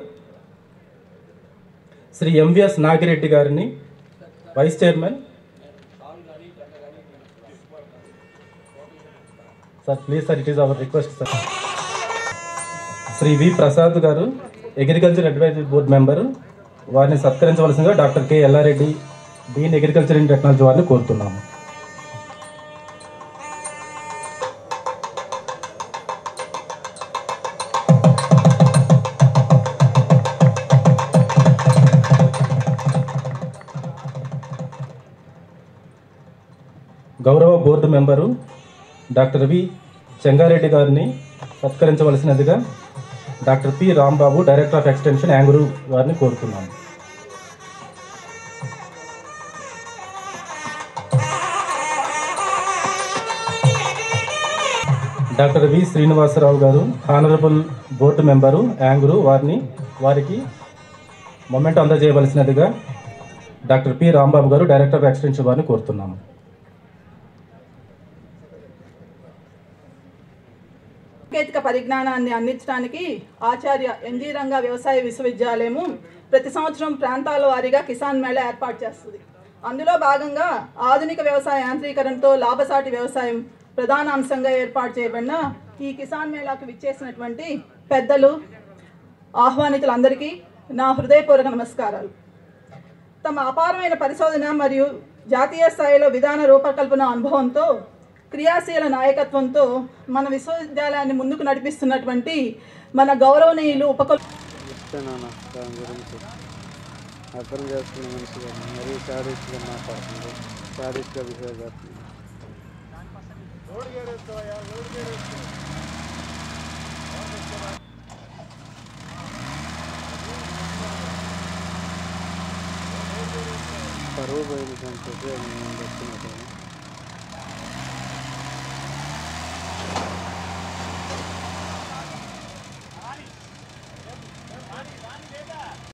శ్రీ ఎంవిఎస్ నాగిరెడ్డి గారిని vice chairman sir please sir it is our request sir Shri V Prasad garu agriculture advisory board member వారిని సత్కరించవలసిందిగా doctor K Ellareddy dean agriculture and technology వారిని కోరుతున్నాము గౌరవ board member doctor V Chengareddy గారిని సత్కరించవలసినదిగా doctor P Rambabu director of extension ANGRAU వారిని కోరుతున్నాను డాక్టర్ వి శ్రీనివాసరావు గారు హానరబుల్ బోర్డు మెంబరు యాంగురు వారిని వారికి మొమెంట్ అందజేయవలసినదిగా doctor P Rambabu garu director of extension వారిని కోరుతున్నాము సాంకేతిక పరిజ్ఞానాన్ని అందించడానికి ఆచార్య ఎన్జీ రంగా వ్యవసాయ విశ్వవిద్యాలయము ప్రతి సంవత్సరం ప్రాంతాల వారీగా కిసాన్ మేళా ఏర్పాటు చేస్తుంది అందులో భాగంగా ఆధునిక వ్యవసాయ యాంత్రీకరణతో లాభసాటి వ్యవసాయం ప్రధాన అంశంగా ఏర్పాటు చేయబడిన ఈ కిసాన్ మేళాకు విచ్చేసినటువంటి పెద్దలు ఆహ్వానితులందరికీ నా హృదయపూర్వక నమస్కారాలు తమ అపారమైన పరిశోధన మరియు జాతీయ స్థాయిలో విధాన రూపకల్పన అనుభవంతో క్రియాశీల నాయకత్వంతో మన విశ్వవిద్యాలయాన్ని ముందుకు నడిపిస్తున్నటువంటి మన గౌరవనీయులు ఉపకుల ఇష్టనాన్న దాని గురించి అర్థం చేసుకున్న మనిషిగా మరీ శారీస్గా మాట్లాడుతుంది శారీస్గా బిహేవ్ చేస్తుంది పరువు పోయింది దానికి ఉపయోగం ఏం లేదు.